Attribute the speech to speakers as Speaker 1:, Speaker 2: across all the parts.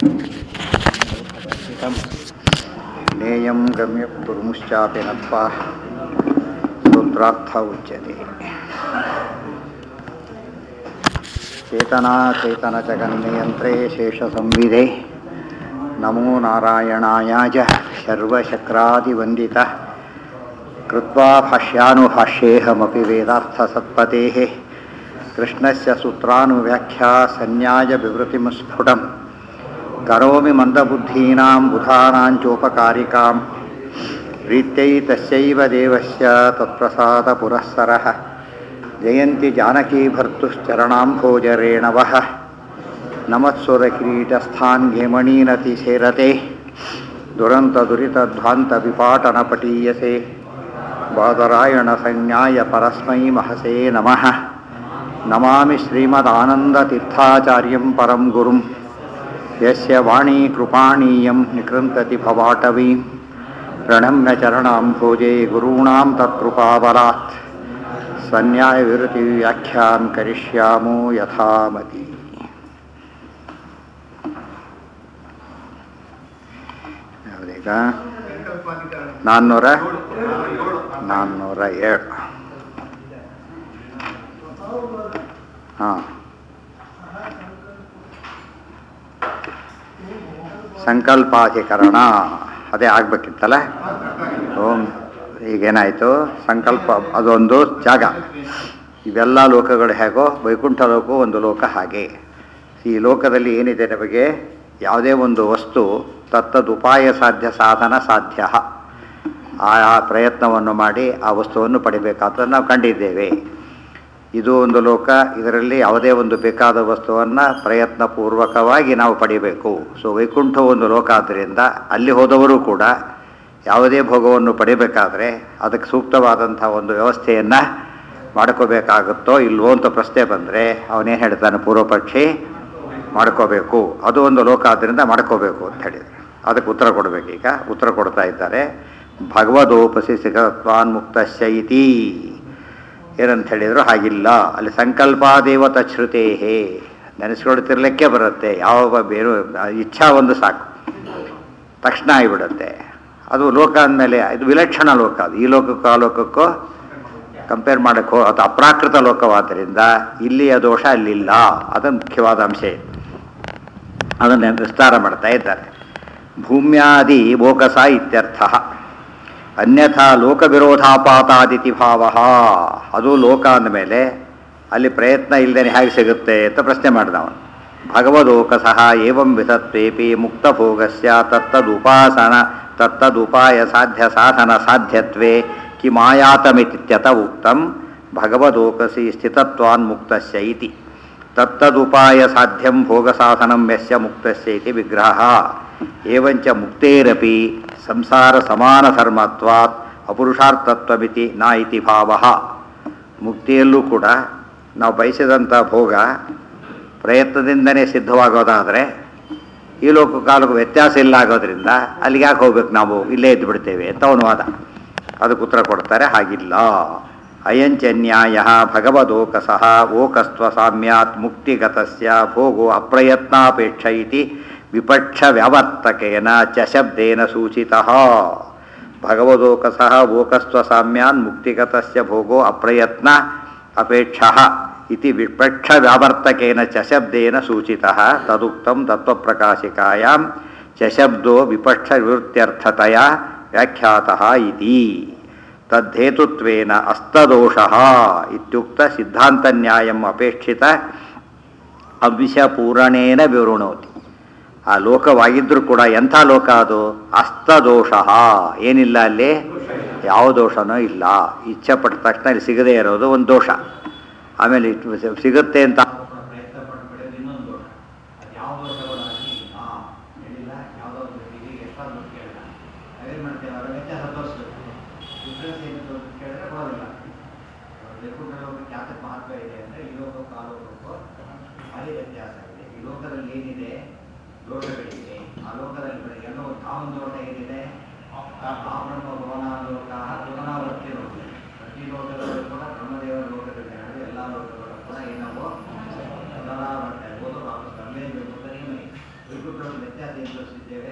Speaker 1: हितं नेयं गम्यपुर्मुश्चापि नत्वा रुद्रार्थ उच्यते चेतनाचेतनजगन्नियन्त्रे शेषसंविधे नमो नारायणाय च सर्वशक्रादिवन्दितः कृत्वा भाष्यानुभाष्येऽहमपि वेदार्थसत्पतेः कृष्णस्य सूत्रानुव्याख्या सन्न्यायविवृतिमुस्फुटम् करोमि मन्दबुद्धीनां बुधानाञ्चोपकारिकां प्रीत्यै तस्यैव देवस्य तत्प्रसादपुरःसरः जयन्ति जानकीभर्तुश्चरणाम्भोजरेणवः नमत्सुरकिरीटस्थान् घेमणीनतिसेरते दुरन्तदुरितध्वान्तविपाटनपटीयसे बादरायणसंज्ञाय परस्मै महसे नमः नमामि श्रीमदानन्दतीर्थाचार्यं परं गुरुं यस्य वाणी कृपाणीयं निकृन्तति भवाटवीं प्रणम्य चरणाम्भोजे गुरूणां तत्कृपाबलात् सन्न्यायविरतिव्याख्यां करिष्यामो यथामति ಯಾವುದೀಗ ನಾನ್ನೂರ ನಾನ್ನೂರ ಏಳು ಹಾಂ ಸಂಕಲ್ಪಾಧಿಕರಣ ಅದೇ ಆಗ್ಬೇಕಿತ್ತಲ್ಲ ಓಂ ಈಗೇನಾಯಿತು ಸಂಕಲ್ಪ ಅದೊಂದು ಜಾಗ ಇವೆಲ್ಲ ಲೋಕಗಳು ಹೇಗೋ ವೈಕುಂಠ ಲೋಕವು ಒಂದು ಲೋಕ ಹಾಗೆ ಈ ಲೋಕದಲ್ಲಿ ಏನಿದೆ ನಮಗೆ ಯಾವುದೇ ಒಂದು ವಸ್ತು ತತ್ತದುಪಾಯ ಸಾಧ್ಯ ಸಾಧನ ಸಾಧ್ಯ ಆ ಆ ಪ್ರಯತ್ನವನ್ನು ಮಾಡಿ ಆ ವಸ್ತುವನ್ನು ಪಡಿಬೇಕಾದ್ರೆ ನಾವು ಕಂಡಿದ್ದೇವೆ ಇದು ಒಂದು ಲೋಕ ಇದರಲ್ಲಿ ಯಾವುದೇ ಒಂದು ಬೇಕಾದ ವಸ್ತುವನ್ನು ಪ್ರಯತ್ನಪೂರ್ವಕವಾಗಿ ನಾವು ಪಡಿಬೇಕು ಸೊ ವೈಕುಂಠ ಒಂದು ಲೋಕ ಆದ್ದರಿಂದ ಅಲ್ಲಿ ಹೋದವರು ಕೂಡ ಯಾವುದೇ ಭೋಗವನ್ನು ಪಡಿಬೇಕಾದ್ರೆ ಅದಕ್ಕೆ ಸೂಕ್ತವಾದಂಥ ಒಂದು ವ್ಯವಸ್ಥೆಯನ್ನು ಮಾಡ್ಕೋಬೇಕಾಗುತ್ತೋ ಇಲ್ವೋ ಅಂತ ಪ್ರಶ್ನೆ ಬಂದರೆ ಅವನೇನು ಹೇಳ್ತಾನೆ ಪೂರ್ವಪಕ್ಷಿ ಮಾಡ್ಕೋಬೇಕು ಅದು ಒಂದು ಲೋಕ ಆದ್ದರಿಂದ ಮಾಡ್ಕೋಬೇಕು ಅಂತ ಹೇಳಿದರೆ ಅದಕ್ಕೆ ಉತ್ತರ ಕೊಡಬೇಕೀಗ ಉತ್ತರ ಕೊಡ್ತಾ ಇದ್ದಾರೆ ಭಗವದೋಪಸಿ ಸಿಗತ್ವಾನ್ ಮುಕ್ತಶ್ಯ ಇತಿ ಏನಂತ ಹೇಳಿದ್ರು ಹಾಗಿಲ್ಲ ಅಲ್ಲಿ ಸಂಕಲ್ಪಾದೇವ ತಚ್ಛ್ರುತೇಹೇ ನೆನೆಸ್ಕೊಳ್ತಿರ್ಲಿಕ್ಕೆ ಬರುತ್ತೆ ಯಾವ ಬೇರೆ ಇಚ್ಛಾ ಒಂದು ಸಾಕು ತಕ್ಷಣ ಆಗಿಬಿಡುತ್ತೆ ಅದು ಲೋಕ ಅಂದಮೇಲೆ ಇದು ವಿಲಕ್ಷಣ ಲೋಕ ಅದು ಈ ಲೋಕಕ್ಕೂ ಆ ಲೋಕಕ್ಕೂ ಕಂಪೇರ್ ಮಾಡೋಕ್ಕೋ ಅದು ಅಪ್ರಾಕೃತ ಲೋಕವಾದ್ದರಿಂದ ಇಲ್ಲಿಯ ದೋಷ ಅಲ್ಲಿಲ್ಲ ಅದೊಂದು ಮುಖ್ಯವಾದ ಅಂಶ ಇದೆ ಅದನ್ನು ವಿಸ್ತಾರ ಮಾಡ್ತಾ ಇದ್ದಾರೆ ಭೂಮ್ಯಾದಿ ಬೋಕಸ ಇತ್ಯರ್ಥ ಅನ್ಯಥಾ ಲೋಕ ವಿರೋಧಾಪಾತಾದಿತಿ ಭಾವ ಅದು ಲೋಕ ಅಂದಮೇಲೆ ಅಲ್ಲಿ ಪ್ರಯತ್ನ ಇಲ್ಲದೇ ಹೇಗೆ ಸಿಗುತ್ತೆ ಅಂತ ಪ್ರಶ್ನೆ ಮಾಡಿದ ಅವನು ಭಗವದೋಕ ಸಹ ಏವಂ ವಿಧತ್ವೇಪಿ ಮುಕ್ತಭೋಗಸ್ಯ ತತ್ತದುಪಾಸನ ತತ್ತದುಪಾಯ ಸಾಧ್ಯ ಸಾಧನ ಸಾಧ್ಯತ್ವೇ ಕಿಮಾಯಾತಮಿತ್ಯತ ಉಕ್ತಂ ಭಗವದೋಕಸಿ ಸ್ಥಿತತ್ವಾನ್ ಮುಕ್ತಸ್ಯ ಇತಿ ತತ್ತದುಪಾಯ ಸಾಧ್ಯಂ ಭೋಗಸಾಧನಂ ಯಸ್ಯ ಮುಕ್ತಸ್ಯ ಇತಿ ವಿಗ್ರಹ ಏವಂಚ ಮುಕ್ತೇರಪಿ ಸಂಸಾರ ಸಮಾನ ಧರ್ಮತ್ವಾತ್ ಅಪುರುಷಾರ್ಥತ್ವಮಿತಿ ನ ಇತಿ ಭಾವ ಮುಕ್ತಿಯಲ್ಲೂ ಕೂಡ ನಾವು ಬಯಸಿದಂಥ ಭೋಗ ಪ್ರಯತ್ನದಿಂದನೇ ಸಿದ್ಧವಾಗೋದಾದರೆ ಈ ಲೋಕ ಕಾಲಕ್ಕೂ ವ್ಯತ್ಯಾಸ ಇಲ್ಲ ಆಗೋದ್ರಿಂದ ಅಲ್ಲಿಗೆ ಯಾಕೆ ಹೋಗ್ಬೇಕು ನಾವು ಇಲ್ಲೇ ಇದ್ದು ಬಿಡ್ತೇವೆ ಅಂತ ಅವನು ವಾದ ಅದಕ್ಕೆ ಉತ್ತರ ಕೊಡ್ತಾರೆ ಹಾಗಿಲ್ಲ ಅಯಂಚನ್ಯಾಯ ಭಗವದೋಕಸಃ ಓಕಸ್ತ್ವ ಸಾಮ್ಯಾತ್ ಮುಕ್ತಿಗತಸ್ಯ ಭೋಗೋ ಅಪ್ರಯತ್ನಾಪೇಕ್ಷ ಇತಿ ವಿಪಕ್ಷ ವ್ಯಾವರ್ತಕೇನ ಚ ಶಬ್ದೇನ ಸೂಚಿತಃ ಭಗವದೋಕಸಃ ಓಕಸ್ತ್ವ ಸಾಮ್ಯಾನ್ ಮುಕ್ತಿಗತಸ್ಯ ಭೋಗೋ ಅಪ್ರಯತ್ನ ಅಪೇಕ್ಷ ಇತಿ ವಿಪಕ್ಷ ವ್ಯಾವರ್ತಕೇನ ಚ ಶಬ್ದೇನ ಸೂಚಿತಃ ತದುಕ್ತಂ ತತ್ವಪ್ರಕಾಶಿಕಾಯಾಂ ಚ ಶಬ್ದೋ ವಿಪಕ್ಷ ವಿವೃತ್ಯರ್ಥತೆಯ ವ್ಯಾಖ್ಯಾತಃ ಇತಿ ತದ್ದೇತುತ್ವೇನ ಅಸ್ತದೋಷಃ ಇತ್ಯುಕ್ತ ಸಿದ್ಧಾಂತನ್ಯಾಯಂ ಅಪೇಕ್ಷಿತ ಅವಿಷಪೂರಣೇನ ವಿವೃಣೋತಿ ಆ ಲೋಕವಾಗಿದ್ದರೂ ಕೂಡ ಎಂಥ ಲೋಕ ಅದು ಅಸ್ತದೋಷ ಏನಿಲ್ಲ ಅಲ್ಲಿ ಯಾವ ದೋಷನೂ ಇಲ್ಲ ಇಚ್ಛೆ ಪಟ್ಟ ತಕ್ಷಣ ಇಲ್ಲಿ ಸಿಗದೇ ಇರೋದು ಒಂದು ದೋಷ ಆಮೇಲೆ ಇದು ಸಿಗುತ್ತೆ ಅಂತ
Speaker 2: ಪ್ರಯತ್ನ ಪಟ್ಟು ಪಡೆಯೋದು ಇನ್ನೊಂದು ದೋಷ ಅದು ಯಾವ ದೋಷಗಳಾಗಿ ಆ ಹೇಳಿಲ್ಲ ಯಾವುದೋ ಒಂದು ಇದು ಎಷ್ಟಾದ್ರು ಕೇಳಿಲ್ಲ ನಾವೇನು ಮಾಡ್ತೇವೆ ಅವರ ವ್ಯತ್ಯಾಸ ತೋರಿಸ್ಬೇಕು ಡಿಫ್ರೆನ್ಸ್ ಏನು ತೋರಿಸ್ ಕೇಳಿದ್ರೆ ಬರೋದಿಲ್ಲ ಲೆಕ್ಕುಂಡ ಲೋಕಕ್ಕೆ ಯಾಕೆ ಮಹತ್ವ ಇದೆ ಅಂದರೆ ಈ ಲೋಕಕ್ಕೂ ಆ ಲೋಕಕ್ಕೂ ಭಾರಿ ವ್ಯತ್ಯಾಸ ಇದೆ ಈ ಲೋಕದಲ್ಲಿ ಏನಿದೆ ದೋಷಗಳಿವೆ ಆ ಲೋಕದಲ್ಲಿ ಬರೀ ಎಲ್ಲೋ ತಾವೊಂದು ದೋಷ ಏನಿದೆ ಆ ಬ್ರಹ್ಮ ಭವನಾಲೋಕ ಪುನರಾವರ್ತಿ ಲೋಕ ಪ್ರತಿ ಲೋಕದಲ್ಲೂ ಕೂಡ ಬ್ರಹ್ಮದೇವರ ಲೋಕದಲ್ಲಿ ನಡೆದು ಎಲ್ಲ ಲೋಕಗಳು ಕೂಡ ಏನವೋ ಪುನರಾವರ್ತನೆ ಓದು ವಾಪಸ್ ಬರಲೇಬೇಕು ಅಂತ ನಿಯಮ ಇದೆ ವೈಕುಂಠವನ್ನು ವ್ಯತ್ಯಾಸ ಏನು ತೋರಿಸಿದ್ದೇವೆ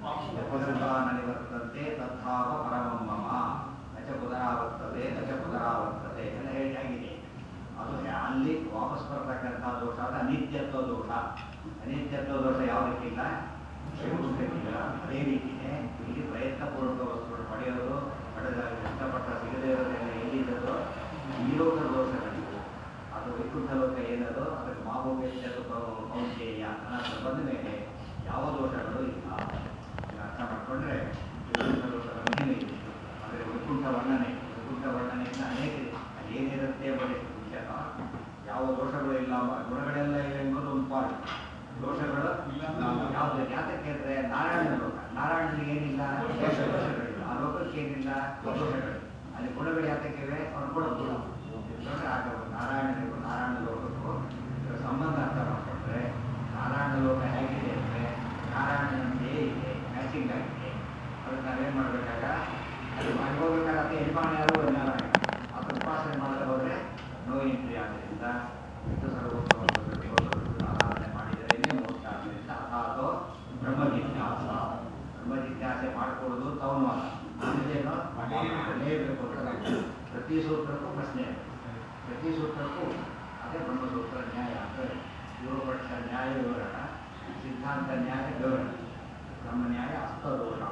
Speaker 2: ನಿವರ್ತಂತೆ ತಥಾವ ಪರಮಂ ಮಮ ನಚ ಪುನರಾವರ್ತದೆ ನಚ ಪುನರಾವರ್ತದೆ ಎಲ್ಲ ಹೇಳಿ ಆಗಿದೆ ಅದು ಅಲ್ಲಿ ವಾಪಸ್ ಬರ್ತಕ್ಕಂಥ ದೋಷ ಅದು ಅನಿತ್ಯತ್ವ ದೋಷ ಅನಿತ್ಯತ್ವ ದೋಷ ಯಾವುದಕ್ಕಿಲ್ಲ ವೈಕುಂಠಕ್ಕಿಲ್ಲ ಅದೇ ರೀತಿಯೇ ಇಲ್ಲಿ ಪ್ರಯತ್ನಪೂರ್ವಕ ವಸ್ತುಗಳು ಪಡೆಯೋದು ಪಡೆದ ಇಷ್ಟಪಟ್ಟ ಸಿಗದೇ ಇರೋದೆಲ್ಲ ಎಲ್ಲಿದ್ದದೋ ಈ ಲೋಕ ದೋಷಗಳಿವು ಅದು ವೈಕುಂಠ ಲೋಕ ಏನದು ಅದಕ್ಕೆ ಮಾಭೋಗ್ಯತ್ವ ಕೌಂಟೇಯ ಅನ್ನೋದು ಬಂದ ಮೇಲೆ ಯಾವ ದೋಷಗಳು ಇಲ್ಲ ಇದನ್ನ ಅರ್ಥ ಮಾಡಿಕೊಂಡ್ರೆ ವೈಕುಂಠ ಲೋಕದ ಮಹಿಮೆ ಇದೆ ಆದರೆ ವೈಕುಂಠ ವರ್ಣನೆ ವೈಕುಂಠ ವರ್ಣನೆಯಿಂದ ಅನೇಕ ಇದೆ ಅಲ್ಲಿ ಏನಿರುತ್ತೆ ಬರೀ ವಿಷಯನ ಯಾವ ದೋಷಗಳು ಇಲ್ಲ ಗುಣಗಳೆಲ್ಲ ಇವೆ ಎಂಬುದು ಒಂದು ಪಾಲು ದೋಷಗಳು ಯಾವುದು ಯಾತಕ್ಕೆ ಅಂದರೆ ನಾರಾಯಣ ಲೋಕ ನಾರಾಯಣನಿಗೆ ಏನಿಲ್ಲ ದೋಷ ದೋಷಗಳಿಲ್ಲ ಆ ಲೋಕಕ್ಕೆ ಏನಿಲ್ಲ ದೋಷಗಳು ಅಲ್ಲಿ ಗುಣಗಳು ಯಾತಕ್ಕೆ ಇವೆ ಅವ್ರು ಕೊಡೋದು ದೋಷ ಆಗಬಹುದು ನಾರಾಯಣನಿಗೂ ನಾರಾಯಣ ಲೋಕಕ್ಕೂ ಇದರ ಸಂಬಂಧ ಅರ್ಥ ಮಾಡಿಕೊಂಡ್ರೆ ನಾರಾಯಣ ಲೋಕ ಹೇಗಿದೆ ಅಂದರೆ ನಾರಾಯಣನಂತೆಯೇ ಇದೆ ಮ್ಯಾಚಿಂಗ್ ಆಗಿದೆ ಅದಕ್ಕೆ ನಾವೇನು ಮಾಡಬೇಕಾಗ ಅದು ಮಾಡಿ ಹೋಗ್ಬೇಕಾಗತ್ತೆ ಯಜಮಾನ ಯಾರು ನಾರಾಯಣ ಅದನ್ನು ಉಪಾಸನೆ ಮಾಡದೆ ಹೋದರೆ ನೋ ಎಂಟ್ರಿ ಆದ್ದರಿಂದ ಇದು ಸರ್ವೋತ್ತಮ ಆರಾಧನೆ ಮಾಡಿದರೆ ಮೋಕ್ಷ ಆದ್ದರಿಂದ ಅಥಾತೋ ಬ್ರಹ್ಮ ಜಿಜ್ಞಾಸ ಬ್ರಹ್ಮ ಜಿಜ್ಞಾಸೆ ಮಾಡಿಕೊಳ್ಳೋದು ತವನು ಅಲ್ಲ ನಮ್ಮದೇನೋ ಮಾಡಲೇಬೇಕು ಅಂತ ನಾವು ಪ್ರತಿ ಸೂತ್ರಕ್ಕೂ ಪ್ರಶ್ನೆ ಇದೆ. ಪ್ರತಿ ಸೂತ್ರಕ್ಕೂ ಅದೇ ಬ್ರಹ್ಮಸೂತ್ರ ನ್ಯಾಯ ಅಂದರೆ ಪೂರ್ವಪಕ್ಷ ನ್ಯಾಯ ವಿವರಣ ಸಿದ್ಧಾಂತ ನ್ಯಾಯ ವಿವರಣ ಬ್ರಹ್ಮ ನ್ಯಾಯ ಅಸ್ತದೋಷ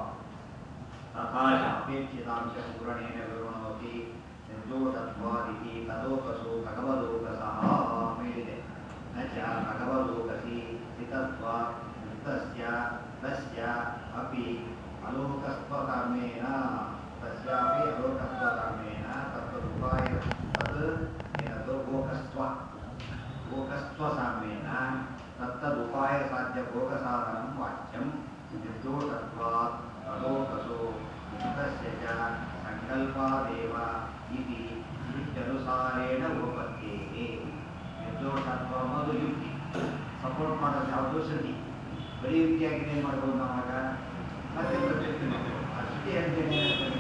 Speaker 2: ತಥಾ ಚ ಅಪೇಕ್ಷಿತಾಂಶ ಪೂರಣೇನ ವಿವೃಣೋತಿ ನಿರ್ದೋಷತ್ವಾದಿತಿ ತದೋಕಸು ಭಗವದೋಕಸಃ ಮೇಲಿದೆ ನ ಚ ಭಗವದೋಕಸಿ ಸ್ಥಿತತ್ವ ಯುಕ್ತಸ್ಯ ತಸ್ಯ ಅಪಿ ಅಲೋಕಸ್ವಕರ್ಮೇಣ ತಸ್ಯಾಪಿ ಅಲೋಕಸ್ವಕರ್ಮೇಣ ತತ್ವದುಪಾಯ ತದ್ ಏನದು ಗೋಕಸ್ತ್ವ ಗೋಕಸ್ತ್ವಸಾಮ್ಯೇನ ತತ್ತದುಪಾಯ ಸಾಧ್ಯ ಭೋಗಸಾಧನಂ ವಾಚ್ಯಂ ನಿರ್ದೋಷತ್ವಾತ್ ಅಲೋಕಸೋ ಯುಕ್ತಸ್ಯ ಚ ಸಂಕಲ್ಪಾದೇವ ಇತಿ ಯುಕ್ತ್ಯನುಸಾರೇಣ ಉಪಪತ್ತೇಹೇ ನಿರ್ದೋಷತ್ವ ಅನ್ನೋದು ಯುಕ್ತಿ ಸಪೋರ್ಟ್ ಮಾಡೋದು ಯಾವುದು ಶ್ರುತಿ ಬರೀ ಯುಕ್ತಿಯಾಗಿದೆ ಏನು ಮಾಡ್ಬೋದು ನಾವಾಗ ಮತ್ತೆ ಪ್ರತಿಷ್ಠೆ ಮಾಡ್ಬೋದು ಆ ಶ್ರುತಿ ಹೇಳ್ತೇನೆ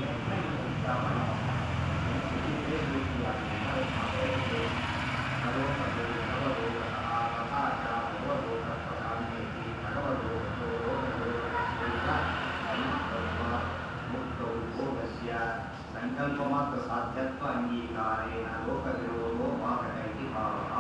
Speaker 2: ಸಂಕಲ್ಪ ಮಾತ್ರ ಸಾಧ್ಯತ್ವ ಅಂಗೀಕಾರೇಣ ಲೋಕ ವಿರೋಧೋ ಬಾಧಕ ಇತಿ ಭಾವಃ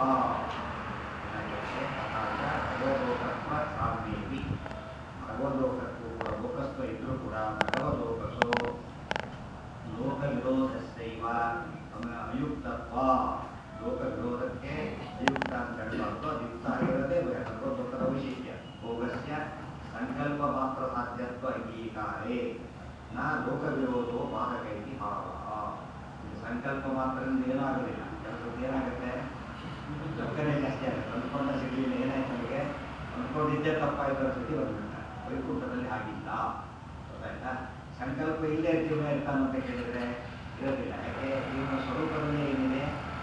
Speaker 2: ಭಗವಲೋಕತ್ವ ಸಾಮ್ಯೇತಿ ಭಗವಲೋಕತ್ವ ಕೂಡ ಲೋಕಸ್ವ ಇದ್ರೂ ಕೂಡ ಭಗವಲೋಕಸೋ ಲೋಕ ವಿರೋಧಸ್ಯೈವ ಅಯುಕ್ತತ್ವ ಲೋಕ ವಿರೋಧಕ್ಕೆ ಅಯುಕ್ತ ಅಂತ ಹೇಳಬಾರ್ದು ಅದು ಯುಕ್ತ ಆಗಿರೋದೇ ಭಗವದ್ಗೀತದ ವೈಶಿಷ್ಟ್ಯ ಭೋಗಸ್ಯ ಸಂಕಲ್ಪ ಮಾತ್ರ ಸಾಧ್ಯತ್ವ ಅಂಗೀಕಾರೇ ನ ಲೋಕ ವಿರೋಧೋ ಬಾಧಕ ಇತಿ ಭಾವ ಇದು ಸಂಕಲ್ಪ ಮಾತ್ರದಿಂದ ಏನೂ ಆಗೋದಿಲ್ಲ ಕೆಲಸದ್ದು ಏನಾಗುತ್ತೆ ದುಃಖನೇ ಜಾಸ್ತಿ ಆಗುತ್ತೆ ಅಂದ್ಕೊಂಡ ಸಿಗಲಿಲ್ಲ ಏನಾಯ್ತು ನನಗೆ ಅಂದ್ಕೊಂಡಿದ್ದೇ ತಪ್ಪಾಯ್ತು ಅನ್ನೋ ಸ್ಥಿತಿ ಬಂದ್ಬಿಟ್ಟ ವೈಕುಂಠದಲ್ಲಿ ಹಾಗಿಲ್ಲ ಗೊತ್ತಾಯ್ತಾ ಸಂಕಲ್ಪ ಇಲ್ಲೇ ಜೀವನ ಇರ್ತಾನೆ ಅಂತ ಕೇಳಿದ್ರೆ ಇರೋದಿಲ್ಲ ಯಾಕೆ ಜೀವನ ಸ್ವರೂಪದಲ್ಲೇ ಏನಿದೆ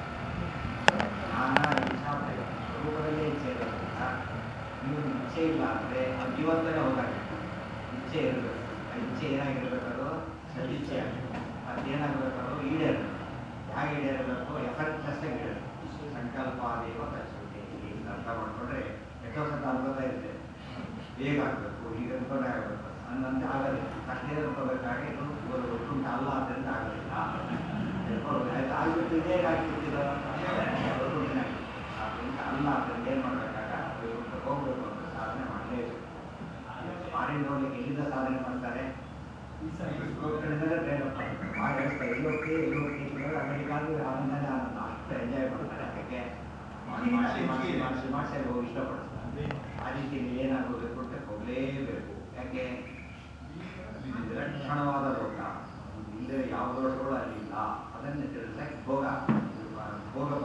Speaker 2: ನಾನಾ ಇಚ್ಛಾ ಭಯ ಸ್ವರೂಪದಲ್ಲೇ ಇಚ್ಛೆ ಇರೋದ್ರಿಂದ ನೀವು ಇಚ್ಛೆ ಇಲ್ಲ ಅಂದರೆ ಆ ಜೀವಂತನೇ ಹೋಗಾಗುತ್ತೆ ಇಚ್ಛೆ ಇರಬೇಕು ಆ ಇಚ್ಛೆ ಏನಾಗಿರ್ಬೇಕು ಅದು ಸದಿಚ್ಛೆ ಆಗಬೇಕು ಅದೇನಾಗಬೇಕು ಅದು ಈಡೇರಬೇಕು ಹೇಗೆ ಈಡೇರಬೇಕು ಎಫರ್ಟ್ಲೆಸ್ ಆಗಿ ಈಡೇರಬೇಕು ಸಂಕಲ್ಪಾದೇವ ಕಲಿಸುತ್ತೆ ಈಗ ಅರ್ಥ ಮಾಡ್ಕೊಂಡ್ರೆ ಎಷ್ಟೋ ಸತ ಅನುಭವ ಇರುತ್ತೆ ಬೇಗ ಆಗಬೇಕು ಈಗ ಅನ್ಕೊಂಡೆ ಆಗಬೇಕು ಅನ್ನಂತೆ ಆಗೋದಿಲ್ಲ ತಕ್ಷಣ ಅನ್ಕೋಬೇಕಾಗಿ ಇದು ಒಂದು ಒಟ್ಟುಂಟ ಅಲ್ಲ ಅದರಿಂದ ಆಗೋದಿಲ್ಲ ತಿಳ್ಕೊಳ್ಳೋದು ಆಯ್ತು ಆಗ್ಬಿಟ್ಟು ಇದೇ ಆಗ್ಬಿಟ್ಟಿರೋ ಒಟ್ಟುಂಟನೇ ಅದರಿಂದ ಅಲ್ಲ ಅದರಿಂದ ಏನು ಮಾಡಬೇಕಾಗ ಹೋಗ್ಬೇಕು ಅಂತ ಸಾಧನೆ ಮಾಡಲೇಬೇಕು ಫಾರಿನ್ ನೋಡ್ಲಿಕ್ಕೆ ಎಲ್ಲಿಂದ ಸಾಧನೆ ಮಾಡ್ತಾರೆ ಕಡೆಯಿಂದಲೇ ಟ್ರೈನ್ ಮಾಡಿ ಹೇಳ್ತಾರೆ ಎಲ್ಲಿ ಹೋಗ್ತೀವಿ ಎಲ್ಲಿ ಹೋಗ್ತೀವಿ ಅಮೆರಿಕಾಗೂ ಆನಂದನೇ ಆನಂದ ಅಷ್ಟು ಎಂಜಾಯ್ ಮಾಡ್ತಾರೆ ಅದಕ್ಕೆ ಮಾಡಿ ಮಾಡಿಸಿ ಮಾಡಿಸಿ ಮಾಡಿಸಿ ಮಾಡಿಸಿ ಅಲ್ಲಿ ಹೋಗಿ ಇಷ್ಟಪಡ್ತಾರೆ ಆ ರೀತಿ ಏನಾಗೋದು ಕೊಟ್ಟರೆ ಹೋಗಲೇಬೇಕು ಯಾಕೆ ಇದು ವಿಲಕ್ಷಣವಾದ ಲೋಕ ಇಲ್ಲೇ ಯಾವ ದೋಷಗಳು ಅಲ್ಲಿ ಇಲ್ಲ ಅದನ್ನು ತಿಳಿಸಕ್ಕೆ ಭೋಗ ಭೋಗಪ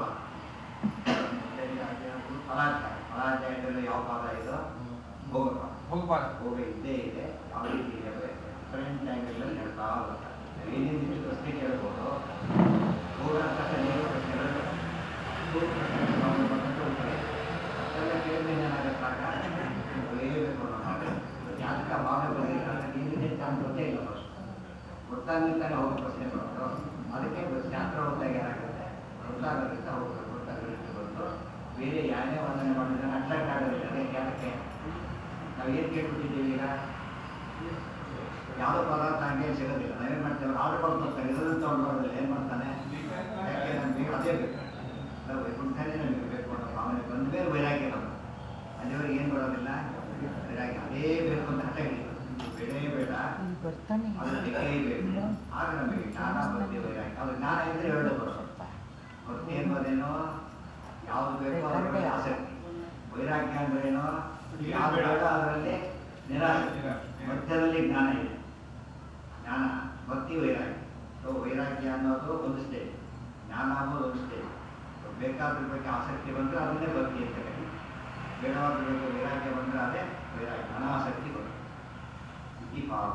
Speaker 2: ಫಲಾಚಾರ ಫಲಾಚಾರದಲ್ಲಿ ಯಾವ ಪಾದ ಇದೋ ಭೋಗಪ
Speaker 3: ಹೋಗ್ಬಾರ್ದು
Speaker 2: ಭೋಗ ಇದ್ದೇ ಇದೆ ಯಾವ ರೀತಿ ಇದೆ ಡಿಫರೆಂಟ್ ಆ್ಯಂಗಲಲ್ಲಿ ಹೇಳ್ತಾ ಬರ್ತಾರೆ ಏನೇನು ಇಷ್ಟು ಪ್ರಶ್ನೆ ಕೇಳ್ಬೋದು ಭೋಗ ಅಂತ ನೇರ ಪ್ರಶ್ನೆಗಳು ಭೋಗ ಪ್ರಶ್ನೆ ಸಂಬಂಧಪಟ್ಟಂತೆ ಉತ್ತರ ಇದೆ. ಅಷ್ಟೆಲ್ಲ ಕೇಳಿದ್ರೆ ಏನಾಗುತ್ತಾಗ ಬರೆಯಬೇಕು ನಾವು ಜಾತಕ ಭಾವ ಬರೆದಿಲ್ಲ ಅಂದ್ರೆ ಏನಿದೆ ಅಂತ ನಮ್ಗೆ ಗೊತ್ತೇ ಇಲ್ಲ ಫಸ್ಟ್ ಗೊತ್ತಾಗ್ಲಿಂತಾನೆ ಹೋಗೋ ಪ್ರಶ್ನೆ ಬರೋದು ಅದಕ್ಕೆ ಶಾಸ್ತ್ರ ಓದಿದಾಗ ಏನಾಗುತ್ತೆ ಗೊತ್ತಾಗೋದ್ರಿಂದ ಹೋಗ್ಬೇಕು ಗೊತ್ತಾಗೋದಕ್ಕೆ ಬಂದು ಬೇರೆ ಯಾರೇ ವಂದನೆ ಮಾಡಿದ್ರೆ ಅಟ್ರಾಕ್ಟ್ ಆಗೋದಿಲ್ಲ ಅದಕ್ಕೆ ಯಾಕೆ ನಾವು ಏನು ಕೇಳ್ಬಿಟ್ಟಿದ್ದೀವಿ ಈಗ ಯಾವುದೋ ಪದಾರ್ಥ ಹಂಗೆ ಸಿಗೋದಿಲ್ಲ ನಾವೇನು ಮಾಡ್ತೇವೆ ಆರ್ಡರ್ ಕೊಡ್ತಾರೆ ಇದನ್ನು ತೊಗೊಂಡು ಬರೋದಿಲ್ಲ ಏನು ಮಾಡ್ತಾನೆ ಯಾಕೆ ನಮಗೆ ಅದೇ ಬೇಕು ನಾವು ವೈಕುಂಠನೇ ನಮಗೆ ಬೇಕು ಅನ್ನೋ ಭಾವನೆ ಬಂದ ಮೇಲೆ ವೈರಾಗ್ಯ ನಮ್ಗೆ ಅಲ್ಲಿವರೆಗೆ ಏನು ಬರೋದಿಲ್ಲ ವೈರಾಗ್ಯ ಅದೇ ಬೇಕು ಅಂತ ಹಠ ಹಿಡಿಯೋದು ಬೇಡೇ ಬೇಡ
Speaker 3: ಬರ್ತಾನೆ
Speaker 2: ಅದು ಬೇಕು ಆಗ ನಮಗೆ ಜ್ಞಾನ ಭಕ್ತಿ ವೈರಾಗ್ಯ ಅದು ಜ್ಞಾನ ಇದ್ರೆ ಎರಡು ಬರೋದು ಭಕ್ತಿ ಎಂಬುದೇನೋ ಯಾವುದು ಬೇಕೋ ಅದರಲ್ಲಿ ಆಸಕ್ತಿ ವೈರಾಗ್ಯ ಅಂದ್ರೇನೋ ಯಾವುದು ಬೇಡ ಅದರಲ್ಲಿ ನಿರಾಸಕ್ತಿ ಮಧ್ಯದಲ್ಲಿ ಜ್ಞಾನ ಇದೆ ಜ್ಞಾನ ಭಕ್ತಿ ವೈರಾಗ್ಯ ಸೊ ವೈರಾಗ್ಯ ಅನ್ನೋದು ಒಂದು ಸ್ಟೇಜ್ ಜ್ಞಾನ ಅನ್ನೋದು ಒಂದು ಸ್ಟೇಜ್ ಬೇಕಾದ್ರ ಬಗ್ಗೆ ಆಸಕ್ತಿ ಬಂದರೆ ಅದನ್ನೇ ಭಕ್ತಿ ಅಂತ ಕರೀತೀವಿ ಬೇಡವಾದ್ರ ಬಗ್ಗೆ ವೈರಾಗ್ಯ ಬಂದರೆ ಅದೇ ವೈರಾಗ್ಯ ಅನಾಸಕ್ತಿ ಬರುತ್ತೆ ಈ ಭಾವ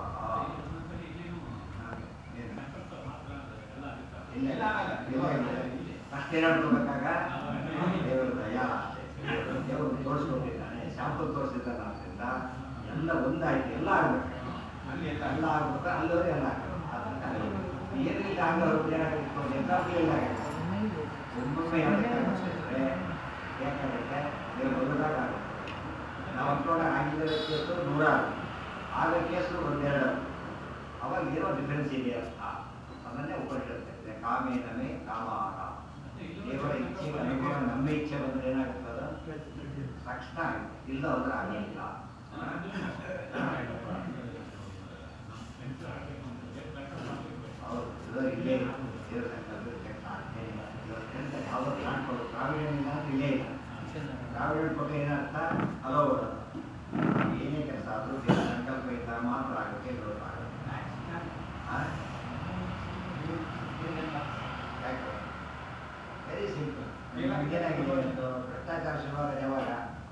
Speaker 2: ಅಷ್ಟೇ ಹೇಳ್ಕೋಬೇಕಾಗ ದೇವರ ದಯ ಅಷ್ಟೇ ದೇವರು ತೋರಿಸ್ಕೊಟ್ಟಿದ್ದಾನೆ ಶಾಂಪಲ್ ತೋರಿಸಿದ್ದಾನೆ ಆದ್ದರಿಂದ ಎಲ್ಲ ಒಂದಾಯ್ತು ಎಲ್ಲ ಆಗ್ಬೇಕು ಎಲ್ಲ ಆಗ್ಬೇಕು ಅಲ್ಲವರೆ ಎಲ್ಲ ಆಗ್ಬೇಕು ಏನಿಲ್ಲ ಹಂಗೆ ಏನಾಗುತ್ತೆ ಎಕ್ಸಾಂಪಲ್ ಇಲ್ಲ ಒಮ್ಮೊಮ್ಮೆ ಹೇಳಬೇಕಾಗುತ್ತೆ ಯಾಕಂದ್ರೆ ದೇವರು ಬರೋದಾಗ ಆಗುತ್ತೆ ನಾವು ಅಂದ್ಕೊಂಡಾಗ ಆಗಿದ್ದ ಕೇಸು ನೂರಾರು ಆಗ ಕೇಸು ಒಂದೆರಡು ಅವಾಗ ಏನೋ ಡಿಫರೆನ್ಸ್ ಇದೆ ಅಂತ ಅದನ್ನೇ ಉಪನಿಷತ್ತೆ ಕಾಮೇ ನಮೆ ಕಾಮಾನ ದೇವರ ಇಚ್ಛೆ ಅನುಭವ ನಮ್ಮ ಇಚ್ಛೆ ಬಂದ್ರೆ ಏನಾಗ್ತದ ತಕ್ಷಣ ಆಗುತ್ತೆ. ಇಲ್ಲ ಅಂದ್ರೆ ಆಗಲಿಲ್ಲ ಹೌದು ಇದು ಇಲ್ಲೇ ಇದೆ. ದೇವರ ಸಂಕಲ್ಪ ಕೆಟ್ಟ ಆಜ್ಞೆ ಇಲ್ಲ. ಇವತ್ತೆಂತ ಯಾವುದೋ ಪ್ಲಾನ್ ಕೊಡು ಪ್ರಾವಿಡೆಂಟ್ ಇಲ್ಲ ಅಂದ್ರೆ ಇಲ್ಲೇ ಇಲ್ಲ ಪ್ರಾವಿಡೆಂಟ್ ಕೊಟ್ಟು ಏನರ್ಥ ಅಲೋ ಏನೇ ಕೆಲಸ ಆದರೂ ದೇವರ ಸಂಕಲ್ಪ ಇದ್ದಾಗ ಮಾತ್ರ ಆಗುತ್ತೆ ವಿರೋಧ ಆಗುತ್ತೆ ಆ? ಯಾಕೆ ವೆರಿ ಸಿಂಪಲ್ ಏನಾಗಿದೆ ಇವತ್ತು ಭ್ರಷ್ಟಾಚಾರ ಶುರುವಾಗ ಯಾವಾಗ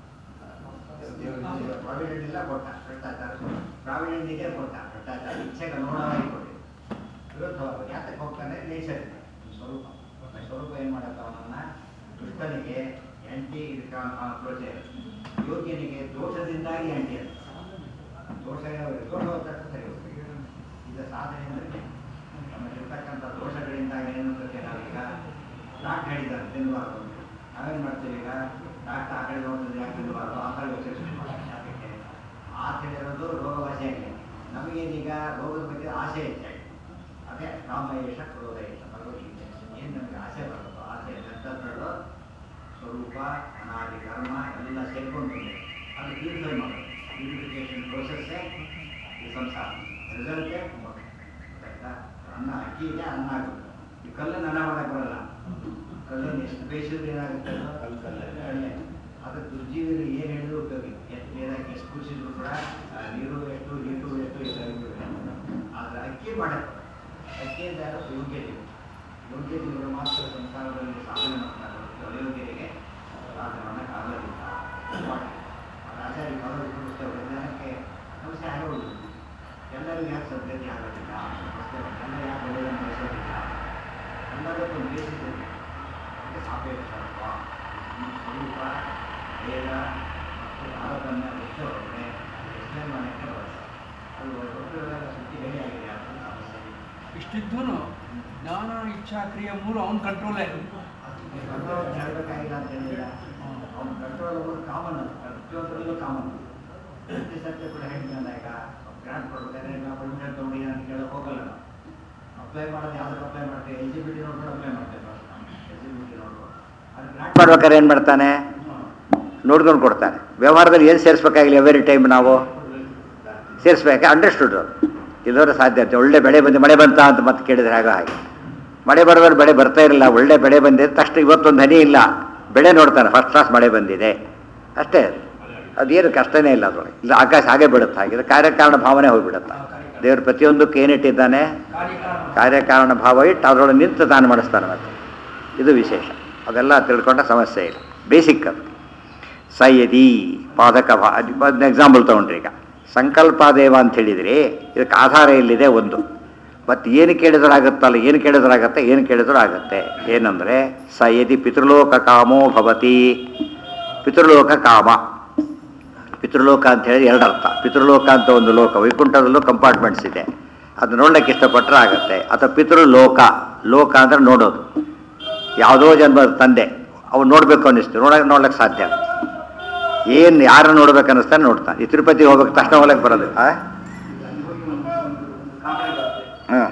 Speaker 2: ಪ್ರಾವಿಡೆಂಟ್ ಇಲ್ಲ ಕೊಟ್ಟ ಭ್ರಷ್ಟಾಚಾರ ಪ್ರಾವಿಡೆಂಟ್ ಇದೆ ಕೊಟ್ಟ ಭ್ರಷ್ಟಾಚಾರ ಇಚ್ಛೆಗೆ ಅನುಗುಣವಾಗಿ ಕೊಟ್ಟಿದೆ ವಿರುದ್ಧವಾಗಿ ಯಾತಕ್ಕೆ ಹೋಗ್ತಾನೆ ನೇಚರ್ ಸ್ವರೂಪ ಸ್ವರೂಪ ಏನು ಮಾಡತ್ತ ಅವನನ್ನ ದುಷ್ಟನಿಗೆ ಆಂಟಿ ಇದಕ್ಕೆ ಅಪ್ರೋಚ್ ಯೋಗ್ಯನಿಗೆ ದೋಷದಿಂದಾಗಿ ಆಂಟಿ ಅಂತ ದೋಷ ದೋಷ ತಕ್ಕ ಸರಿ ಹೋಗ್ಬೇಕು. ಇದು ಸಾಧನೆ ಅಂದರೆ ನಮ್ಮಲ್ಲಿರ್ತಕ್ಕಂಥ ದೋಷಗಳಿಂದಾಗಿ ಏನು ಅಂತಂದ್ರೆ ನಾವೀಗ ಡಾಕ್ಟರ್ ಹೇಳಿದ್ದಾರೆ ತಿನ್ನಬಾರ್ದು ಅಂತ. ನಾವೇನು ಮಾಡ್ತೀವಿ ಈಗ ಡಾಕ್ಟರ್ ಆ ಕಡೆ ನೋಡ್ತಿದ್ರೆ ಯಾಕೆ ತಿನ್ನಬಾರ್ದು ಆ ಥರ ಯೋಚನೆ ಶುರು ಮಾಡ್ತೀವಿ ಯಾಕೆ ಆ ತಿಳಿರೋದು ರೋಗವಾಸಿಯಾಗಿದೆ ನಮಗೇನೀಗ ರೋಗದ ಬಗ್ಗೆ ಆಸೆ ಹೆಚ್ಚಾಗಿದೆ ಅದೇ ಕಾಮಯೇಷ ಕ್ರೋಧ ಏಷ ಭಗವದ್ಗೀತೆ ಏನು ನಮಗೆ ಆಸೆ ಬರುತ್ತೋ ಆಸೆ ಎಂಥದ್ದು ಸ್ವರೂಪ ಅನಾದಿ ಕರ್ಮ ಎಲ್ಲ ಸೇರ್ಕೊಂಡು ಬಂದಿದೆ ಅದು ಪ್ಯೂರಿಫೈ ಮಾಡೋದು ಪ್ಯೂರಿಫಿಕೇಶನ್ ಪ್ರೋಸೆಸ್ಸೇ ಈ ಸಂಸಾರ ರಿಸಲ್ಟೇ ಆಯ್ತಾ ಅನ್ನ ಅಕ್ಕಿ ಇದೆ ಅನ್ನ ಆಗುತ್ತೆ ಈ ಕಲ್ಲನ್ನು ಅನ್ನ ಮಾಡಕ್ಕೆ ಬರಲ್ಲ ಕಲ್ಲನ್ನು ಎಷ್ಟು ಬೇಯಿಸಿದ್ರೆ ಏನಾಗುತ್ತೆ ಅದು? ಕಲ್ಲೇ ಅದು ದುರ್ಜೀವಿಗಳು ಏನು ಹೇಳಿದ್ರು ಉಪಯೋಗ ಇಲ್ಲ. ಎಷ್ಟು ನೀರಾಗಿ ಎಷ್ಟು ಕುದಿಸಿದ್ರು ಕೂಡ ಆ ನೀರು ಎಷ್ಟು ನೀರು ಎಷ್ಟು ಎಲ್ಲರಿಗೂ ಆದರೆ ಅಕ್ಕಿ ಮಾಡಕ್ಕೆ ಅಕ್ಕಿಯಿಂದ ಯಾರು ಯೋಗ್ಯತೆ ಯೋಗ್ಯತೆಗಳು ಮಾತ್ರ ಸಂಸಾರದಲ್ಲಿ ಸಾಧನೆ ಮಾಡ್ತಾರೆ ಹೊರತು ಅಯೋಗ್ಯರಿಗೆ ಸಾಧನೆ ಮಾಡೋಕ್ಕಾಗೋದಿಲ್ಲ ಅದು ಆಚಾರ್ಯ ಬರೋದು ಪುಸ್ತಕ ಜ್ಞಾನಕ್ಕೆ ಸಮಸ್ಯೆ ಆಗೋದು ಎಲ್ಲರಿಗೂ ಯಾಕೆ ಸದ್ಗತಿ ಆಗೋದಿಲ್ಲ ಸಮಸ್ಯೆ ಎಲ್ಲ ಯಾಕೆ ಒಳ್ಳೆಯದನ್ನು ಬಯಸೋದಿಲ್ಲ ಎಲ್ಲದಕ್ಕೂ ಬೇಸಿಸ್ ಇದೆ ಅದಕ್ಕೆ ಸಾಪೇಕ್ಷತ್ವ ಈ ಸ್ವರೂಪ ವೇದ ಮತ್ತು ತಾರತಮ್ಯ ವಿಷಯ ಒಳಗಡೆ ಎಕ್ಸ್ಪ್ಲೇನ್ ಮಾಡೋಕ್ಕೆ ಬರುತ್ತೆ ಅದು ಒಟ್ಟು ಸುದ್ದಿ ಹೇಳಿ ಆಗಿದೆ ಅಂತ ಸಮಸ್ಯೆ ಇದೆ
Speaker 4: ಇಷ್ಟಿದ್ದೂ ಜ್ಞಾನ ಇಚ್ಛಾ ಕ್ರಿಯೆ ಮೂರು ಅವನ ಕಂಟ್ರೋಲೇ
Speaker 2: ಕಂಟ್ರೋಲ್ ಮಾಡಬೇಕಾಗಿಲ್ಲ ಅಂತ ಹೇಳಿಲ್ಲ ಅವ್ನು ಕಂಟ್ರೋಲ್ ಅನ್ನೋದು ಕಾಮನ್ ಅದು ಪ್ರತಿಯೊಂದರಲ್ಲೂ ಕಾಮನ್ ಪ್ರತಿ ಸತ್ಯ ಕೂಡ ಹೇಳ್ತೀನಲ್ಲ ಈಗ ಗ್ರಾಂಟ್ ಕೊಡ್ಬೇಕಾದ್ರೆ ನಾವು ಪರ್ಮಿಷನ್ ತೊಗೊಂಡು ಅಂತ ಕೇಳೋಕೆ ಹೋಗಲ್ಲ ನಾವು ಅಪ್ಲೈ ಮಾಡೋದು ಯಾವ್ದಕ್ಕೆ ಅಪ್ಲೈ ಮಾಡ್ತೀವಿ ಎಲಿಜಿಬಿಲಿಟಿ ನೋಡ್ಕೊಂಡು ಅಪ್ಲೈ ಮಾಡ್ತೇವೆ ಎಲಿಜಿಬಿಲಿಟಿ ನೋಡ್ಕೊಂಡು ಅದು ಗ್ರಾಂಟ್
Speaker 1: ಮಾಡ್ಬೇಕಾದ್ರೆ ಏನು ಮಾಡ್ತಾನೆ ನೋಡ್ಕೊಂಡು ಕೊಡ್ತಾನೆ ವ್ಯವಹಾರದಲ್ಲಿ ಏನು ಸೇರಿಸ್ಬೇಕಾಗಿಲ್ಲ ಎವ್ರಿ ಟೈಮ್ ನಾವು ಸೇರಿಸ್ಬೇಕು ಅಂಡರ್ಸ್ಟುಡ್ ಇಲ್ಲದ್ರೆ ಸಾಧ್ಯತೆ ಒಳ್ಳೆ ಬೆಳೆ ಬಂದು ಮಳೆ ಬಂತ ಅಂತ ಮತ್ತೆ ಕೇಳಿದ್ರೆ ಹಾಗೆ ಹಾಗೆ ಮಳೆ ಬರೋದ್ರೆ ಬೆಳೆ ಬರ್ತಾ ಇರಲಿಲ್ಲ ಒಳ್ಳೆ ಬೆಳೆ ಬಂದಿದೆ ತಕ್ಷಣ ಇವತ್ತೊಂದು ಹನಿ ಇಲ್ಲ ಬೆಳೆ ನೋಡ್ತಾನೆ ಫಸ್ಟ್ ಕ್ಲಾಸ್ ಮಳೆ ಬಂದಿದೆ ಅಷ್ಟೇ ಅದೇನು ಕಷ್ಟನೇ ಇಲ್ಲ ಅದರೊಳಗೆ ಇಲ್ಲ ಆಕಾಶ ಹಾಗೆ ಬಿಡುತ್ತೆ ಹಾಗೆ ಕಾರ್ಯಕಾರಣ ಭಾವನೆ ಹೋಗಿಬಿಡುತ್ತೆ ದೇವರು ಪ್ರತಿಯೊಂದಕ್ಕೆ ಏನಿಟ್ಟಿದ್ದಾನೆ ಕಾರ್ಯಕಾರಣ ಭಾವ ಇಟ್ಟು ಅದರೊಳಗೆ ನಿಂತು ದಾನ ಮಾಡಿಸ್ತಾನೆ ಮತ್ತೆ ಇದು ವಿಶೇಷ ಅದೆಲ್ಲ ತಿಳ್ಕೊಂಡ ಸಮಸ್ಯೆ ಇಲ್ಲ ಬೇಸಿಕ್ ಅದು ಸಯದಿ ಪಾದಕ ಭಾ ಒಂದು ಎಕ್ಸಾಂಪಲ್ ತೊಗೊಂಡ್ರಿ ಈಗ ಸಂಕಲ್ಪಾದೇವ ಅಂತ ಹೇಳಿದ್ರಿ ಇದಕ್ಕೆ ಆಧಾರ ಇಲ್ಲಿದೆ ಒಂದು ಮತ್ತು ಏನು ಕೇಳಿದ್ರೆ ಆಗುತ್ತಲ್ಲ ಏನು ಕೇಳಿದ್ರೆ ಆಗತ್ತೆ ಏನು ಕೇಳಿದ್ರು ಆಗುತ್ತೆ ಏನಂದರೆ ಸಯದಿ ಪಿತೃಲೋಕ ಕಾಮೋ ಭವತಿ ಪಿತೃಲೋಕ ಕಾಮ ಪಿತೃಲೋಕ ಅಂತ ಹೇಳಿ ಎರಡು ಅರ್ಥ ಪಿತೃಲೋಕ ಅಂತ ಒಂದು ಲೋಕ ವೈಕುಂಠದಲ್ಲೂ ಕಂಪಾರ್ಟ್ಮೆಂಟ್ಸ್ ಇದೆ ಅದು ನೋಡ್ಲಿಕ್ಕೆ ಇಷ್ಟಪಟ್ಟರೆ ಆಗುತ್ತೆ ಅಥವಾ ಪಿತೃಲೋಕ ಲೋಕ ಅಂದರೆ ನೋಡೋದು ಯಾವುದೋ ಜನ್ಮದ ತಂದೆ ಅವ್ನು ನೋಡಬೇಕು ಅನ್ನಿಸ್ತು ನೋಡಕ್ಕೆ ನೋಡ್ಲಿಕ್ಕೆ ಸಾಧ್ಯ ಏನು ಯಾರು ನೋಡ್ಬೇಕು ಅನ್ನಿಸ್ತಾನೆ ನೋಡ್ತಾನೆ ಈ ತಿರುಪತಿ ಹೋಗ್ಬೇಕು ತಕ್ಷಣ ಹೋಗ್ಲಿಕ್ಕೆ ಬರೋದು ಆ? ಹಾಂ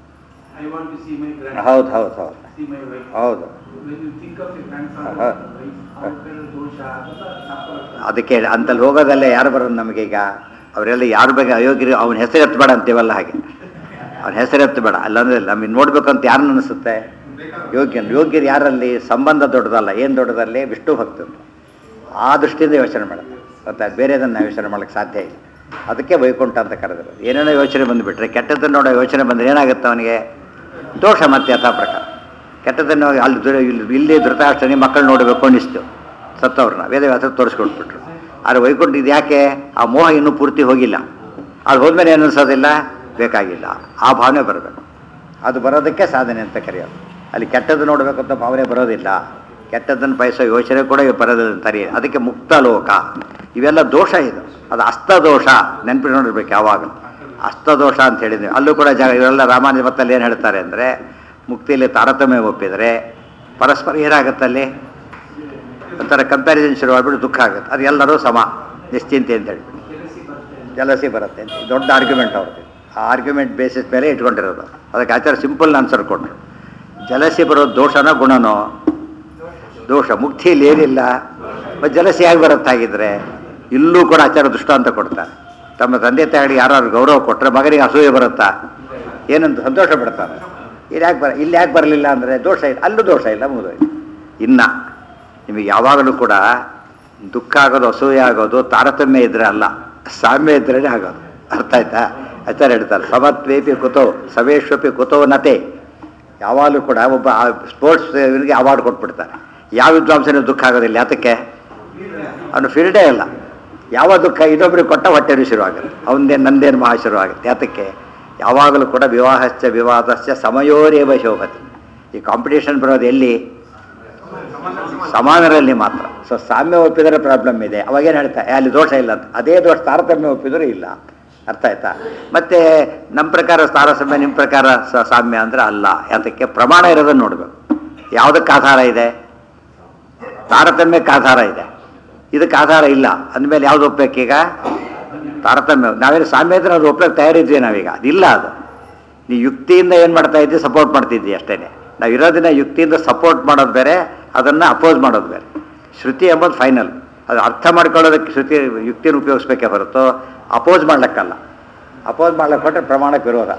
Speaker 3: I want to see my grandson.
Speaker 1: ಹೌದು ಹೌದು ಹೌದು
Speaker 3: See my wife.
Speaker 1: ಹೌದು
Speaker 3: When you think of your grandson,
Speaker 1: Uh-huh.
Speaker 3: or wife, how kind of dosha, ಅದೆಲ್ಲ ಶಾಸ್ತ್ರ
Speaker 1: ಅದಕ್ಕೆ ಅಂತಲ್ಲಿ ಹೋಗೋದಲ್ಲೇ ಯಾರು ಬರೋದು ನಮಗೀಗ ಅವರೆಲ್ಲ ಯಾರ ಬಗ್ಗೆ ಅಯೋಗ್ಯರು ಅವನ ಹೆಸರು ಎತ್ತಬೇಡ ಅಂತೀವಲ್ಲ ಹಾಗೆ ಅವನ ಹೆಸರು ಎತ್ತಬೇಡ ಅಲ್ಲಾಂದ್ರೆ ನಮಗೆ ನೋಡ್ಬೇಕು ಅಂತ ಯಾರನ್ನ ಅನಿಸುತ್ತೆ ಯೋಗ್ಯನ್ ಯೋಗ್ಯರು ಯಾರಲ್ಲಿ ಸಂಬಂಧ ದೊಡ್ಡದಲ್ಲ ಏನು ದೊಡ್ಡದಲ್ಲಿ ವಿಷ್ಣು ಭಕ್ತರು ಆ ದೃಷ್ಟಿಯಿಂದ ಯೋಚನೆ ಮಾಡೋದು ಗೊತ್ತಾ ಬೇರೆದನ್ನು ನಾವು ಯೋಚನೆ ಮಾಡೋಕ್ಕೆ ಸಾಧ್ಯ ಇಲ್ಲ ಅದಕ್ಕೆ ವೈಕುಂಠ ಅಂತ ಕರೆದರು ಏನೇನೋ ಯೋಚನೆ ಬಂದುಬಿಟ್ರೆ ಕೆಟ್ಟದ್ದನ್ನು ನೋಡೋ ಯೋಚನೆ ಬಂದರೆ ಏನಾಗುತ್ತೆ ಅವನಿಗೆ ದೋಷ ಮತ್ತೆ ಯಥಾ ಪ್ರಕಾರ ಕೆಟ್ಟದ್ದನ್ನು ಅಲ್ಲಿ ದುರ- ಇಲ್ಲಿ ಇಲ್ಲಿ ಧೃತರಾಷ್ಟ್ರನಿ ಮಕ್ಕಳು ನೋಡಬೇಕು ಅನ್ನಿಸ್ತು ಸತ್ತವ್ರನ್ನ ವೇದವ್ಯಾಸ ತೋರಿಸ್ಕೊಟ್ಬಿಟ್ರು ಆದರೆ ವೈಕುಂಠ ಇದು ಯಾಕೆ ಆ ಮೋಹ ಇನ್ನೂ ಪೂರ್ತಿ ಹೋಗಿಲ್ಲ ಅದು ಹೋದ್ಮೇಲೆ ಏನು ಅನ್ಸೋದಿಲ್ಲ ಬೇಕಾಗಿಲ್ಲ ಆ ಭಾವನೆ ಬರಬೇಕು ಅದು ಬರೋದಕ್ಕೆ ಸಾಧನೆ ಅಂತ ಕರೆಯೋದು ಅಲ್ಲಿ ಕೆಟ್ಟದ್ದು ನೋಡಬೇಕು ಅಂತ ಭಾವನೆ ಬರೋದಿಲ್ಲ ಕೆಟ್ಟದ್ದನ್ನು ಬಯಸೋ ಯೋಚನೆ ಕೂಡ ಬರೋದಿಲ್ಲ ಅಂತಾರೆ ಅದಕ್ಕೆ ಮುಕ್ತ ಲೋಕ ಇವೆಲ್ಲ ದೋಷ ಇದು ಅದು ಅಸ್ತದೋಷ ನೆನಪು ನೋಡಿರ್ಬೇಕು ಯಾವಾಗ ಅಸ್ತದೋಷ ಅಂತ ಹೇಳಿದ್ವಿ ಅಲ್ಲೂ ಕೂಡ ಜಾಗ ಇವೆಲ್ಲ ರಾಮಾನುಜ ಮತ್ತಲ್ಲಿ ಏನು ಹೇಳ್ತಾರೆ ಅಂದರೆ ಮುಕ್ತಿಯಲ್ಲಿ ತಾರತಮ್ಯ ಒಪ್ಪಿದರೆ ಪರಸ್ಪರ ಏನಾಗುತ್ತಲ್ಲಿ ಒಂಥರ ಕಂಪ್ಯಾರಿಸನ್ ಶುರುವಾಗ್ಬಿಟ್ಟು ದುಃಖ ಆಗುತ್ತೆ ಅದು ಎಲ್ಲರೂ ಸಮ ನಿಶ್ಚಿಂತೆ ಅಂತ ಹೇಳ್ಬಿಟ್ಟು ಜಲಸಿ ಬರುತ್ತೆ ಅಂತ ದೊಡ್ಡ ಆರ್ಗ್ಯುಮೆಂಟ್ ಅವ್ರದ್ದು ಆ ಆರ್ಗ್ಯುಮೆಂಟ್ ಬೇಸಿಸ್ ಮೇಲೆ ಇಟ್ಕೊಂಡಿರೋದು ಅದಕ್ಕೆ ಆಚಾರ ಸಿಂಪಲ್ ಆನ್ಸರ್ ಕೊಟ್ಟರು ಜಲಸಿ ಬರೋದು ದೋಷನ ಗುಣನೋ ದೋಷ ಮುಕ್ತಿಯಲ್ಲಿ ಏನಿಲ್ಲ ಮತ್ತು ಜಲಸಿ ಆಗಿ ಬರುತ್ತಾಗಿದ್ರೆ ಇಲ್ಲೂ ಕೂಡ ಆಚಾರ ದೃಷ್ಟಾಂತ ಕೊಡ್ತಾರೆ ತಮ್ಮ ತಂದೆ ತಾಯಿಗೆ ಯಾರು ಗೌರವ ಕೊಟ್ಟರೆ ಮಗನಿಗೆ ಅಸೂಯೆ ಬರುತ್ತಾ ಏನಂತ ಸಂತೋಷ ಪಡ್ತಾರೆ ಇಲ್ಲಿ ಯಾಕೆ ಬರ ಇಲ್ಲಿ ಯಾಕೆ ಬರಲಿಲ್ಲ ಅಂದರೆ ದೋಷ ಇಲ್ಲ ಅಲ್ಲೂ ದೋಷ ಇಲ್ಲ ಮುಗಿದೋಯ್ತು ಇನ್ನು ನಿಮಗೆ ಯಾವಾಗಲೂ ಕೂಡ ದುಃಖ ಆಗೋದು ಅಸೂಯೆ ಆಗೋದು ತಾರತಮ್ಯ ಇದ್ರೆ ಅಲ್ಲ ಸಾಮ್ಯ ಇದ್ರೇ ಆಗೋದು ಅರ್ಥ ಆಯ್ತಾ ಆಚಾರ ಹೇಳ್ತಾರೆ ಸಮತ್ವೇಪಿ ಕುತೋ ಸವೇಶ್ವಪಿ ಕುತೋ ನತೆ ಯಾವಾಗಲೂ ಕೂಡ ಒಬ್ಬ ಸ್ಪೋರ್ಟ್ಸ್ ಇವನಿಗೆ ಅವಾರ್ಡ್ ಕೊಟ್ಬಿಡ್ತಾರೆ ಯಾವ ವಿದ್ವಾಂಸನೂ ದುಃಖ ಆಗೋದಿಲ್ಲ ಯಾತಕ್ಕೆ ಅವನು ಫೀಲ್ಡೇ ಇಲ್ಲ ಯಾವ ದುಃಖ ಇನ್ನೊಬ್ಬರಿಗೆ ಕೊಟ್ಟ ಹೊಟ್ಟೆನೂ ಶುರುವಾಗುತ್ತೆ ಅವನದೇನು ನಂದೇನು ಮಹಾ ಶುರುವಾಗುತ್ತೆ ಯಾತಕ್ಕೆ ಯಾವಾಗಲೂ ಕೂಡ ವಿವಾಹಶ್ಚ ವಿವಾದಶ್ಚ ಸಮಯೋರೇವ ಶೋಭತಿ ಈ ಕಾಂಪಿಟೇಷನ್ ಬರೋದು ಎಲ್ಲಿ ಸಮಾನರಲ್ಲಿ ಮಾತ್ರ ಸೊ ಸಾಮ್ಯ ಒಪ್ಪಿದರೆ ಪ್ರಾಬ್ಲಮ್ ಇದೆ ಅವಾಗೇನು ಹೇಳ್ತಾ "ಏ, ಅಲ್ಲಿ ದೋಷ ಇಲ್ಲ ಅಂತ ಅದೇ ದೋಷ ತಾರತಮ್ಯ ಒಪ್ಪಿದರೂ ಇಲ್ಲ ಅರ್ಥ ಆಯ್ತಾ ಮತ್ತೆ ನಮ್ಮ ಪ್ರಕಾರ ತಾರತಮ್ಯ ನಿಮ್ಮ ಪ್ರಕಾರ ಸ- ಸಾಮ್ಯ ಅಂದರೆ ಅಲ್ಲ ಯಾತಕ್ಕೆ ಪ್ರಮಾಣ ಇರೋದನ್ನು ನೋಡಬೇಕು ಯಾವುದಕ್ಕೆ ಆಧಾರ ಇದೆ ತಾರತಮ್ಯಕ್ಕೆ ಆಧಾರ ಇದೆ ಇದಕ್ಕೆ ಆಧಾರ ಇಲ್ಲ ಅಂದಮೇಲೆ ಯಾವ್ದು ಒಪ್ಪಬೇಕೀಗ ತಾರತಮ್ಯ ನಾವೇನು ಸಾಮ್ಯ ಇದ್ರೆ ಅದು ಒಪ್ಪಕ್ಕೆ ತಯಾರಿದ್ವಿ ನಾವೀಗ ಅದಿಲ್ಲ ಅದು ನೀ ಯುಕ್ತಿಯಿಂದ ಏನು ಮಾಡ್ತಾ ಇದ್ದಿ ಸಪೋರ್ಟ್ ಮಾಡ್ತಿದ್ದಿ ಅಷ್ಟೇ ನಾವು ಇರೋದನ್ನ ಯುಕ್ತಿಯಿಂದ ಸಪೋರ್ಟ್ ಮಾಡೋದು ಬೇರೆ ಅದನ್ನು ಅಪೋಸ್ ಮಾಡೋದು ಬೇರೆ ಶ್ರುತಿ ಎಂಬುದು ಫೈನಲ್ ಅದು ಅರ್ಥ ಮಾಡ್ಕೊಳ್ಳೋದಕ್ಕೆ ಶ್ರುತಿ ಯುಕ್ತಿಯನ್ನು ಉಪಯೋಗಿಸ್ಬೇಕೇ ಹೊರತು ಅಪೋಸ್ ಮಾಡ್ಲಿಕ್ಕಲ್ಲ ಅಪೋಸ್ ಮಾಡ್ಲಿಕ್ಕೆ ಹೊಟ್ಟರೆ ಪ್ರಮಾಣಕ್ಕೆ ವಿರೋಧ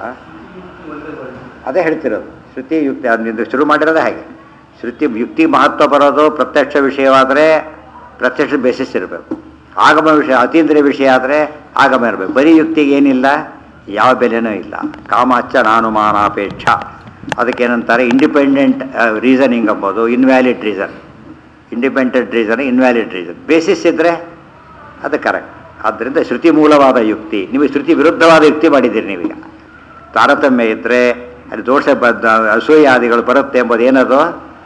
Speaker 1: ಅದೇ ಹೇಳ್ತಿರೋದು ಶ್ರುತಿ ಯುಕ್ತಿ ಅದು ಶುರು ಮಾಡಿರೋದೇ ಹಾಗೆ ಶ್ರುತಿ ಯುಕ್ತಿ ಮಹತ್ವ ಬರೋದು ಪ್ರತ್ಯಕ್ಷ ವಿಷಯವಾದರೆ ಪ್ರತ್ಯಕ್ಷ ಬೇಸಿಸ್ ಇರಬೇಕು ಆಗಮ ವಿಷಯ ಅತೀಂದ್ರಿಯ ವಿಷಯ ಆದರೆ ಆಗಮ ಇರಬೇಕು ಬರೀ ಯುಕ್ತಿಗೆ ಏನಿಲ್ಲ ಯಾವ ಬೆಲೆನೂ ಇಲ್ಲ ಕಾಮಾಚ್ಚ ನಾನುಮಾನಾಪೇಕ್ಷ ಅದಕ್ಕೇನಂತಾರೆ ಇಂಡಿಪೆಂಡೆಂಟ್ ರೀಸನಿಂಗ್ ಅಂಬೋದು invalid reason independent reason invalid reason basis ಇದ್ದರೆ ಅದು ಕರೆಕ್ಟ್ ಆದ್ದರಿಂದ ಶ್ರುತಿ ಮೂಲವಾದ ಯುಕ್ತಿ ನೀವು ಶ್ರುತಿ ವಿರುದ್ಧವಾದ ಯುಕ್ತಿ ಮಾಡಿದ್ದೀರಿ ನೀವೀಗ ತಾರತಮ್ಯ ಇದ್ದರೆ ಅಲ್ಲಿ ದೋಷ ಬದ್ದ ಅಸೂಯಾದಿಗಳು ಬರುತ್ತೆ ಎಂಬುದು ಏನದು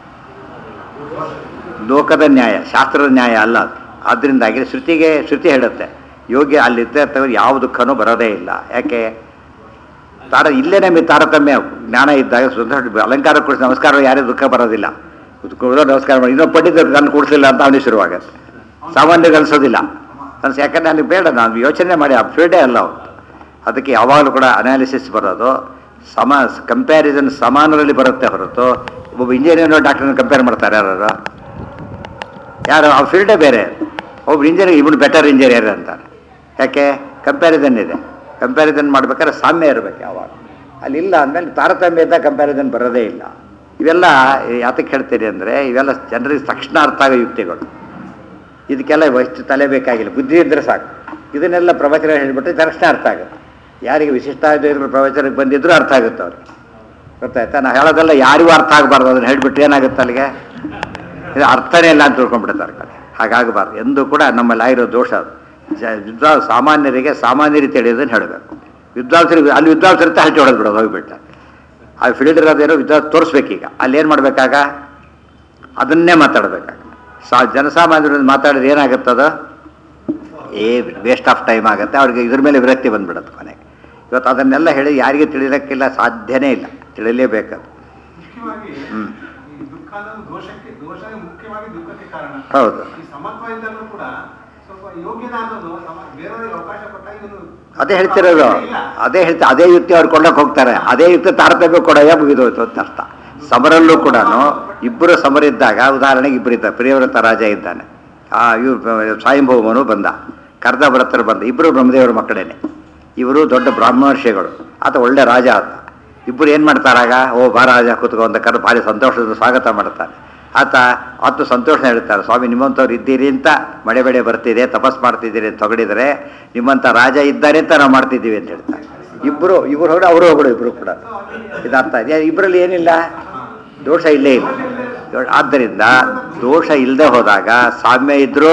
Speaker 1: ಲೋಕದ ನ್ಯಾಯ ಶಾಸ್ತ್ರದ ನ್ಯಾಯ ಅಲ್ಲ ಅದು ಆದ್ದರಿಂದಾಗಿ ಶ್ರುತಿಗೆ ಶ್ರುತಿ ಹೇಳುತ್ತೆ ಯೋಗ್ಯ ಅಲ್ಲಿದ್ದ ಯಾವ ದುಃಖನೂ ಬರೋದೇ ಇಲ್ಲ ಯಾಕೆ ತಾರ ಇಲ್ಲೇ ನಮಗೆ ತಾರತಮ್ಯ ಜ್ಞಾನ ಇದ್ದಾಗ ಸುಂದರ ಅಲಂಕಾರ ಕೊಡಿಸಿ ನಮಸ್ಕಾರ ಯಾರಿಗೂ ದುಃಖ ಬರೋದಿಲ್ಲ ಕುತ್ಕೊಳ್ಳೋ ನಮಸ್ಕಾರ ಮಾಡಿ ಇನ್ನೊಬ್ಬ ಪಂಡಿತರು ನಾನು ಕೂಡಿಸಲಿಲ್ಲ ಅಂತ ಅವನಿಗೆ ಶುರುವಾಗತ್ತೆ ಸಾಮಾನ್ಯರಿಗೆ ಅನಿಸೋದಿಲ್ಲ ಅನ್ಸ್ ಯಾಕಂದ್ರೆ ನನಗೆ ಬೇಡ ನಾನು ಯೋಚನೆ ಮಾಡಿ ಆ ಫೀಲ್ಡೇ ಅಲ್ಲ ಅವತ್ತು ಅದಕ್ಕೆ ಯಾವಾಗಲೂ ಕೂಡ ಅನಾಲಿಸಿಸ್ ಬರೋದು ಸಮ ಕಂಪ್ಯಾರಿಸನ್ ಸಮಾನರಲ್ಲಿ ಬರುತ್ತೆ ಹೊರತು ಒಬ್ಬ ಇಂಜಿನಿಯರ್ ಡಾಕ್ಟರ್ನ ಕಂಪೇರ್ ಮಾಡ್ತಾರೆ ಯಾರು ಯಾರು ಆ ಫೀಲ್ಡೇ ಬೇರೆ ಒಬ್ರು ಇಂಜಿನಿಯರ್ ಇವನು ಬೆಟರ್ ಇಂಜಿನಿಯರ್ ಅಂತಾರೆ ಯಾಕೆ ಕಂಪ್ಯಾರಿಸನ್ ಇದೆ ಕಂಪ್ಯಾರಿಸನ್ ಮಾಡ್ಬೇಕಾದ್ರೆ ಸಾಮ್ಯ ಇರಬೇಕು ಯಾವಾಗ ಅಲ್ಲಿ ಇಲ್ಲ ಅಂದಮೇಲೆ ತಾರತಮ್ಯ ಇದ್ದ ಕಂಪ್ಯಾರಿಸನ್ ಬರೋದೇ ಇಲ್ಲ ಇವೆಲ್ಲ ಯಾತಕ್ಕೆ ಹೇಳ್ತೀರಿ ಅಂದರೆ ಇವೆಲ್ಲ ಜನರಿಗೆ ತಕ್ಷಣ ಅರ್ಥ ಆಗೋ ಯುಕ್ತಿಗಳು ಇದಕ್ಕೆಲ್ಲ ಎಷ್ಟು ತಲೆ ಬೇಕಾಗಿಲ್ಲ ಬುದ್ಧಿ ಇದ್ದರೆ ಸಾಕು ಇದನ್ನೆಲ್ಲ ಪ್ರವಚನ ಹೇಳಿಬಿಟ್ರೆ ತಕ್ಷಣ ಅರ್ಥ ಆಗುತ್ತೆ ಯಾರಿಗೆ ವಿಶಿಷ್ಟಾದ್ವೈತರ ಪ್ರವಚನಕ್ಕೆ ಬಂದಿದ್ರೂ ಅರ್ಥ ಆಗುತ್ತೆ ಅವ್ರಿಗೆ ಗೊತ್ತಾಯ್ತಾ ನಾವು ಹೇಳೋದೆಲ್ಲ ಯಾರಿಗೂ ಅರ್ಥ ಆಗಬಾರ್ದು ಅದನ್ನು ಹೇಳಿಬಿಟ್ರೆ ಏನಾಗುತ್ತೆ ಅಲ್ಲಿಗೆ ಇದು ಅರ್ಥನೇ ಇಲ್ಲ ಅಂತ ತಿಳ್ಕೊಂಡ್ಬಿಡ್ತಾರೆ ಕಡೆ ಹಾಗಾಗಬಾರ್ದು ಎಂದೂ ಕೂಡ ನಮ್ಮಲ್ಲಿ ಆಗಿರೋ ದೋಷ ಅದು ಜ ವಿದ್ವಾ ಸಾಮಾನ್ಯರಿಗೆ ಸಾಮಾನ್ಯ ರೀತಿ ತಿಳಿಯೋದನ್ನು ಹೇಳಬೇಕು ವಿದ್ವಾಂಸರಿಗೆ ಅಲ್ಲಿ ವಿದ್ವಾಂಸರಿತ ಹಲ್ಟಿ ಹೊಡೆದು ಬಿಡೋದು ಹೋಗ್ಬಿಟ್ಟ ಆ ಫೀಲ್ಡ್ ಇರೋದೇನೋ ವಿದ್ವಾಂಸ ತೋರಿಸ್ಬೇಕೀಗ ಅಲ್ಲಿ ಏನು ಮಾಡಬೇಕಾಗ ಅದನ್ನೇ ಮಾತಾಡಬೇಕಾಗ ಸಾ ಜನಸಾಮಾನ್ಯರ ಮಾತಾಡಿದ್ರೆ ಏನಾಗುತ್ತದ ಏ ವೇಸ್ಟ್ ಆಫ್ ಟೈಮ್ ಆಗುತ್ತೆ ಅವ್ರಿಗೆ ಇದ್ರ ಮೇಲೆ ವಿರಕ್ತಿ ಬಂದ್ಬಿಡುತ್ತೆ ಕೊನೆಗೆ ಇವತ್ತು ಅದನ್ನೆಲ್ಲ ಹೇಳಿ ಯಾರಿಗೆ ತಿಳಿಯೋಕ್ಕಿಲ್ಲ ಸಾಧ್ಯನೇ ಇಲ್ಲ ತಿಳಿಯಲೇಬೇಕದು
Speaker 3: ಮುಖ್ಯವಾಗಿ
Speaker 1: ಹ್ಮ್.
Speaker 3: ಈ ದುಃಖ ಅನ್ನೋದು ದೋಷಕ್ಕೆ ದೋಷ ಮುಖ್ಯವಾಗಿ ದುಃಖಕ್ಕೆ ಕಾರಣ
Speaker 1: ಹೌದು
Speaker 3: ಈ ಸಮತ್ವದಿಂದಲೂ ಕೂಡ ಸ್ವಲ್ಪ ಯೋಗ್ಯನಾದನು ಸಮ ಬೇರೆಯವರಿಗೆ ಅವಕಾಶ ಕೊಟ್ಟಾಗ ಇವನು
Speaker 1: ಅದೇ ಹೇಳ್ತಿರೋದು
Speaker 3: ಇಲ್ಲ.
Speaker 1: ಅದೇ ಹೇಳ್ತಾ ಅದೇ ಯುಕ್ತಿ ಅವ್ರು ಕೊಂಡೋಗಿ ಹೋಗ್ತಾರೆ ಅದೇ ಯುಕ್ತಿ ತಾರತಮ್ಯ ಕೊಡಯ್ಯ ಮುಗಿದೋಯ್ತು ಅಂತ ಅರ್ಥ ಸಮರಲ್ಲೂ ಕೂಡ ಇಬ್ಬರು ಸಮರ ಇದ್ದಾಗ ಉದಾಹರಣೆಗೆ ಇಬ್ಬರು ಇದ್ದಾರೆ ಪ್ರಿಯವ್ರತ ರಾಜ ಇದ್ದಾನೆ ಆ ಇವ್ರು ಸ್ವಯಂಭೌಮನು ಬಂದ ಕರ್ದ ಭರತರು ಬಂದ ಇಬ್ಬರು ಬ್ರಹ್ಮದೇವರ ಮಕ್ಕಳೇನೆ ಇವರು ದೊಡ್ಡ ಬ್ರಾಹ್ಮಣರ್ಷಿಗಳು ಆತ ಒಳ್ಳೆ ರಾಜ ಆತ ಇಬ್ಬರು ಏನು ಮಾಡ್ತಾರಾಗ ಓ ಬಾ ರಾಜ ಕೂತ್ಕೊ ಅಂತ ಕರೆದು ಭಾರಿ ಸಂತೋಷದ ಸ್ವಾಗತ ಮಾಡ್ತಾನೆ ಆತ ಆತ ಸಂತೋಷ ಹೇಳ್ತಾರೆ ಸ್ವಾಮಿ ನಿಮ್ಮಂಥವ್ರು ಇದ್ದೀರಿ ಅಂತ ಮಳೆ ಬೆಳೆ ಬರ್ತಿದೆ ತಪಸ್ ಮಾಡ್ತಿದ್ದೀರಿ ಅಂತ ಹೊಗಳಿದ್ರೆ ನಿಮ್ಮಂಥ ರಾಜ ಇದ್ದಾರೆ ಅಂತ ನಾವು ಮಾಡ್ತಿದ್ದೀವಿ ಅಂತ ಹೇಳ್ತಾರೆ ಇಬ್ಬರು ಇಬ್ಬರು ಹೋಗಿ ಅವರು ಹೋಗೋದು ಇಬ್ಬರು ಕೂಡ ಇದಾಗ್ತ ಇದೆ ಇಬ್ಬರಲ್ಲಿ ಏನಿಲ್ಲ ದೋಷ ಇಲ್ಲೇ ಇಲ್ಲ ಆದ್ದರಿಂದ ದೋಷ ಇಲ್ಲದೆ ಹೋದಾಗ ಸಾಮ್ಯ ಇದ್ರೂ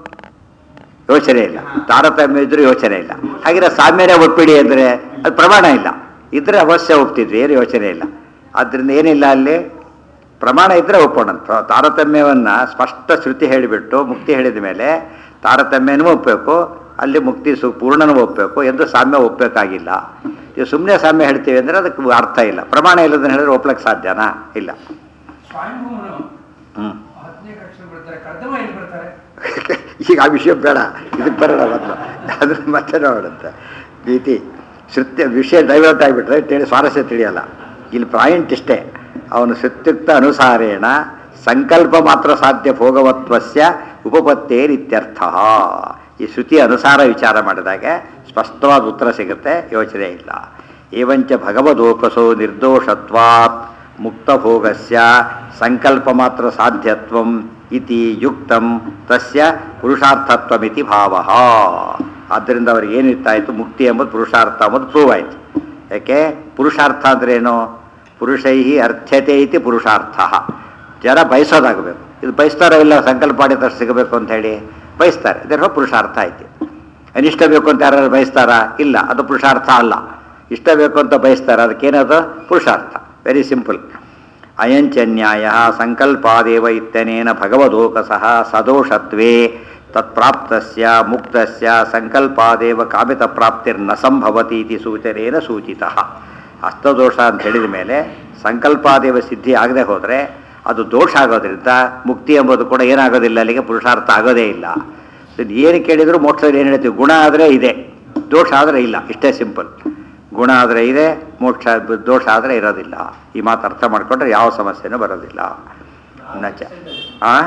Speaker 1: ಯೋಚನೆ ಇಲ್ಲ ತಾರತಮ್ಯ ಇದ್ರೂ ಯೋಚನೆ ಇಲ್ಲ ಹಾಗಿದ್ರೆ ಸಾಮ್ಯನೇ ಒಪ್ಪಿಡಿ ಅಂದರೆ ಅದು ಪ್ರಮಾಣ ಇಲ್ಲ ಇದ್ರೆ ಅವಶ್ಯ ಒಪ್ತಿದ್ವಿ ಏನು ಯೋಚನೆ ಇಲ್ಲ ಆದ್ದರಿಂದ ಏನಿಲ್ಲ ಅಲ್ಲಿ ಪ್ರಮಾಣ ಇದ್ರೆ ಒಪ್ಪೋಣ ಪ್ರ- ತಾರತಮ್ಯವನ್ನ ಸ್ಪಷ್ಟ ಶ್ರುತಿ ಹೇಳಿಬಿಟ್ಟು ಮುಕ್ತಿ ಹೇಳಿದ ಮೇಲೆ ತಾರತಮ್ಯನೂ ಒಪ್ಪಬೇಕು ಅಲ್ಲಿ ಮುಕ್ತಿ ಸು ಪೂರ್ಣನೂ ಒಪ್ಪಬೇಕು ಎಂದು ಸಾಮ್ಯ ಒಪ್ಪಬೇಕಾಗಿಲ್ಲ ಇದು ಸುಮ್ಮನೆ ಸಾಮ್ಯ ಹೇಳ್ತೀವಿ ಅಂದರೆ ಅದಕ್ಕೆ ಅರ್ಥ ಇಲ್ಲ ಪ್ರಮಾಣ ಇಲ್ಲದನ್ನ ಹೇಳಿದ್ರೆ ಒಪ್ಲಕ್ಕೆ ಸಾಧ್ಯನಾ ಇಲ್ಲ
Speaker 4: ಸ್ವಯಂಭೂಮನು
Speaker 1: ಹ್ಞೂ
Speaker 4: ಹತ್ತನೇ ಕಕ್ಷೆ ಬರ್ತಾರೆ ಕರ್ದಮ ಎಲ್ಲಿ ಬರ್ತಾರೆ
Speaker 1: ಈಗ ಆ ವಿಷಯ ಬೇಡ ಇದಕ್ಕೆ ಬರೋಣ ಮೊದಲು ಅದ್ರ ಮತ್ತೆ ನೋಡುತ್ತೆ ಭೀತಿ ಶ್ರುತ್ಯ ವಿಷಯ ಡೈವರ್ಟ್ ಆಗಿಬಿಟ್ರೆ ತಿಳಿ ಸ್ವಾರಸ್ಯ ತಿಳಿಯಲ್ಲ ಇಲ್ಲಿ ಪಾಯಿಂಟ್ ಇಷ್ಟೇ ಅವನು ಶ್ರುತ್ಯುಕ್ತ ಅನುಸಾರೇಣ ಸಂಕಲ್ಪ ಮಾತ್ರ ಸಾಧ್ಯ ಭೋಗವತ್ವಸ್ಯ ಉಪಪತ್ತೇರಿತ್ಯರ್ಥ ಈ ಶ್ರುತಿ ಅನುಸಾರ ವಿಚಾರ ಮಾಡಿದಾಗ ಸ್ಪಷ್ಟವಾದ ಉತ್ತರ ಸಿಗುತ್ತೆ ಯೋಚನೆ ಇಲ್ಲ ಏವಂಚ ಭಗವದೋಪಸೋ ನಿರ್ದೋಷತ್ವಾತ್ ಮುಕ್ತಭೋಗಸ್ಯ ಸಂಕಲ್ಪ ಮಾತ್ರ ಸಾಧ್ಯತ್ವಂ ಇತಿ ಯುಕ್ತಂ ತಸ್ಯ ಪುರುಷಾರ್ಥತ್ವಮಿತಿ ಭಾವ ಆದ್ದರಿಂದ ಅವ್ರಿಗೆ ಏನಿರ್ತಾಯಿತು ಮುಕ್ತಿ ಎಂಬುದು ಪುರುಷಾರ್ಥ ಎಂಬುದು ಪ್ರೂವ್ ಆಯಿತು ಯಾಕೆ ಪುರುಷಾರ್ಥ ಅಂದ್ರೇನು ಪುರುಷೈ ಅರ್ಥ್ಯತೆ ಇತಿ ಪುರುಷಾರ್ಥ ಜನ ಬಯಸೋದಾಗಬೇಕು ಇದು ಬಯಸ್ತಾರೋ ಇಲ್ಲ ಸಂಕಲ್ಪ ಮಾಡಿದ ಸಿಗಬೇಕು ಅಂತ ಹೇಳಿ ಬಯಸ್ತಾರೆ ಇದರ ಪುರುಷಾರ್ಥ ಆಯ್ತು ಅನಿಷ್ಟ ಬೇಕು ಅಂತ ಯಾರು ಬಯಸ್ತಾರಾ ಇಲ್ಲ ಅದು ಪುರುಷಾರ್ಥ ಅಲ್ಲ ಇಷ್ಟ ಬೇಕು ಅಂತ ಬಯಸ್ತಾರೆ ಅದಕ್ಕೇನದು ಪುರುಷಾರ್ಥ ವೆರಿ ಸಿಂಪಲ್ ಅಯಂಚನ್ಯಾಯ ಸಂಕಲ್ಪಾದೇವ ಇತ್ಯನೇನ ಭಗವದೋಕಸಃ ಸದೋಷತ್ವೇ ತತ್ಪ್ರಾಪ್ತಸ್ಯ ಮುಕ್ತಸ್ಯ ಸಂಕಲ್ಪಾದೇವ ಕಾಮಿತ ಪ್ರಾಪ್ತಿರ್ನ ಸಂಭವತಿ ಇತಿ ಸೂಚನೇನ ಸೂಚಿತಃ ಹಸ್ತದೋಷ ಅಂತ ಹೇಳಿದ ಮೇಲೆ ಸಂಕಲ್ಪಾದೇವ ಸಿದ್ಧಿ ಆಗದೆ ಹೋದರೆ ಅದು ದೋಷ ಆಗೋದ್ರಿಂದ ಮುಕ್ತಿ ಎಂಬುದು ಕೂಡ ಏನಾಗೋದಿಲ್ಲ ಅಲ್ಲಿಗೆ ಪುರುಷಾರ್ಥ ಆಗೋದೇ ಇಲ್ಲ ಇದು ಏನು ಕೇಳಿದ್ರು ಮೋಕ್ಷದಲ್ಲಿ ಏನು ಹೇಳ್ತೀವಿ ಗುಣ ಆದರೆ ಇದೆ ದೋಷ ಆದರೆ ಇಲ್ಲ ಇಷ್ಟೇ ಸಿಂಪಲ್ ಗುಣ ಆದರೆ ಇದೆ ಮೋಕ್ಷ ದೋಷ ಆದರೆ ಇರೋದಿಲ್ಲ ಈ ಮಾತು ಅರ್ಥ ಮಾಡಿಕೊಂಡ್ರೆ ಯಾವ ಸಮಸ್ಯೆನೂ ಬರೋದಿಲ್ಲ ನಚ ಆ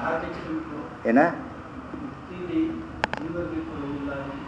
Speaker 1: ಏನ
Speaker 3: ಮುಕ್ತಿಲಿ ಜೀವಬೇಕು ಇಲ್ಲ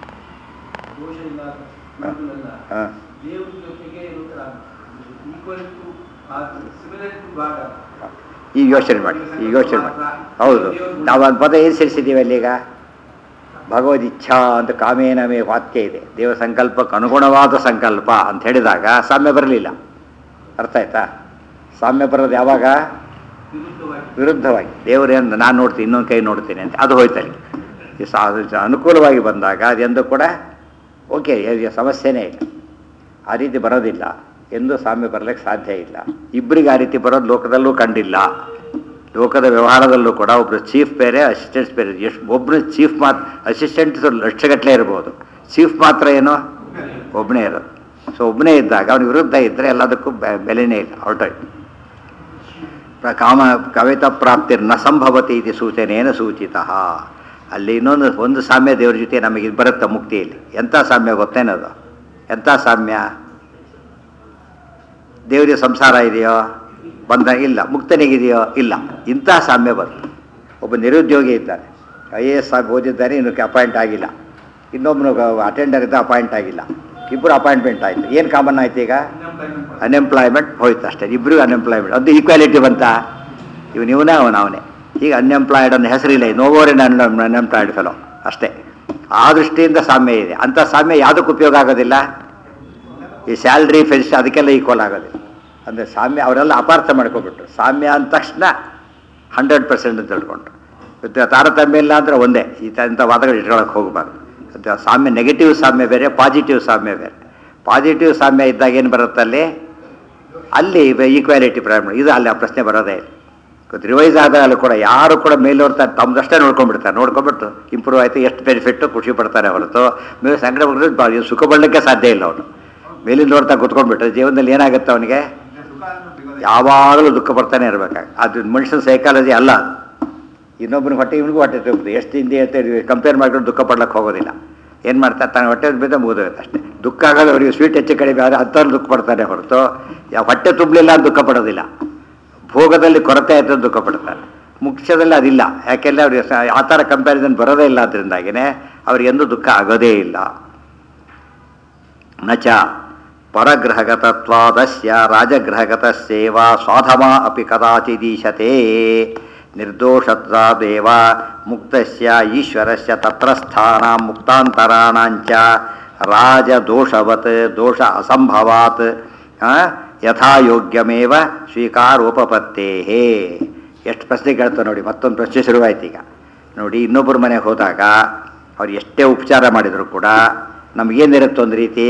Speaker 3: ದೋಷ ಇಲ್ಲ ಮಕ್ಕಳೆಲ್ಲ
Speaker 1: ಹಾಂ
Speaker 3: ದೇವ್ರ ಜೊತೆಗೆ ಈಕ್ವಲ್ ಟು ಸಿಮಿಲರ್ ಟು ಭಾಗ
Speaker 1: ಈಗ ಯೋಚನೆ ಮಾಡಿ ಈಗ ಯೋಚನೆ ಮಾಡಿ ಹೌದು ನಾವು ಒಂದು ಪದ ಏನು ಸೇರಿಸಿದ್ದೀವಿ ಅಲ್ಲೀಗ ಭಗವದಿಚ್ಛಾ ಅಂತ ಕಾಮೇನಮೇ ವಾಕ್ಯ ಇದೆ ದೇವ ಸಂಕಲ್ಪಕ್ಕೆ ಅನುಗುಣವಾದ ಸಂಕಲ್ಪ ಅಂತ ಹೇಳಿದಾಗ ಸಾಮ್ಯ ಬರಲಿಲ್ಲ ಅರ್ಥ ಆಯ್ತಾ ಸಾಮ್ಯ ಬರೋದು ಯಾವಾಗ
Speaker 3: ವಿರುದ್ಧವಾಗಿ
Speaker 1: ವಿರುದ್ಧವಾಗಿ ದೇವರೇನು ನಾನು ನೋಡ್ತೀನಿ ಇನ್ನೊಂದು ಕೈ ನೋಡ್ತೀನಿ ಅಂತ ಅದು ಹೋಯ್ತಲ್ಲಿ ಈ ಸಾ ಅದು ಅನುಕೂಲವಾಗಿ ಬಂದಾಗ ಅದೆಂದು ಕೂಡ ಓಕೆ ಈಗ ಸಮಸ್ಯೆನೇ ಇಲ್ಲ ಆ ರೀತಿ ಬರೋದಿಲ್ಲ ಎಂದು ಸಾಮ್ಯ ಬರಲಿಕ್ಕೆ ಸಾಧ್ಯ ಇಲ್ಲ ಇಬ್ಬರಿಗೆ ಆ ರೀತಿ ಬರೋದು ಲೋಕದಲ್ಲೂ ಕಂಡಿಲ್ಲ ಲೋಕದ ವ್ಯವಹಾರದಲ್ಲೂ ಕೂಡ ಒಬ್ಬರು ಚೀಫ್ ಬೇರೆ ಅಸಿಸ್ಟೆಂಟ್ಸ್ ಬೇರೆ ಎಷ್ಟು ಒಬ್ಬರು ಚೀಫ್ ಮಾತ್ರ ಅಸಿಸ್ಟೆಂಟ್ಸ್ ಲಕ್ಷಗಟ್ಟಲೆ ಇರ್ಬೋದು ಚೀಫ್ ಮಾತ್ರ ಏನು ಒಬ್ಬನೇ ಇರೋದು ಸೊ ಒಬ್ಬನೇ ಇದ್ದಾಗ ಅವನ ವಿರುದ್ಧ ಇದ್ದರೆ ಎಲ್ಲದಕ್ಕೂ ಬೆ- ಬೆಲೆನೇ ಇಲ್ಲ ಹೊರಟೋಯ್ತು ಪ್ರ- ಕಾಮ ಕವಿತ ಪ್ರಾಪ್ತಿರ್ ನ ಸಂಭವತಿ ಇದು ಸೂಚನೆಯನ್ನು ಸೂಚಿತ ಅಲ್ಲಿ ಇನ್ನೊಂದು ಒಂದು ಸಾಮ್ಯ ದೇವ್ರ ಜೊತೆ ನಮಗೆ ಇದು ಬರುತ್ತೆ ಮುಕ್ತಿಯಲ್ಲಿ ಎಂಥ ಸಾಮ್ಯ ಗೊತ್ತೇನದು ಎಂಥ ಸಾಮ್ಯ ದೇವರಿಗೆ ಸಂಸಾರ ಇದೆಯೋ ಬಂಧ ಇಲ್ಲ ಮುಕ್ತನಿಗಿದೆಯೋ ಇಲ್ಲ ಇಂಥ ಸಾಮ್ಯ ಬಂತು ಒಬ್ಬ ನಿರುದ್ಯೋಗಿ ಇದ್ದಾನೆ ಐ ಎ ಎಸ್ ಆಗಿ ಓದಿದ್ದಾನೆ ಇನ್ನು ಅಪಾಯಿಂಟ್ ಆಗಿಲ್ಲ ಇನ್ನೊಬ್ಬನು ಅಟೆಂಡರ್ ಇದ್ದ ಅಪಾಯಿಂಟ್ ಆಗಿಲ್ಲ ಇಬ್ಬರು ಅಪಾಯಿಂಟ್ಮೆಂಟ್ ಆಯಿತು ಏನು ಕಾಮನ್ ಆಯ್ತು ಈಗ ಅನ್ಎಂಪ್ಲಾಯ್ಮೆಂಟ್ ಹೋಯ್ತು ಅಷ್ಟೇ ಇಬ್ಬರಿಗೂ ಅನ್ಎಂಪ್ಲಾಯ್ಮೆಂಟ್ ಅದು ಈಕ್ವಾಲಿಟಿ ಬಂತ ಇವನು ಇವನೇ ಅವನು ಅವನೇ ಈಗ ಅನ್ಎಂಪ್ಲಾಯ್ಡ್ ಅನ್ನೋ ಹೆಸರಿಲ್ಲ ನೋವೋರ್ ಇನ್ ಅನ್ಎಂಪ್ಲಾಯ್ಡ್ ಫೆಲೋ ಅಷ್ಟೇ ಆ ದೃಷ್ಟಿಯಿಂದ ಸಾಮ್ಯ ಇದೆ ಅಂಥ ಸಾಮ್ಯ ಯಾವುದಕ್ಕೆ ಉಪಯೋಗ ಆಗೋದಿಲ್ಲ ಈ ಸ್ಯಾಲ್ರಿ ಫೆನ್ಸ್ ಅದಕ್ಕೆಲ್ಲ ಈಕ್ವಲ್ ಆಗೋದಿಲ್ಲ ಅಂದರೆ ಸಾಮ್ಯ ಅವರೆಲ್ಲ ಅಪಾರ್ಥ ಮಾಡ್ಕೊಬಿಟ್ರು ಸಾಮ್ಯ ಅಂದ ತಕ್ಷಣ ಹಂಡ್ರೆಡ್ ಪರ್ಸೆಂಟ್ ಅಂತ ತಿಳ್ಕೊಂಡ್ರು ಮತ್ತೆ ತಾರತಮ್ಯ ಇಲ್ಲ ಅಂದರೆ ಒಂದೇ ಈ ತ- ಇಂಥ ವಾದಗಳು ಇಟ್ಕೊಳಕ್ಕೆ ಹೋಗಬಾರ್ದು ಅದು ಸಾಮ್ಯ ನೆಗೆಟಿವ್ ಸಾಮ್ಯ ಬೇರೆ ಪಾಸಿಟಿವ್ ಸಾಮ್ಯ ಬೇರೆ ಪಾಸಿಟಿವ್ ಸಾಮ್ಯ ಇದ್ದಾಗ ಏನು ಬರುತ್ತೆ ಅಲ್ಲಿ ಅಲ್ಲಿ ಈಕ್ವಾಲಿಟಿ ಪ್ರಾಬ್ಲಮ್ ಇದು ಅಲ್ಲಿ ಆ ಪ್ರಶ್ನೆ ಬರೋದೇ ಇಲ್ಲ ರಿವೈಸ್ ಆದಾಗಲೂ ಕೂಡ ಯಾರು ಕೂಡ ಮೇಲೋರ್ತಾರೆ ತಮ್ಮದಷ್ಟೇ ನೋಡ್ಕೊಂಡ್ಬಿಡ್ತಾರೆ ನೋಡ್ಕೊಂಡ್ಬಿಟ್ಟು ಇಂಪ್ರೂವ್ ಆಯಿತು ಎಷ್ಟು ಬೆನಿಫಿಟ್ಟು ಖುಷಿ ಪಡ್ತಾರೆ ಹೊರತು ಮೇಲೆ ಸಂಕಟ ಪಡ್ರೆ ಬಾ- ಸುಖ ಪಡಲಿಕ್ಕೆ ಸಾಧ್ಯ ಇಲ್ಲ ಅವನು ಮೇಲಿಂದ ನೋಡ್ತಾ ಕೂತ್ಕೊಂಡ್ಬಿಟ್ರೆ ಜೀವನದಲ್ಲಿ ಏನಾಗುತ್ತೆ ಅವನಿಗೆ
Speaker 3: ಸುಖ ಅನ್ನೋದು ಸಿಗೋದೇ ಇಲ್ಲ.
Speaker 1: ಯಾವಾಗಲೂ ದುಃಖ ಬರ್ತಾನೆ ಇರಬೇಕಾಗ ಅದು ಮನುಷ್ಯನ ಸೈಕಾಲಜಿ ಅಲ್ಲ ಅದು ಇನ್ನೊಬ್ಬನಿಗೆ ಹೊಟ್ಟೆ ಇವನಿಗೂ ಹೊಟ್ಟೆ ತುಂಬುತ್ತೆ ಎಷ್ಟು ಹಿಂದೆ ಅಂತ ಕಂಪೇರ್ ಮಾಡ್ಕೊಂಡು ದುಃಖ ಪಡ್ಲಿಕ್ಕೆ ಹೋಗೋದಿಲ್ಲ ಏನು ಮಾಡ್ತಾರೆ ತನ್ನ ಹೊಟ್ಟೆ ಬಿದ್ದ ಮುಗಿದೋಗುತ್ತೆ ಅಷ್ಟೇ ದುಃಖ ಆಗೋದು ಅವರಿಗೆ ಸ್ವೀಟ್ ಹೆಚ್ಚು ಕಡಿಮೆ ಆದರೆ ಅಂಥವ್ರು ದುಃಖ ಪಡ್ತಾನೆ ಹೊರತು ಯಾವ ಹೊಟ್ಟೆ ತುಂಬಲಿಲ್ಲ ಅಂತ ದುಃಖ ಪಡೋದಿಲ್ಲ ಭೋಗದಲ್ಲಿ ಕೊರತೆ ಆಯ್ತು ಅಂತ ದುಃಖ ಪಡ್ತಾರೆ ಮುಖ್ಯದಲ್ಲಿ ಅದಿಲ್ಲ ಯಾಕೆಂದರೆ ಅವ್ರಿಗೆ ಸ- ಆ ಥರ ಕಂಪ್ಯಾರಿಸನ್ ಬರೋದೇ ಇಲ್ಲ ಅದರಿಂದಾಗಿನೇ ಅವ್ರಿಗೆ ಎಂದೂ ದುಃಖ ಆಗೋದೇ ಇಲ್ಲ ನ ಚ ಪರಗ್ರಹಗತತ್ವಾದಸ್ಯ ರಾಜಗ್ರಹಗತಸ್ಯೇವ ಸ್ವಾಧಮ ಅಪಿ ಕದಾಚಿದೀಶತೆ ನಿರ್ದೋಷತ್ವಾದೇವ ಮುಕ್ತಸ್ಯ ಈಶ್ವರಸ್ಯ ತತ್ರ ಸ್ಥಾನ ಮುಕ್ತಾಂತರಾಣಾಂಚ ರಾಜದೋಷವತ್ ದೋಷ ಅಸಂಭವಾತ್ ಆ, ಯಥಾಯೋಗ್ಯಮೇವ ಸ್ವೀಕಾರೋಪಪತ್ತೇಹೇ ಎಷ್ಟು ಪ್ರಶ್ನೆ ಕೇಳ್ತಾರೆ ನೋಡಿ ಮತ್ತೊಂದು ಪ್ರಶ್ನೆ ಶುರುವಾಯ್ತು ಈಗ ನೋಡಿ ಇನ್ನೊಬ್ಬರ ಮನೆಗೆ ಹೋದಾಗ ಅವ್ರು ಎಷ್ಟೇ ಉಪಚಾರ ಮಾಡಿದರೂ ಕೂಡ ನಮಗೇನಿರುತ್ತೆ ಒಂದು ರೀತಿ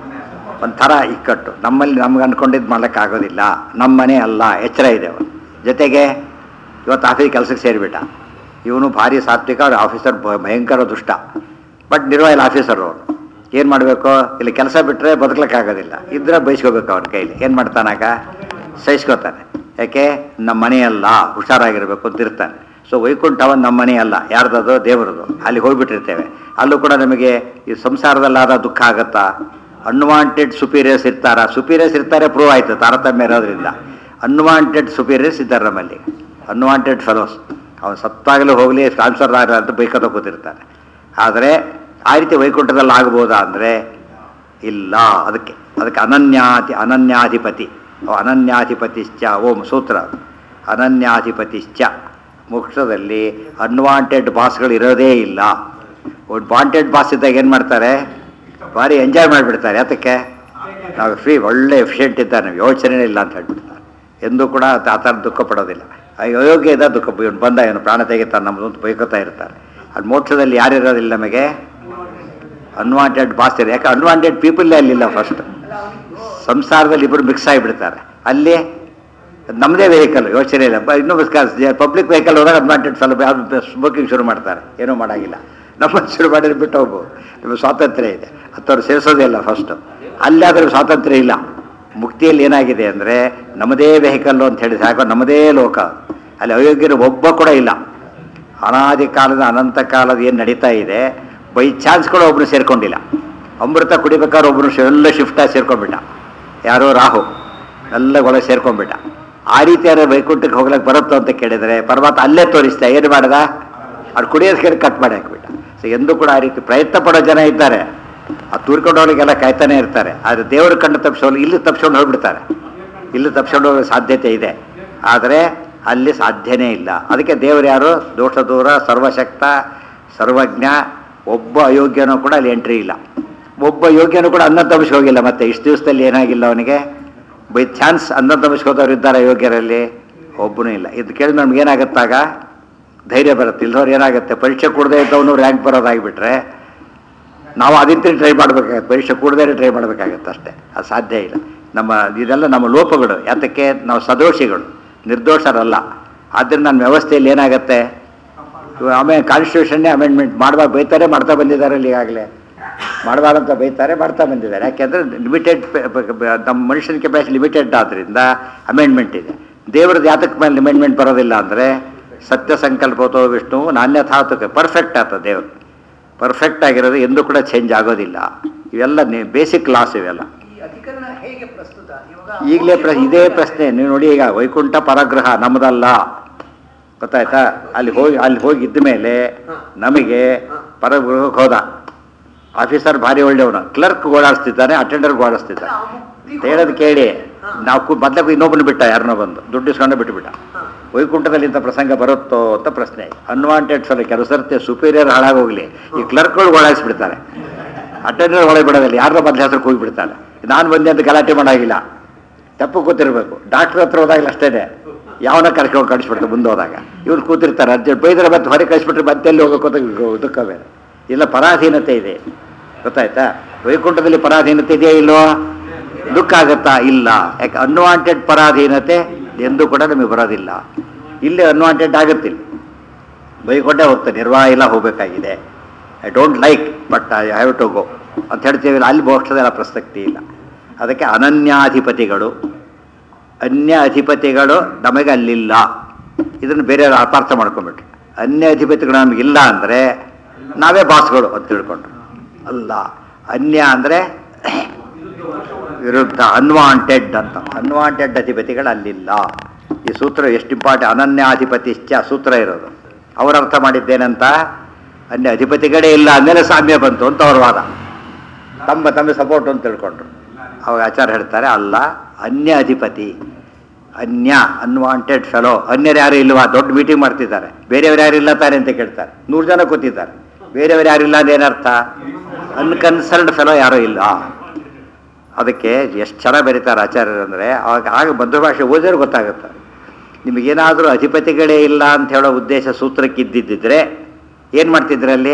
Speaker 1: ಒಂಥರ ಇಕ್ಕಟ್ಟು ನಮ್ಮಲ್ಲಿ ನಮ್ಗೆ ಅಂದ್ಕೊಂಡಿದ್ದು ಮಾಡೋಕ್ಕಾಗೋದಿಲ್ಲ ನಮ್ಮ ಮನೆ ಅಲ್ಲ ಎಚ್ಚರ ಇದೆ ಅವನು ಜೊತೆಗೆ ಇವತ್ತು ಆಫೀಸ್ ಕೆಲಸಕ್ಕೆ ಸೇರಿಬಿಟ್ಟ ಇವನು ಭಾರಿ ಸಾತ್ವಿಕ ಅವ್ರ ಆಫೀಸರ್ ಭ- ಭಯಂಕರ ದುಷ್ಟ ಬಟ್ ನಿರ್ವಾಯಿಲ್ ಆಫೀಸರ್ ಅವನು ಏನು ಮಾಡಬೇಕು ಇಲ್ಲಿ ಕೆಲಸ ಬಿಟ್ಟರೆ ಬದುಕಲಿಕ್ಕಾಗೋದಿಲ್ಲ ಇದ್ರೆ ಬಯಸ್ಕೋಬೇಕು ಅವನ ಕೈಲಿ ಏನು ಮಾಡ್ತಾನಾಗ ಸಹಿಸ್ಕೋತಾನೆ ಯಾಕೆ ನಮ್ಮ ಮನೆಯಲ್ಲ ಹುಷಾರಾಗಿರ್ಬೇಕು ಅಂತ ಇರ್ತಾನೆ ಸೊ ವೈಕುಂಠವನ್ ನಮ್ಮ ಮನೆ ಅಲ್ಲ ಯಾರ್ದದು ದೇವರದು ಅಲ್ಲಿ ಹೋಗ್ಬಿಟ್ಟಿರ್ತೇವೆ ಅಲ್ಲೂ ಕೂಡ ನಮಗೆ ಈ ಸಂಸಾರದಲ್ಲಾದ ದುಃಖ ಆಗತ್ತಾ ಅನ್ವಾಂಟೆಡ್ ಸುಪೀರಿಯರ್ಸ್ ಇರ್ತಾರ ಸುಪೀರಿಯರ್ಸ್ ಇರ್ತಾರೆ ಪ್ರೂವ್ ಆಯ್ತು ತಾರತಮ್ಯ ಇರೋದ್ರಿಂದ ಅನ್ವಾಂಟೆಡ್ ಸುಪೀರಿಯರ್ಸ್ ಇದ್ದಾರೆ ನಮ್ಮಲ್ಲಿ ಅನ್ವಾಂಟೆಡ್ ಫೆಲೋಸ್ ಅವನು ಸತ್ತಾಗಲೂ ಹೋಗಲಿ ಟ್ರಾನ್ಸ್ಫರ್ ಆಗ ಅಂತ ಬೈಕೋತ ಕೂತಿರ್ತಾನೆ ಆದರೆ ಆ ರೀತಿ ವೈಕುಂಠದಲ್ಲಿ ಆಗ್ಬೋದಾ ಅಂದರೆ ಇಲ್ಲ ಅದಕ್ಕೆ ಅದಕ್ಕೆ ಅನನ್ಯಾತಿ ಅನನ್ಯಾಧಿಪತಿ ಅವ ಅನನ್ಯಾಧಿಪತಿಶ್ಚ ಓಂ ಸೂತ್ರ ಅದು. ಅನನ್ಯಾಧಿಪತಿಶ್ಚ ಮೋಕ್ಷದಲ್ಲಿ ಅನ್ವಾಂಟೆಡ್ ಬಾಸ್ಗಳು ಇರೋದೇ ಇಲ್ಲ ಒಂದು ವಾಂಟೆಡ್ ಬಾಸ್ ಇದ್ದಾಗ ಏನು ಮಾಡ್ತಾರೆ ಭಾರಿ ಎಂಜಾಯ್ ಮಾಡಿಬಿಡ್ತಾರೆ ಯಾತಕ್ಕೆ ನಾವು ಫ್ರೀ ಒಳ್ಳೆ ಎಫಿಷಿಯೆಂಟ್ ಇದ್ದಾರೆ ನಾವು ಯೋಚನೆ ಇಲ್ಲ ಅಂತ ಹೇಳ್ಬಿಡ್ತಾರೆ ಎಂದೂ ಕೂಡ ಆ ಥರ ದುಃಖ ಪಡೋದಿಲ್ಲ ಅಯೋಗ್ಯ ಇದ್ದ ದುಃಖ ಇವನು ಬಂದ ಇವನು ಪ್ರಾಣ ತೆಗಿತಾನೆ ನಮ್ಮದು ಅಂತ ಬೈಕೋತಾ ಇರ್ತಾರೆ ಅಲ್ಲಿ ಮೋಕ್ಷದಲ್ಲಿ ಯಾರಿರೋದಿಲ್ಲ ನಮಗೆ ಅನ್ವಾಂಟೆಡ್ ಬಾಸ್ ಇದೆ ಯಾಕೆ ಅನ್ವಾಂಟೆಡ್ ಪೀಪಲ್ಲೇ ಅಲ್ಲಿಲ್ಲ ಫಸ್ಟ್ ಸಂಸಾರದಲ್ಲಿ ಇಬ್ಬರು ಮಿಕ್ಸ್ ಆಗಿಬಿಡ್ತಾರೆ ಅಲ್ಲಿ ನಮ್ಮದೇ ವೆಹಿಕಲ್ ಯೋಚನೆ ಇಲ್ಲ ಬ- ಇನ್ನೊಬ್ಬ ಪಬ್ಲಿಕ್ ವೆಹಿಕಲ್ ಹೋದಾಗ ಅಡ್ವಾಂಟೇಜ್ ಸ್ವಲ್ಪ ಸ್ಮೋಕಿಂಗ್ ಶುರು ಮಾಡ್ತಾರೆ ಏನೂ ಮಾಡೋಂಗಿಲ್ಲ ನಮ್ಮನ್ನು ಶುರು ಮಾಡಿದ್ರೆ ಬಿಟ್ಟು ಹೋಗ್ಬೋದು ನಿಮಗೆ ಸ್ವಾತಂತ್ರ್ಯ ಇದೆ ಹತ್ತವ್ರು ಸೇರಿಸೋದೇ ಇಲ್ಲ ಫಸ್ಟು ಅಲ್ಲಾದರೂ ಸ್ವಾತಂತ್ರ್ಯ ಇಲ್ಲ ಮುಕ್ತಿಯಲ್ಲಿ ಏನಾಗಿದೆ ಅಂದರೆ ನಮ್ಮದೇ ವೆಹಿಕಲ್ಲು ಅಂತ ಹೇಳಿ ಸಾಕು ನಮ್ಮದೇ ಲೋಕ ಅಲ್ಲಿ ಅಯೋಗ್ಯರು ಒಬ್ಬ ಕೂಡ ಇಲ್ಲ ಅನಾದಿ ಕಾಲದ ಅನಂತ ಕಾಲದ ಏನು ನಡೀತಾ ಇದೆ ಬೈ ಚಾನ್ಸ್ ಕೂಡ ಒಬ್ಬರು ಸೇರ್ಕೊಂಡಿಲ್ಲ ಅಮೃತ ಕುಡಿಬೇಕಾದ್ರೆ ಒಬ್ಬರು ಎಲ್ಲ ಶಿಫ್ಟಾಗಿ ಸೇರ್ಕೊಂಡ್ಬಿಟ್ಟ ಯಾರೋ ರಾಹು ಎಲ್ಲ ಒಳಗೆ ಸೇರ್ಕೊಂಡ್ಬಿಟ್ಟ ಆ ರೀತಿ ಯಾರು ವೈಕುಂಠಕ್ಕೆ ಹೋಗ್ಲಿಕ್ಕೆ ಬರುತ್ತೋ ಅಂತ ಕೇಳಿದರೆ ಪರಮಾತ್ಮ ಅಲ್ಲೇ ತೋರಿಸ್ತಾ ಏನು ಮಾಡ್ದ ಅವ್ರು ಕುಡಿಯೋದಕ್ಕೆ ಕಟ್ ಮಾಡಿ ಹಾಕ್ಬಿಟ್ಟ ಸೊ ಎಂದೂ ಕೂಡ ಆ ರೀತಿ ಪ್ರಯತ್ನ ಪಡೋ ಜನ ಇದ್ದಾರೆ ಆ ತೂರ್ಕೊಂಡು ಹೋಗ್ಲಿಕ್ಕೆಲ್ಲ ಕಾಯ್ತಾನೆ ಇರ್ತಾರೆ ಆದರೆ ದೇವರು ಕಂಡು ತಪ್ಪಿಸೋರು ಇಲ್ಲಿ ತಪ್ಪಿಸ್ಕೊಂಡು ಹೋಗ್ಬಿಡ್ತಾರೆ ಇಲ್ಲಿ ತಪ್ಪಿಸ್ಕೊಂಡು ಹೋಗೋ ಸಾಧ್ಯತೆ ಇದೆ ಆದರೆ ಅಲ್ಲಿ ಸಾಧ್ಯನೇ ಇಲ್ಲ ಅದಕ್ಕೆ ದೇವರು ಯಾರು ದೋಷ ದೂರ ಸರ್ವಶಕ್ತ ಸರ್ವಜ್ಞ ಒಬ್ಬ ಅಯೋಗ್ಯನೂ ಕೂಡ ಅಲ್ಲಿ ಎಂಟ್ರಿ ಇಲ್ಲ ಒಬ್ಬ ಯೋಗ್ಯನೂ ಕೂಡ ಅನ್ನ ತಪ್ಪಿಸಿ ಹೋಗಿಲ್ಲ ಮತ್ತೆ ಇಷ್ಟು ದಿವಸದಲ್ಲಿ ಏನಾಗಿಲ್ಲ ಅವನಿಗೆ ಬೈ ಚಾನ್ಸ್ ಅನ್ನ ತಪ್ಪಿಸ್ಕೋದವ್ರು ಇದ್ದಾರೆ ಯೋಗ್ಯರಲ್ಲಿ ಒಬ್ಬನೂ ಇಲ್ಲ ಇದು ಕೇಳಿ ನಮ್ಗೆ ಏನಾಗುತ್ತಾಗ ಧೈರ್ಯ ಬರುತ್ತೆ ಇಲ್ದವ್ರು ಏನಾಗುತ್ತೆ ಪರೀಕ್ಷೆ ಕೊಡದೇ ಇದ್ದವನು ರ್ಯಾಂಕ್ ಬರೋದಾಗಿಬಿಟ್ರೆ ನಾವು ಅದಿತ್ತು ಟ್ರೈ ಮಾಡಬೇಕಾಗತ್ತೆ ಪರೀಕ್ಷೆ ಕೂಡದೇ ಟ್ರೈ ಮಾಡಬೇಕಾಗತ್ತೆ ಅಷ್ಟೇ ಅದು ಸಾಧ್ಯ ಇಲ್ಲ ನಮ್ಮ ಇದೆಲ್ಲ ನಮ್ಮ ಲೋಪಗಳು ಯಾತಕ್ಕೆ ನಾವು ಸದೋಷಿಗಳು ನಿರ್ದೋಷರಲ್ಲ ಆದ್ದರಿಂದ ನನ್ನ ವ್ಯವಸ್ಥೆಯಲ್ಲಿ ಏನಾಗುತ್ತೆ ಇವಾಗ ಆಮೇಲೆ ಕಾನ್ಸ್ಟಿಟ್ಯೂಷನ್ನೇ ಅಮೆಂಡ್ಮೆಂಟ್ ಮಾಡುವಾಗ ಬೈತಾರೆ ಮಾಡ್ತಾ ಬಂದಿದ್ದಾರೆ ಅಲ್ಲಿ ಈಗಾಗಲೇ ಮಾಡಬಾರಂತ ಬೈತಾರೆ ಮಾಡ್ತಾ ಬಂದಿದ್ದಾರೆ ಯಾಕೆಂದರೆ ಲಿಮಿಟೆಡ್ ನಮ್ಮ ಮನುಷ್ಯನ ಕೆಪಾಸಿಟಿ ಲಿಮಿಟೆಡ್ ಆದ್ದರಿಂದ ಅಮೆಂಡ್ಮೆಂಟ್ ಇದೆ ದೇವ್ರದ್ದು ಯಾತಕ್ಕೆ ಮೇಲೆ ಅಮೆಂಡ್ಮೆಂಟ್ ಬರೋದಿಲ್ಲ ಅಂದರೆ ಸತ್ಯ ಸಂಕಲ್ಪತೋ ವಿಷ್ಣು ನಾಣ್ಯಥಾತಕ್ಕೆ ಪರ್ಫೆಕ್ಟ್ ಆತ ದೇವರು ಪರ್ಫೆಕ್ಟ್ ಆಗಿರೋದು ಎಂದೂ ಕೂಡ ಚೇಂಜ್ ಆಗೋದಿಲ್ಲ ಇವೆಲ್ಲ ಬೇಸಿಕ್ ಲಾಸ್ ಇವೆಲ್ಲ
Speaker 3: ಈ ಅಧಿಕರಣ ಹೇಗೆ ಪ್ರಸ್ತುತ ಇವಾಗ
Speaker 1: ಈಗಲೇ ಪ್ರ ಇದೇ ಪ್ರಶ್ನೆ ನೀವು ನೋಡಿ ಈಗ ವೈಕುಂಠ ಪರಗ್ರಹ ನಮ್ಮದಲ್ಲ ಗೊತ್ತಾಯ್ತಾ ಅಲ್ಲಿ ಹೋಗಿ ಅಲ್ಲಿ ಹೋಗಿ ಇದ್ದ ಮೇಲೆ ನಮಗೆ ಪರಗೃಹಕ್ಕೆ ಹೋದ ಆಫೀಸರ್ ಭಾರಿ ಒಳ್ಳೆಯವನು ಕ್ಲರ್ಕ್ ಓಡಾಡಿಸ್ತಿದ್ದಾನೆ ಅಟೆಂಡರ್ ಓಡಾಡಿಸ್ತಿದ್ದಾನೆ
Speaker 3: ಆ ಮುಕ್ತಿ
Speaker 1: ಅಂತ ಹೇಳೋದು ಕೇಳಿ ನಾವು ಕು ಮೊದಲೇ ಇನ್ನೊಬ್ಬನು ಬಿಟ್ಟ ಯಾರನ್ನೋ ಬಂದು ದುಡ್ಡು ಇಸ್ಕೊಂಡು ಬಿಟ್ಟುಬಿಟ್ಟ ವೈಕುಂಠದಲ್ಲಿ ಇಂಥ ಪ್ರಸಂಗ ಬರುತ್ತೋ ಅಂತ ಪ್ರಶ್ನೆ ಅನ್ವಾಂಟೆಡ್ ಸಲ ಕೆಲವು ಸರ್ತಿ ಸುಪೀರಿಯರ್ ಹಾಳಾಗೋಗ್ಲಿ ಈ ಕ್ಲರ್ಕ್ಗಳು ಓಡಾಡಿಸ್ಬಿಡ್ತಾರೆ ಅಟೆಂಡರ್ ಒಳಗೆ ಬಿಡೋದಿಲ್ಲ ಯಾರನ್ನ ಮೊದಲ ಹೆಸರು ಹೋಗಿ ಬಿಡ್ತಾನೆ ನಾನು ಬಂದೆ ಅಂತ ಗಲಾಟೆ ಮಾಡಾಗಿಲ್ಲ ತಪ್ಪು ಕೂತಿರ್ಬೇಕು ಡಾಕ್ಟರ್ ಹತ್ರ ಹೋದಾಗಲೂ ಅಷ್ಟೇ ಯಾವನ ಕರ್ಕೊಂಡು ಕಳಿಸ್ಬಿಡ್ತಾರೆ ಮುಂದೆ ಹೋದಾಗ ಇವ್ರು ಕೂತಿರ್ತಾರೆ ಅರ್ಜೆಂಟ್ ಬೈದ್ರೆ ಮತ್ತೆ ಹೊರಗೆ ಕಳಿಸ್ಬಿಟ್ರೆ ಮತ್ತೆ ಎಲ್ಲಿ ಹೋಗಬೇಕು ಅಂತ ದುಃಖ ಬೇರೆ ಇಲ್ಲ ಪರಾಧೀನತೆ ಇದೆ ಗೊತ್ತಾಯ್ತಾ ವೈಕುಂಠದಲ್ಲಿ ಪರಾಧೀನತೆ ಇದೆಯಾ ಇಲ್ವೋ ದುಃಖ ಆಗತ್ತಾ ಇಲ್ಲ ಯಾಕೆ ಅನ್ವಾಂಟೆಡ್ ಪರಾಧೀನತೆ ಎಂದೂ ಕೂಡ ನಮಗೆ ಬರೋದಿಲ್ಲ ಇಲ್ಲಿ ಅನ್ವಾಂಟೆಡ್ ಆಗುತ್ತಿಲ್ಲ ಬೈಕೊಂಡೇ ಹೋಗ್ತಾರೆ ನಿರ್ವಾಹ ಇಲ್ಲ ಹೋಗಬೇಕಾಗಿದೆ I don't like but I have to go ಅಂತ ಹೇಳ್ತೀವಿ ಅಲ್ಲಿ ಮೋಕ್ಷದಲ್ಲ ಪ್ರಸಕ್ತಿ ಇಲ್ಲ ಅದಕ್ಕೆ ಅನನ್ಯಾಧಿಪತಿಗಳು ಅನ್ಯ ಅಧಿಪತಿಗಳು ನಮಗೆ ಅಲ್ಲಿಲ್ಲ ಇದನ್ನು ಬೇರೆಯವರು ಅಪಾರ್ಥ ಮಾಡ್ಕೊಂಬಿಟ್ರು ಅನ್ಯ ಅಧಿಪತಿಗಳು ನಮಗಿಲ್ಲ ಅಂದರೆ ನಾವೇ ಬಾಸ್ಗಳು ಅಂತ ತಿಳ್ಕೊಂಡ್ರು ಅಲ್ಲ ಅನ್ಯ ಅಂದರೆ ವಿರುದ್ಧ ಅನ್ವಾಂಟೆಡ್ ಅಂತ ಅನ್ವಾಂಟೆಡ್ ಅಧಿಪತಿಗಳು ಅಲ್ಲಿಲ್ಲ ಈ ಸೂತ್ರ ಎಷ್ಟು ಇಂಪಾರ್ಟೆಂಟ್ ಅನನ್ಯಾಧಿಪತಿಶ್ಚ ಸೂತ್ರ ಇರೋದು ಅವ್ರ ಅರ್ಥ ಮಾಡಿದ್ದೇನಂತ ಅನ್ಯ ಅಧಿಪತಿಗಳೇ ಇಲ್ಲ ಅಂದಮೇಲೆ ಸಾಮ್ಯ ಬಂತು ಅಂತ ಅವ್ರ ವಾದ ತಮ್ಮ ತಮ್ಮ ಸಪೋರ್ಟ್ ಅಂತ ತಿಳ್ಕೊಂಡ್ರು ಅವಾಗ ಆಚಾರ ಹೇಳ್ತಾರೆ ಅಲ್ಲ ಅನ್ಯ ಅಧಿಪತಿ ಅನ್ಯ ಅನ್ವಾಂಟೆಡ್ ಫೆಲೋ ಅನ್ಯರು ಯಾರು ಇಲ್ವಾ ದೊಡ್ಡ ಮೀಟಿಂಗ್ ಮಾಡ್ತಿದ್ದಾರೆ ಬೇರೆಯವ್ರು ಯಾರು ಇಲ್ಲ ತಾನೆ ಅಂತ ಕೇಳ್ತಾರೆ ನೂರು ಜನ ಕೂತಿದ್ದಾರೆ ಬೇರೆಯವ್ರು ಯಾರು ಇಲ್ಲ ಅಂದ್ರೆ ಏನರ್ಥ ಅನ್ಕನ್ಸರ್ನ್ಡ್ ಫೆಲೋ ಯಾರೂ ಇಲ್ಲ ಅದಕ್ಕೆ ಎಷ್ಟು ಚೆನ್ನಾಗಿ ಬರೀತಾರೆ ಆಚಾರ್ಯರು ಅಂದರೆ ಅವಾಗ ಆಗ ಮಧ್ಯ ಭಾಷೆ ಓದಿದ್ರೆ ಗೊತ್ತಾಗುತ್ತೆ ನಿಮಗೇನಾದರೂ ಅಧಿಪತಿಗಳೇ ಇಲ್ಲ ಅಂತ ಹೇಳೋ ಉದ್ದೇಶ ಸೂತ್ರಕ್ಕಿದ್ದಿದ್ದರೆ ಏನು ಮಾಡ್ತಿದ್ರು ಅಲ್ಲಿ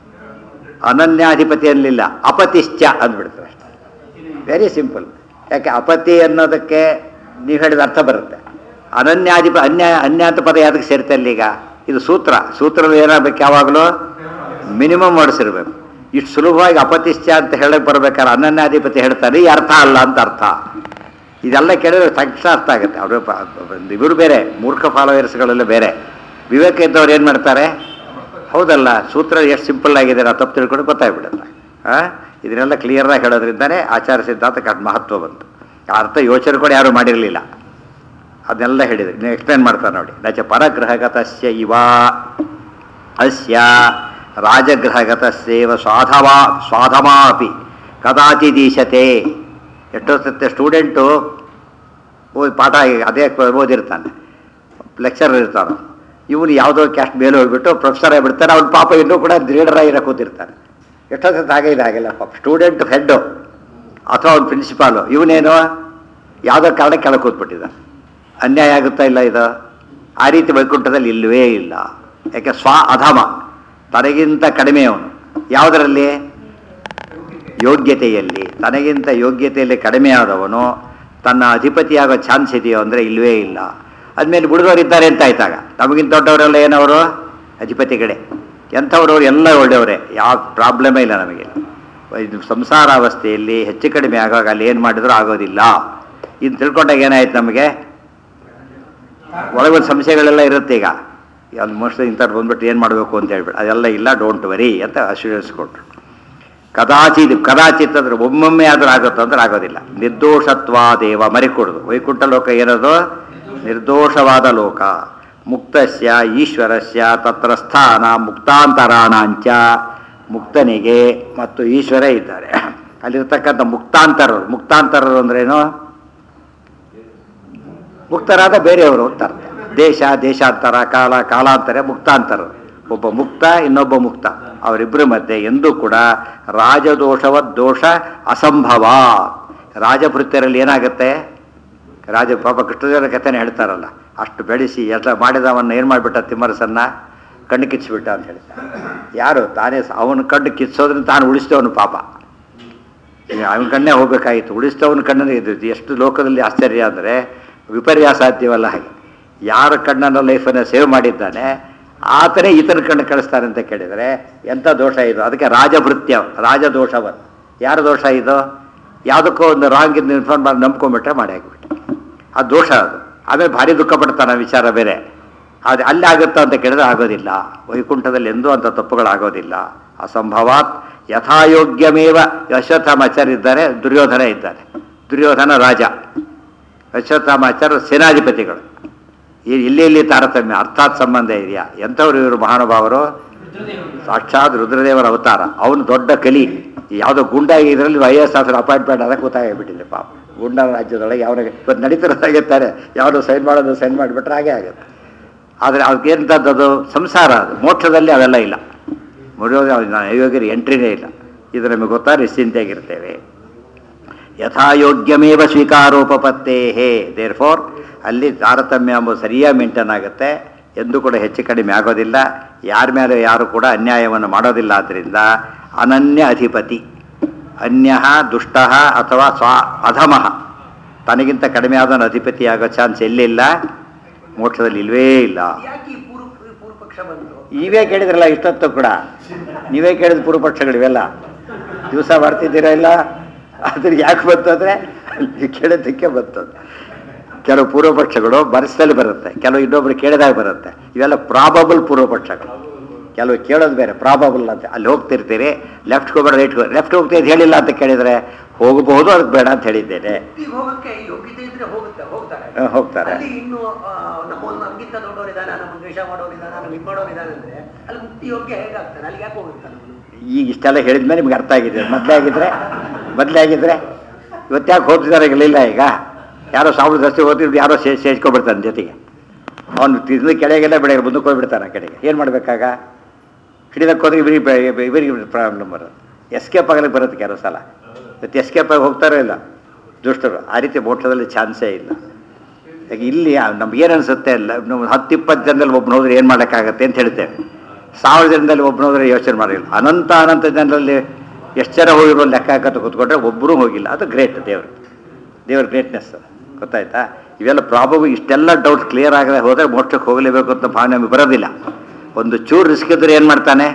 Speaker 1: ಅನನ್ಯಾಧಿಪತಿ ಅನ್ನಲಿಲ್ಲ ಅಪತಿಶ್ಚ ಅಂದ್ಬಿಡ್ತಾರೆ ಅಷ್ಟೇ ವೆರಿ ಸಿಂಪಲ್ ಯಾಕೆ ಅಪತಿ ಅನ್ನೋದಕ್ಕೆ ನೀವು ಹೇಳಿದ ಅರ್ಥ ಬರುತ್ತೆ ಅನನ್ಯಾಧಿಪ ಅನ್ಯ ಅನ್ಯಾತ ಪದ ಯಾವ್ದಕ್ಕೆ ಸೇರುತ್ತೆ ಅಲ್ಲಿ ಈಗ ಇದು ಸೂತ್ರ ಸೂತ್ರದ ಏನಾಗಬೇಕು ಯಾವಾಗಲೂ ಮಿನಿಮಮ್ ಮಾಡಿಸಿರ್ಬೇಕು ಇಷ್ಟು ಸುಲಭವಾಗಿ ಅಪತಿಶ್ಚ ಅಂತ ಹೇಳಕ್ಕೆ ಬರ್ಬೇಕಾದ್ರೆ ಅನನ್ಯಾಧಿಪತಿ ಹೇಳ್ತಾರೆ ಈ ಅರ್ಥ ಅಲ್ಲ ಅಂತ ಅರ್ಥ ಇದೆಲ್ಲ ಕೇಳಿದ್ರೆ ತಕ್ಷಣ ಅರ್ಥ ಆಗುತ್ತೆ ಅವರು ಇವರು ಬೇರೆ ಮೂರ್ಖ ಫಾಲೋವರ್ಸ್ಗಳೆಲ್ಲ ಬೇರೆ ವಿವೇಕ ಇದ್ದವ್ರು ಏನು ಮಾಡ್ತಾರೆ ಹೌದಲ್ಲ ಸೂತ್ರ ಎಷ್ಟು ಸಿಂಪಲ್ ಆಗಿದೆ ನಾವು ತಪ್ಪು ತಿಳ್ಕೊಂಡು ಗೊತ್ತಾಗ್ಬಿಡುತ್ತೆ ಆ ಇದನ್ನೆಲ್ಲ ಕ್ಲಿಯರಾಗಿ ಹೇಳೋದ್ರಿಂದನೇ ಆಚಾರ ಸಿದ್ಧಾಂತಕ್ಕೆ ಅದು ಮಹತ್ವ ಬಂತು ಆ ಅರ್ಥ ಯೋಚನೆ ಕೂಡ ಯಾರೂ ಮಾಡಿರಲಿಲ್ಲ ಅದನ್ನೆಲ್ಲ ಹೇಳಿದ್ರು ನೀವು ಎಕ್ಸ್ಪ್ಲೇನ್ ಮಾಡ್ತಾರೆ ನೋಡಿ ನಚ ಪರಗ್ರಹಗತಸ್ಯ ಇವ ಅಸ್ಯ ರಾಜಗೃಹಗತಸ್ಯೇವ ಸ್ವಾಧವಾ ಸ್ವಾಧಮಾ ಅಪಿ ಕದಾಚಿದೀಶತೆ ಎಷ್ಟೋ ಸತ್ಯ ಸ್ಟೂಡೆಂಟು ಓದಿ ಪಾಠ ಅದೇ ಓದಿರ್ತಾನೆ ಲೆಕ್ಚರರ್ ಇರ್ತಾನೆ ಇವನು ಯಾವುದೋ ಕ್ಯಾಸ್ಟ್ ಮೇಲೆ ಹೋಗ್ಬಿಟ್ಟು ಪ್ರೊಫೆಸರ್ ಆಗಿಬಿಡ್ತಾನೆ ಅವ್ನ ಪಾಪ ಇನ್ನೂ ಕೂಡ ಲೀಡರಾಗಿರೋ ಕೂತಿರ್ತಾನೆ ಎಷ್ಟೋ ಸತ್ ಹಾಗೆ ಇದೆ ಹಾಗೆಲ್ಲ ಪಾಪ ಸ್ಟೂಡೆಂಟ್ ಹೆಡ್ಡು ಅಥವಾ ಅವ್ನ ಪ್ರಿನ್ಸಿಪಾಲು ಇವನೇನು ಯಾವುದೋ ಕಾರಣ ಕೆಳಗೆ ಕೂತ್ಬಿಟ್ಟಿದ್ದಾನೆ ಅನ್ಯಾಯ ಆಗುತ್ತಾ ಇಲ್ಲ ಇದು ಆ ರೀತಿ ವೈಕುಂಠದಲ್ಲಿ ಇಲ್ಲವೇ ಇಲ್ಲ ಯಾಕೆ ಸ್ವ ಅಧಮ ತನಗಿಂತ ಕಡಿಮೆ ಅವನು ಯಾವುದರಲ್ಲಿ ಯೋಗ್ಯತೆಯಲ್ಲಿ ತನಗಿಂತ ಯೋಗ್ಯತೆಯಲ್ಲಿ ಕಡಿಮೆ ಆದವನು ತನ್ನ ಅಧಿಪತಿಯಾಗೋ ಚಾನ್ಸ್ ಇದೆಯೋ ಅಂದರೆ ಇಲ್ಲವೇ ಇಲ್ಲ ಅದ್ಮೇಲೆ ಇದ್ದಾರೆ ಅಂತ ಆಯ್ತಾಗ ನಮಗಿಂತ ದೊಡ್ಡವರೆಲ್ಲ ಏನವರು ಅಧಿಪತಿಗಳೇ ಎಂಥವ್ರು ಎಲ್ಲ ಒಳ್ಳೆಯವರೇ ಯಾವ ಪ್ರಾಬ್ಲಮೇ ಇಲ್ಲ ನಮಗೆ ಇದು ಸಂಸಾರಾವಸ್ಥೆಯಲ್ಲಿ ಹೆಚ್ಚು ಕಡಿಮೆ ಆಗುವಾಗ ಅಲ್ಲಿ ಏನು ಮಾಡಿದ್ರೂ ಆಗೋದಿಲ್ಲ ಇನ್ನು ತಿಳ್ಕೊಂಡಾಗ ಏನಾಯ್ತು ನಮಗೆ ಒಳಗೊಂದು ಸಂಶಯಗಳೆಲ್ಲ ಇರುತ್ತೆ ಈಗ ಅಲ್ಲಿ ಮೋಸ್ಟ್ಲಿ ಇಂಥವ್ರು ಬಂದ್ಬಿಟ್ಟು ಏನು ಮಾಡಬೇಕು ಅಂತ ಹೇಳ್ಬಿಟ್ಟು ಅದೆಲ್ಲ ಇಲ್ಲ ಡೋಂಟ್ ವರಿ ಅಂತ ಅಶ್ಯೂರೆನ್ಸ್ ಕೊಟ್ಟರು ಕದಾಚಿತ್ ಕದಾಚಿತ್ ಅಂದ್ರೆ ಒಮ್ಮೊಮ್ಮೆ ಆದರೂ ಆಗುತ್ತೆ ಅಂದ್ರೆ ಆಗೋದಿಲ್ಲ ನಿರ್ದೋಷತ್ವಾದೇವ ಮರಿಕೊಡುದು ವೈಕುಂಠ ಲೋಕ ಏನದು ನಿರ್ದೋಷವಾದ ಲೋಕ ಮುಕ್ತಸ್ಯ ಈಶ್ವರಸ್ಯ ತತ್ರ ಸ್ಥಾನ ಮುಕ್ತಾಂತರಾಣಾಂಚ ಮುಕ್ತನಿಗೆ ಮತ್ತು ಈಶ್ವರ ಇದ್ದಾರೆ ಅಲ್ಲಿರ್ತಕ್ಕಂಥ ಮುಕ್ತಾಂತರರು ಮುಕ್ತಾಂತರರು ಅಂದ್ರೇನು ಮುಕ್ತರಾದ ಬೇರೆಯವರು ಅಂತ ಅರ್ಥ ದೇಶ ದೇಶಾಂತರ ಕಾಲ ಕಾಲಾಂತರ ಮುಕ್ತಾಂತರರು ಒಬ್ಬ ಮುಕ್ತ ಇನ್ನೊಬ್ಬ ಮುಕ್ತ ಅವರಿಬ್ಬರ ಮಧ್ಯೆ ಎಂದೂ ಕೂಡ ರಾಜದೋಷವ ದೋಷ ಅಸಂಭವ ರಾಜಭೃತ್ಯರಲ್ಲಿ ಏನಾಗುತ್ತೆ ರಾಜ ಪಾಪ ಕೃಷ್ಣದೇವರ ಕಥೆನೇ ಹೇಳ್ತಾರಲ್ಲ ಅಷ್ಟು ಬೆಳೆಸಿ ಎಲ್ಲ ಮಾಡಿದವನ್ನ ಏನು ಮಾಡಿಬಿಟ್ಟ ತಿಮ್ಮರಸನ್ನ ಕಣ್ಣು ಕಿಚ್ಚಿಬಿಟ್ಟ ಅಂತ ಹೇಳ್ತಾರೆ ಯಾರು ತಾನೇ ಅವನ ಕಣ್ಣು ಕಿಚ್ಚೋದ್ರಿಂದ ತಾನು ಉಳಿಸ್ತವನು ಪಾಪ ಅವನ ಕಣ್ಣೇ ಹೋಗ್ಬೇಕಾಗಿತ್ತು ಉಳಿಸ್ತವನ ಕಣ್ಣನೇ ಇದು ಎಷ್ಟು ಲೋಕದಲ್ಲಿ ಆಶ್ಚರ್ಯ ಅಂದರೆ ವಿಪರ್ಯಾಸ ಸಾಧ್ಯವಲ್ಲ ಹಾಗೆ ಯಾರ ಕಣ್ಣನ್ನು ಲೈಫನ್ನು ಸೇವ್ ಮಾಡಿದ್ದಾನೆ ಆತನೇ ಈತನ ಕಣ್ಣು ಕಳಿಸ್ತಾನೆ ಅಂತ ಕೇಳಿದರೆ ಎಂಥ ದೋಷ ಇದು ಅದಕ್ಕೆ ರಾಜಭೃತ್ಯ ರಾಜದೋಷವ ಯಾರ ದೋಷ ಇದು ಯಾವುದಕ್ಕೋ ಒಂದು ರಾಂಗ್ ಇದ್ದು ಇನ್ಫಾರ್ಮ್ ಮಾಡಿ ನಂಬ್ಕೊಂಡ್ಬಿಟ್ರೆ ಮಾಡಿ ಹಾಕ್ಬಿಟ್ಟು ಅದು ದೋಷ ಅದು ಆಮೇಲೆ ಭಾರಿ ದುಃಖ ಪಡ್ತಾನೆ ವಿಚಾರ ಬೇರೆ ಅದು ಅಲ್ಲಿ ಆಗುತ್ತಾ ಅಂತ ಕೇಳಿದ್ರೆ ಆಗೋದಿಲ್ಲ ವೈಕುಂಠದಲ್ಲಿ ಎಂದೂ ಅಂಥ ತಪ್ಪುಗಳಾಗೋದಿಲ್ಲ ಅಸಂಭವಾತ್ ಯಥಾಯೋಗ್ಯಮೇವ ಅಶ್ವತ್ಥಾಮಾಚಾರ್ಯ ಇದ್ದಾರೆ ದುರ್ಯೋಧನ ಇದ್ದಾರೆ ದುರ್ಯೋಧನ ರಾಜ ಅಶ್ವತ್ಥಾಮಾಚಾರ್ಯ ಸೇನಾಧಿಪತಿಗಳು ಈ ಇಲ್ಲಿ ಇಲ್ಲಿ ತಾರತಮ್ಯ ಅರ್ಥಾತ್ ಸಂಬಂಧ ಇದೆಯಾ ಎಂಥವ್ರು ಇವರು ಮಹಾನುಭಾವರು ಸಾಕ್ಷಾತ್ ರುದ್ರದೇವರ ಅವತಾರ ಅವನು ದೊಡ್ಡ ಕಲಿ ಯಾವುದೋ ಗುಂಡಾಗಿ ಇದರಲ್ಲಿ ಐ ಎಸ್ ಆಫೀಸರ್ ಅಪಾಯಿಂಟ್ಮೆಂಟ್ ಅದಕ್ಕೆ ಗೊತ್ತಾಗಿಬಿಟ್ಟಿದೆ ಪಾಪ ಗುಂಡ ರಾಜ್ಯದೊಳಗೆ ಯಾವನಿಗೆ ಇವತ್ತು ನಡೀತಿರೋದಾಗಿರ್ತಾರೆ ಯಾವುದು ಸೈನ್ ಮಾಡೋದು ಸೈನ್ ಮಾಡಿಬಿಟ್ರೆ ಹಾಗೆ ಆಗುತ್ತೆ ಆದರೆ ಅದಕ್ಕೇಂಥದ್ದು ಸಂಸಾರ ಅದು ಮೋಕ್ಷದಲ್ಲಿ ಅವೆಲ್ಲ ಇಲ್ಲ ಮುರಿಯೋದು ಅಯೋಗ್ಯರ ಎಂಟ್ರಿನೇ ಇಲ್ಲ ಇದು ನಮಗೆ ಗೊತ್ತಾ ನಿಶ್ಚಿಂತೆಯಾಗಿರ್ತೇವೆ ಯಥಾಯೋಗ್ಯಮೇವ ಸ್ವೀಕಾರೋಪಪತ್ತೇ ಹೇ ದೇರ್ ಫೋರ್ ಅಲ್ಲಿ ತಾರತಮ್ಯ ಎಂಬುದು ಸರಿಯಾಗಿ ಮೇಂಟೈನ್ ಆಗುತ್ತೆ ಎಂದೂ ಕೂಡ ಹೆಚ್ಚು ಕಡಿಮೆ ಆಗೋದಿಲ್ಲ ಯಾರ ಮೇಲೆ ಯಾರು ಕೂಡ ಅನ್ಯಾಯವನ್ನು ಮಾಡೋದಿಲ್ಲ ಆದ್ದರಿಂದ ಅನನ್ಯ ಅಧಿಪತಿ ಅನ್ಯ ದುಷ್ಟ ಅಥವಾ ಸ್ವ ಅಧಮಃ ತನಗಿಂತ ಕಡಿಮೆ ಆದವನು ಅಧಿಪತಿ ಆಗೋ ಚಾನ್ಸ್ ಎಲ್ಲಿಲ್ಲ ಮೋಕ್ಷದಲ್ಲಿ ಇಲ್ವೇ ಇಲ್ಲ
Speaker 3: ಯಾಕೆ ಈ ಪೂರ್ವ ಪೂರ್ವ ಪಕ್ಷ ಬಂತು
Speaker 1: ನೀವೇ ಕೇಳಿದ್ರಲ್ಲ ಇಷ್ಟೊತ್ತು ಕೂಡ ನೀವೇ ಕೇಳಿದ ಪೂರ್ವಪಕ್ಷಗಳು ಇವೆಲ್ಲ ದಿವಸ ಮಾಡ್ತಿದ್ದೀರಾ ಇಲ್ಲ ಅದ್ರ ಯಾಕೆ ಬಂತು ಅಂದರೆ ನೀವು ಕೇಳೋದಕ್ಕೆ ಬಂತು ಅದು. ಕೆಲವು ಪೂರ್ವಪಕ್ಷಗಳು ಬರೆಸಲ್ಲಿ ಬರುತ್ತೆ ಕೆಲವು ಇನ್ನೊಬ್ರು ಕೇಳಿದಾಗ ಬರುತ್ತೆ ಇವೆಲ್ಲ ಪ್ರಾಬಬಲ್ ಪೂರ್ವಪಕ್ಷಗಳು ಕೆಲವು ಕೇಳೋದು ಬೇರೆ ಪ್ರಾಬಬಲ್ ಅಂತ ಅಲ್ಲಿ ಹೋಗ್ತಿರ್ತೀರಿ ಲೆಫ್ಟ್ ಹೋಗ್ಬೇಡ ರೈಟ್ ಲೆಫ್ಟ್ ಹೋಗ್ತೀವಿ ಅಂತ ಹೇಳಿಲ್ಲ ಅಂತ ಕೇಳಿದರೆ ಹೋಗಬಹುದು ಅದಕ್ಕೆ ಬೇಡ ಅಂತ ಹೇಳಿದ್ದೇನೆ
Speaker 3: ಮುಕ್ತಿಗೆ ಹೋಗಕ್ಕೆ ಯೋಗ್ಯತೆ ಇದ್ರೆ ಹೋಗುತ್ತೆ ಹೋಗ್ತಾರೆ
Speaker 1: ಆ, ಹೋಗ್ತಾರೆ
Speaker 3: ಅಲ್ಲಿ ಇನ್ನು ಆ, ನಮ್ಮ ನಮ್ಗಿಂತ ದೊಡ್ಡವರಿದ್ದಾನೆ ನಮ್ಮ ದ್ವೇಷ ಮಾಡೋರಿದ್ದಾನೆ ನಮ್ಮ ಇದು ಮಾಡೋರಿದ್ದಾನೆ ಅಂದ್ರೆ ಅಲ್ಲಿ ಮುಕ್ತಿ ಯೋಗ್ಯ ಹೇಗಾಗ್ತಾನೆ ಅಲ್ಲಿ ಯಾಕೆ ಹೋಗ್ತಾನೆ ಅವನು
Speaker 1: ಈಗ ಇಷ್ಟೆಲ್ಲ ಹೇಳಿದ್ಮೇಲೆ ನಿಮ್ಗೆ ಅರ್ಥ ಆಗಿದೆ ಮೊದಲೇ ಆಗಿದ್ರೆ ಮೊದಲೇ ಆಗಿದ್ರೆ ಇವತ್ತ್ಯಾಕೆ ಹೋಗ್ತಿದ್ದಾರೆ ಇರಲಿಲ್ಲ ಈಗ ಯಾರೋ ಸಾವಿರ ದಸ್ತಿ ಹೋಗ್ತಿದ್ರು ಯಾರೋ ಸೇ ಸೇರ್ಕೊಬಿಡ್ತಾನೆ ಜೊತೆಗೆ ಅವನು ತಿಂದು ಕೆಳಗೆಲ್ಲ ಬೆಳಗ್ಗೆ ಮುಂದಕ್ಕೆ ಹೋಗ್ಬಿಡ್ತಾನೆ ಆ ಕಡೆಗೆ ಏನು ಮಾಡಬೇಕಾಗ ಹಿಡಿದಕ್ಕೆ ಹೋದ್ರೆ ಇವರಿಗೆ ಇವರಿಗೆ ಪ್ರಾಬ್ಲಮ್ ಬರುತ್ತೆ ಎಸ್ಕೇಪ್ ಆಗಲಿಕ್ಕೆ ಬರುತ್ತೆ ಕೆಲವು ಸಲ ಇವತ್ತು ಎಸ್ಕೇಪ್ ಆಗಿ ಹೋಗ್ತಾರೋ ಇಲ್ಲ ದುಷ್ಟರು ಆ ರೀತಿ ಮೋಕ್ಷದಲ್ಲಿ ಚಾನ್ಸೇ ಇಲ್ಲ ಈಗ ಇಲ್ಲಿ ನಮ್ಗೆ ಏನು ಅನಿಸುತ್ತೆ ಅಲ್ಲ ನಾವು ಹತ್ತು ಇಪ್ಪತ್ತು ಜನದಲ್ಲಿ ಒಬ್ಬನು ಹೋದ್ರೆ ಏನು ಮಾಡೋಕ್ಕಾಗತ್ತೆ ಅಂತ ಹೇಳ್ತೇವೆ ಸಾವಿರ ಜನದಲ್ಲಿ ಒಬ್ಬನು ಹೋದ್ರೆ ಯೋಚನೆ ಮಾಡಿಲ್ಲ ಅನಂತ ಅನಂತ ಜನರಲ್ಲಿ ಎಷ್ಟು ಜನ ಹೋಗಿರೋ ಲೆಕ್ಕ ಹಾಕತ್ತು ಕೂತ್ಕೊಂಡ್ರೆ ಒಬ್ಬರೂ ಹೋಗಿಲ್ಲ ಅದು ಗ್ರೇಟ್ ದೇವರು ದೇವ್ರ ಗ್ರೇಟ್ನೆಸ್ ಗೊತ್ತಾಯ್ತಾ ಇವೆಲ್ಲ ಪ್ರಾಬಬಲ್ ಇಷ್ಟೆಲ್ಲ ಡೌಟ್ಸ್ ಕ್ಲಿಯರ್ ಆಗದೆ ಹೋದರೆ ಮೋಕ್ಷಕ್ಕೆ ಹೋಗಲೇಬೇಕು ಅಂತ ಭಾವನೆ ನಮಗೆ ಬರೋದಿಲ್ಲ ಒಂದು ಚೂರು ರಿಸ್ಕ್ ಇದ್ರೆ ಏನು ಮಾಡ್ತಾನೆ